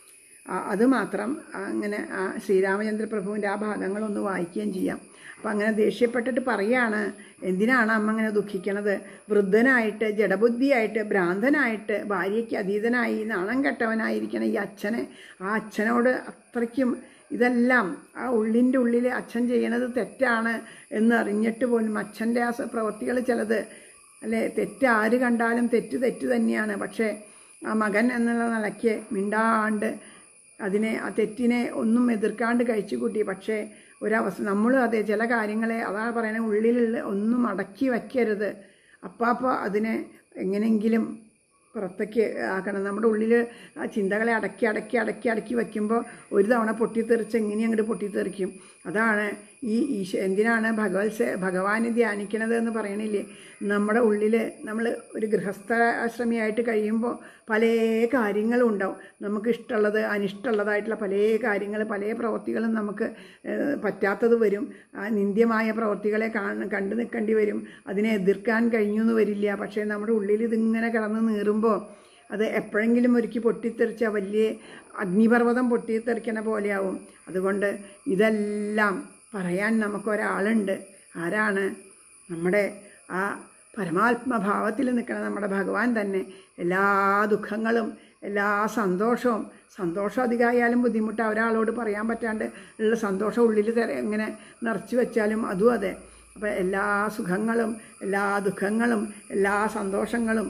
ആ, അത് മാത്രം അങ്ങനെ ആ ശ്രീരാമചന്ദ്ര പ്രഭുവിൻ്റെ ആ ഭാഗങ്ങളൊന്ന് വായിക്കുകയും ചെയ്യാം അപ്പം അങ്ങനെ ദേഷ്യപ്പെട്ടിട്ട് പറയാണ് എന്തിനാണ് അമ്മ അങ്ങനെ ദുഃഖിക്കണത് വൃദ്ധനായിട്ട് ജഡബുദ്ധിയായിട്ട് ഭ്രാന്തനായിട്ട് ഭാര്യയ്ക്ക് അതീതനായി നാണം കെട്ടവനായിരിക്കണ ഈ അച്ഛനെ ആ അച്ഛനോട് അത്രയ്ക്കും ഇതെല്ലാം ആ ഉള്ളിൻ്റെ ഉള്ളിൽ അച്ഛൻ ചെയ്യണത് തെറ്റാണ് എന്ന് അറിഞ്ഞിട്ട് പോലും അച്ഛൻ്റെ ആ സ- പ്രവൃത്തികൾ ചിലത് അല്ലേ തെറ്റ് ആര് കണ്ടാലും തെറ്റ് തെറ്റ് തന്നെയാണ് പക്ഷേ ആ മകൻ എന്നുള്ള നിലയ്ക്ക് മിണ്ടാണ്ട് അതിനെ ആ തെറ്റിനെ ഒന്നും എതിർക്കാണ്ട് കഴിച്ചു കൂട്ടി പക്ഷേ ഒരവസ്ഥ നമ്മളും അതെ ചില കാര്യങ്ങളെ അതാണ് പറയുന്നത് ഉള്ളിലുള്ള ഒന്നും അടക്കി വയ്ക്കരുത് അപ്പാപ്പ അതിനെ എങ്ങനെയെങ്കിലും പുറത്തേക്ക് ആക്കണം നമ്മുടെ ഉള്ളിൽ ആ ചിന്തകളെ അടക്കി അടക്കി അടക്കി അടക്കി വയ്ക്കുമ്പോൾ ഒരു തവണ പൊട്ടിത്തെറിച്ച് എങ്ങനെ അങ്ങോട്ട് പൊട്ടിത്തെറിക്കും അതാണ് ഈ ഈശ എന്തിനാണ് ഭഗവത് സേ ഭഗവാനെ ധ്യാനിക്കണത് എന്ന് പറയണില്ലേ നമ്മുടെ ഉള്ളിൽ നമ്മൾ ഒരു ഗൃഹസ്ഥാശ്രമിയായിട്ട് കഴിയുമ്പോൾ പല കാര്യങ്ങളും ഉണ്ടാവും നമുക്ക് ഇഷ്ടമുള്ളത് അനിഷ്ടമുള്ളതായിട്ടുള്ള പല കാര്യങ്ങൾ പല പ്രവൃത്തികളും നമുക്ക് ഏഹ്, പറ്റാത്തത് വരും ആ നിന്ദ്യമായ പ്രവൃത്തികളെ കാണ കണ്ടു നിൽക്കേണ്ടി വരും അതിനെ എതിർക്കാൻ കഴിഞ്ഞു എന്ന് വരില്ല പക്ഷേ നമ്മുടെ ഉള്ളിൽ ഇതിങ്ങനെ കിടന്ന് നീറുമ്പോൾ അത് എപ്പോഴെങ്കിലും ഒരുക്കി പൊട്ടിത്തെറിച്ച വലിയ അഗ്നിപർവ്വതം പൊട്ടിത്തെറിക്കണ പോലെയാവും അതുകൊണ്ട് ഇതെല്ലാം പറയാൻ നമുക്കൊരാളുണ്ട് ആരാണ് നമ്മുടെ ആ പരമാത്മഭാവത്തിൽ നിൽക്കുന്ന നമ്മുടെ ഭഗവാൻ തന്നെ എല്ലാ ദുഃഖങ്ങളും എല്ലാ സന്തോഷവും സന്തോഷം അധികമായാലും ബുദ്ധിമുട്ട് ഒരാളോട് പറയാൻ പറ്റാണ്ട് ഉള്ള സന്തോഷം ഉള്ളിൽ തെര ഇങ്ങനെ നിറച്ച് വെച്ചാലും അതും അതെ അപ്പോൾ എല്ലാ സുഖങ്ങളും എല്ലാ ദുഃഖങ്ങളും എല്ലാ സന്തോഷങ്ങളും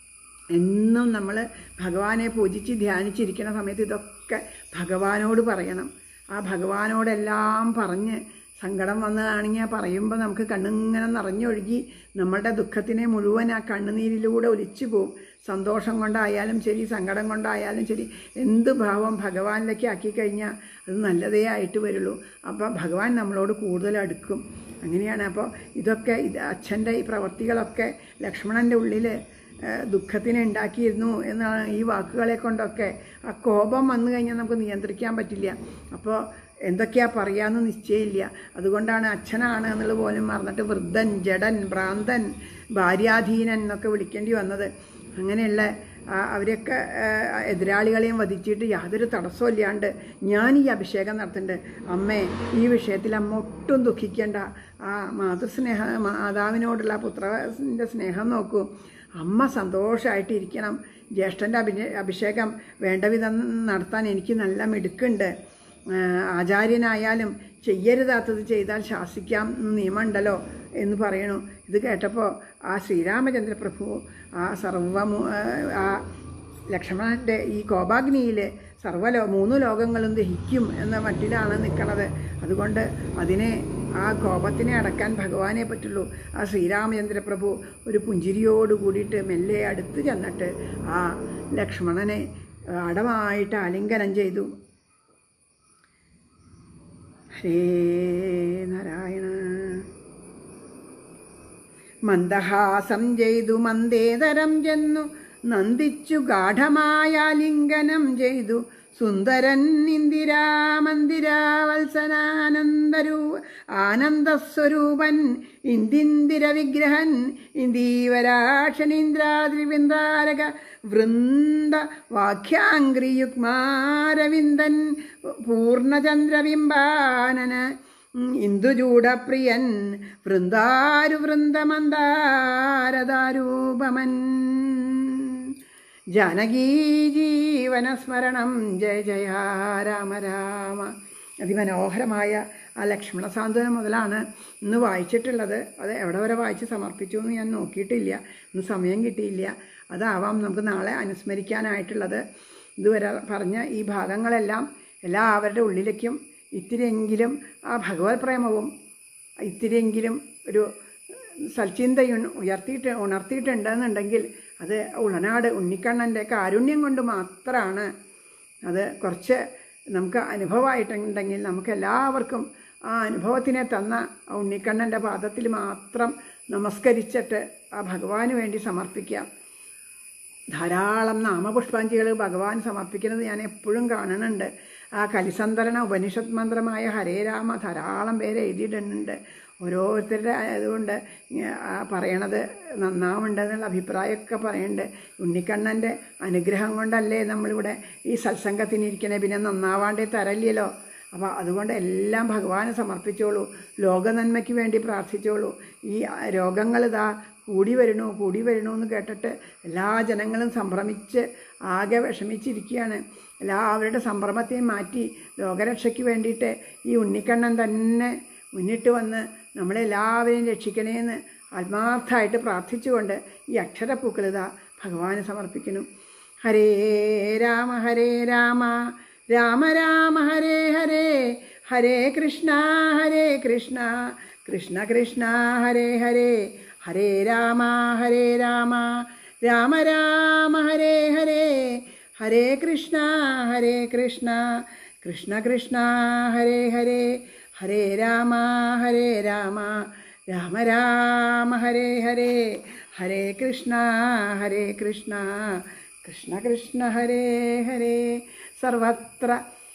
എന്നും നമ്മൾ ഭഗവാനെ പൂജിച്ച് ധ്യാനിച്ചിരിക്കുന്ന സമയത്ത് ഇതൊക്കെ ഭഗവാനോട് പറയണം ആ ഭഗവാനോടെല്ലാം പറഞ്ഞ് സങ്കടം വന്നതാണെങ്കിൽ പറയുമ്പോൾ നമുക്ക് കണ്ണിങ്ങനെ നിറഞ്ഞൊഴുകി നമ്മളുടെ ദുഃഖത്തിനെ മുഴുവൻ ആ കണ്ണുനീരിലൂടെ ഒലിച്ചു പോവും സന്തോഷം കൊണ്ടായാലും ശരി സങ്കടം കൊണ്ടായാലും ശരി എന്ത് ഭാവം ഭഗവാനിലേക്ക് ആക്കി കഴിഞ്ഞാൽ അത് നല്ലതേ ആയിട്ട് വരുള്ളൂ അപ്പോൾ ഭഗവാൻ നമ്മളോട് കൂടുതൽ അടുക്കും അങ്ങനെയാണ് അപ്പോൾ ഇതൊക്കെ ഇത് അച്ഛൻ്റെ ഈ പ്രവർത്തികളൊക്കെ ലക്ഷ്മണൻ്റെ ഉള്ളിൽ ഏഹ് ദുഃഖത്തിനെ ഉണ്ടാക്കിയിരുന്നു എന്നാണ് ഈ വാക്കുകളെ കൊണ്ടൊക്കെ ആ കോപം വന്നു കഴിഞ്ഞാൽ നമുക്ക് നിയന്ത്രിക്കാൻ പറ്റില്ല അപ്പോൾ എന്തൊക്കെയാ പറയാമെന്ന് നിശ്ചയമില്ല അതുകൊണ്ടാണ് അച്ഛനാണ് എന്നുള്ളത് പോലും മറന്നിട്ട് വൃദ്ധൻ ജഡൻ ഭ്രാന്തൻ ഭാര്യാധീനൻ എന്നൊക്കെ വിളിക്കേണ്ടി വന്നത് അങ്ങനെയുള്ള ആ, അവരെയൊക്കെ ആ, എതിരാളികളെയും വധിച്ചിട്ട് യാതൊരു തടസ്സവും ഇല്ലാണ്ട് ഞാൻ ഈ അഭിഷേകം നടത്തുന്നുണ്ട് അമ്മേ ഈ വിഷയത്തിൽ അമ്മ ഒട്ടും ദുഃഖിക്കേണ്ട ആ മാതൃസ്നേഹ മാതാവിനോടുള്ള പുത്രൻ്റെ സ്നേഹം നോക്കൂ അമ്മ സന്തോഷമായിട്ട് ഇരിക്കണം ജ്യേഷ്ഠൻ്റെ അഭിഷേ അഭിഷേകം വേണ്ട വിധം നടത്താൻ എനിക്ക് നല്ല മിടുക്കുണ്ട് ആ, ആചാര്യനായാലും ചെയ്യരുതാത്തത് ചെയ്താൽ ശാസിക്കാം എന്ന് നിയമമുണ്ടല്ലോ എന്ന് പറയണു ഇത് കേട്ടപ്പോൾ ആ ശ്രീരാമചന്ദ്ര പ്രഭു ആ സർവമു ആ ലക്ഷ്മണൻ്റെ ഈ കോപാഗ്നിയിൽ സർവ്വലോ മൂന്ന് ലോകങ്ങളും ദഹിക്കും എന്ന മട്ടിലാണ് നിൽക്കണത് അതുകൊണ്ട് അതിനെ ആ കോപത്തിനെ അടക്കാൻ ഭഗവാനെ പറ്റുള്ളൂ ആ ശ്രീരാമചന്ദ്ര പ്രഭു ഒരു പുഞ്ചിരിയോട് കൂടിയിട്ട് മെല്ലെ അടുത്ത് ചെന്നിട്ട് ആ ലക്ഷ്മണനെ അടമായിട്ട് ആലിംഗനം ചെയ്തു ഹരേ നാരായണ മന്ദഹാസം ചെയ്തു മന്ദേതരം ചെന്നു നന്ദിച്ചു ഗാഠമായ ലിംഗനം ചെയ്തു സുന്ദരൻ ഇന്ദിരാമന്ദിരാവത്സനാനന്ദരൂ ആനന്ദസ്വരൂപൻ ഇന്ദിന്ദിര വിഗ്രഹൻ ഇന്ദീവരാക്ഷണീന്ദ്രാദ്രിവൃന്ദാരക വൃന്ദ വാക്യാംഗ്രിയുഗ്മാരവിന്ദൻ പൂർണ്ണചന്ദ്രബിംബാനന ഇന്ദുചൂടപ്രിയൻ വൃന്ദാരു വൃന്ദമന്ദാരദാരൂപമൻ ജാനകീ ജീവനസ്മരണം ജയ ജയ രാമ രാമ അതിമനോഹരമായ ആ ലക്ഷ്മണ സാന്ത്വനം മുതലാണ് ഇന്ന് വായിച്ചിട്ടുള്ളത് അത് എവിടെ വരെ വായിച്ച് സമർപ്പിച്ചു എന്ന് ഞാൻ നോക്കിയിട്ടില്ല ഇന്ന് സമയം കിട്ടിയില്ല അതാവാം നമുക്ക് നാളെ അനുസ്മരിക്കാനായിട്ടുള്ളത് ഇതുവരെ പറഞ്ഞ ഈ ഭാഗങ്ങളെല്ലാം എല്ലാവരുടെ ഉള്ളിലേക്കും ഇത്തിരിയെങ്കിലും ആ ഭഗവത് പ്രേമവും ഇത്തിരിയെങ്കിലും ഒരു സൽചിന്ത ഉയർത്തിയിട്ട് ഉണർത്തിയിട്ടുണ്ടെന്നുണ്ടെങ്കിൽ അത് ഉളനാട് ഉണ്ണിക്കണ്ണൻ്റെ കാരുണ്യം കൊണ്ട് മാത്രമാണ് അത് കുറച്ച് നമുക്ക് അനുഭവമായിട്ടുണ്ടെങ്കിൽ നമുക്ക് എല്ലാവർക്കും ആ അനുഭവത്തിനെ തന്ന ആ ഉണ്ണിക്കണ്ണൻ്റെ പാദത്തിൽ മാത്രം നമസ്കരിച്ചിട്ട് ആ ഭഗവാന് വേണ്ടി സമർപ്പിക്കാം ധാരാളം നാമപുഷ്പാഞ്ജികൾ ഭഗവാൻ സമർപ്പിക്കുന്നത് ഞാൻ എപ്പോഴും കാണുന്നുണ്ട് ആ കലിസന്തരണ ഉപനിഷത് മന്ത്രമായ ഹരേ രാമ ധാരാളം പേര് എഴുതിയിടുന്നുണ്ട് ഓരോരുത്തരുടെ അതുകൊണ്ട് ആ പറയണത് നന്നാവുണ്ടെന്നുള്ള അഭിപ്രായമൊക്കെ പറയുന്നുണ്ട് ഉണ്ണിക്കണ്ണൻ്റെ അനുഗ്രഹം കൊണ്ടല്ലേ നമ്മളിവിടെ ഈ സത്സംഗത്തിനിരിക്കണേ പിന്നെ നന്നാവാണ്ടേ തരല്ലല്ലോ അപ്പോൾ അതുകൊണ്ട് എല്ലാം ഭഗവാന് സമർപ്പിച്ചോളൂ ലോകനന്മയ്ക്ക് വേണ്ടി പ്രാർത്ഥിച്ചോളൂ ഈ രോഗങ്ങൾ ഇതാ കൂടി വരണു കൂടി വരണു എന്ന് കേട്ടിട്ട് എല്ലാ ജനങ്ങളും സംഭ്രമിച്ച് ആകെ വിഷമിച്ചിരിക്കുകയാണ് എല്ലാവരുടെ സംഭ്രമത്തെയും മാറ്റി ലോകരക്ഷയ്ക്ക് വേണ്ടിയിട്ട് ഈ ഉണ്ണിക്കണ്ണൻ തന്നെ മുന്നിട്ട് വന്ന് നമ്മളെല്ലാവരെയും രക്ഷിക്കണേന്ന് ആത്മാർത്ഥമായിട്ട് പ്രാർത്ഥിച്ചുകൊണ്ട് ഈ അക്ഷരപ്പൂക്കളിതാ ഭഗവാന് സമർപ്പിക്കുന്നു ഹരേ രാമ ഹരേ രാമ രാമ രാമ ഹരേ ഹരേ ഹരേ കൃഷ്ണ ഹരേ കൃഷ്ണ കൃഷ്ണ കൃഷ്ണ ഹരേ ഹരേ ഹരേ രാമ ഹരേ രാമ രാമ രാമ ഹരേ ഹരേ ഹരേ കൃഷ്ണ ഹരേ കൃഷ്ണ കൃഷ്ണ കൃഷ്ണ ഹരേ ഹരേ ഹരേ രാമ ഹരേ രാമ രാമ രാമ ഹരേ ഹരേ ഹരേ കൃഷ്ണ ഹരേ കൃഷ്ണ കൃഷ്ണ കൃഷ്ണ ഹരേ ഹരേ സർവത്ര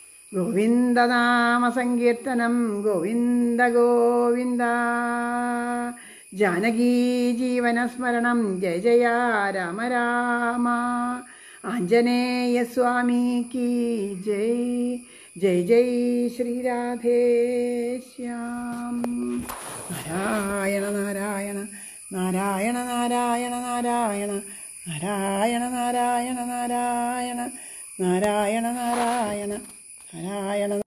ഗോവിന്ദനാമസങ്കീർത്തനം ഗോവിന്ദ ഗോവിന്ദ ജാനകീ ജീവനസ്മരണം ജയ ജയ രാമ രാമ ആഞ്ജനേയസ്വാമി കീ ജയ് ജയ് ജയ് ശ്രീരാധേശ്യാം നാരായണ നാരായണ നാരായണ നാരായണ നാരായണ നാരായണ നാരായണ നാരായണ നാരായണ നാരായണ നാരായണ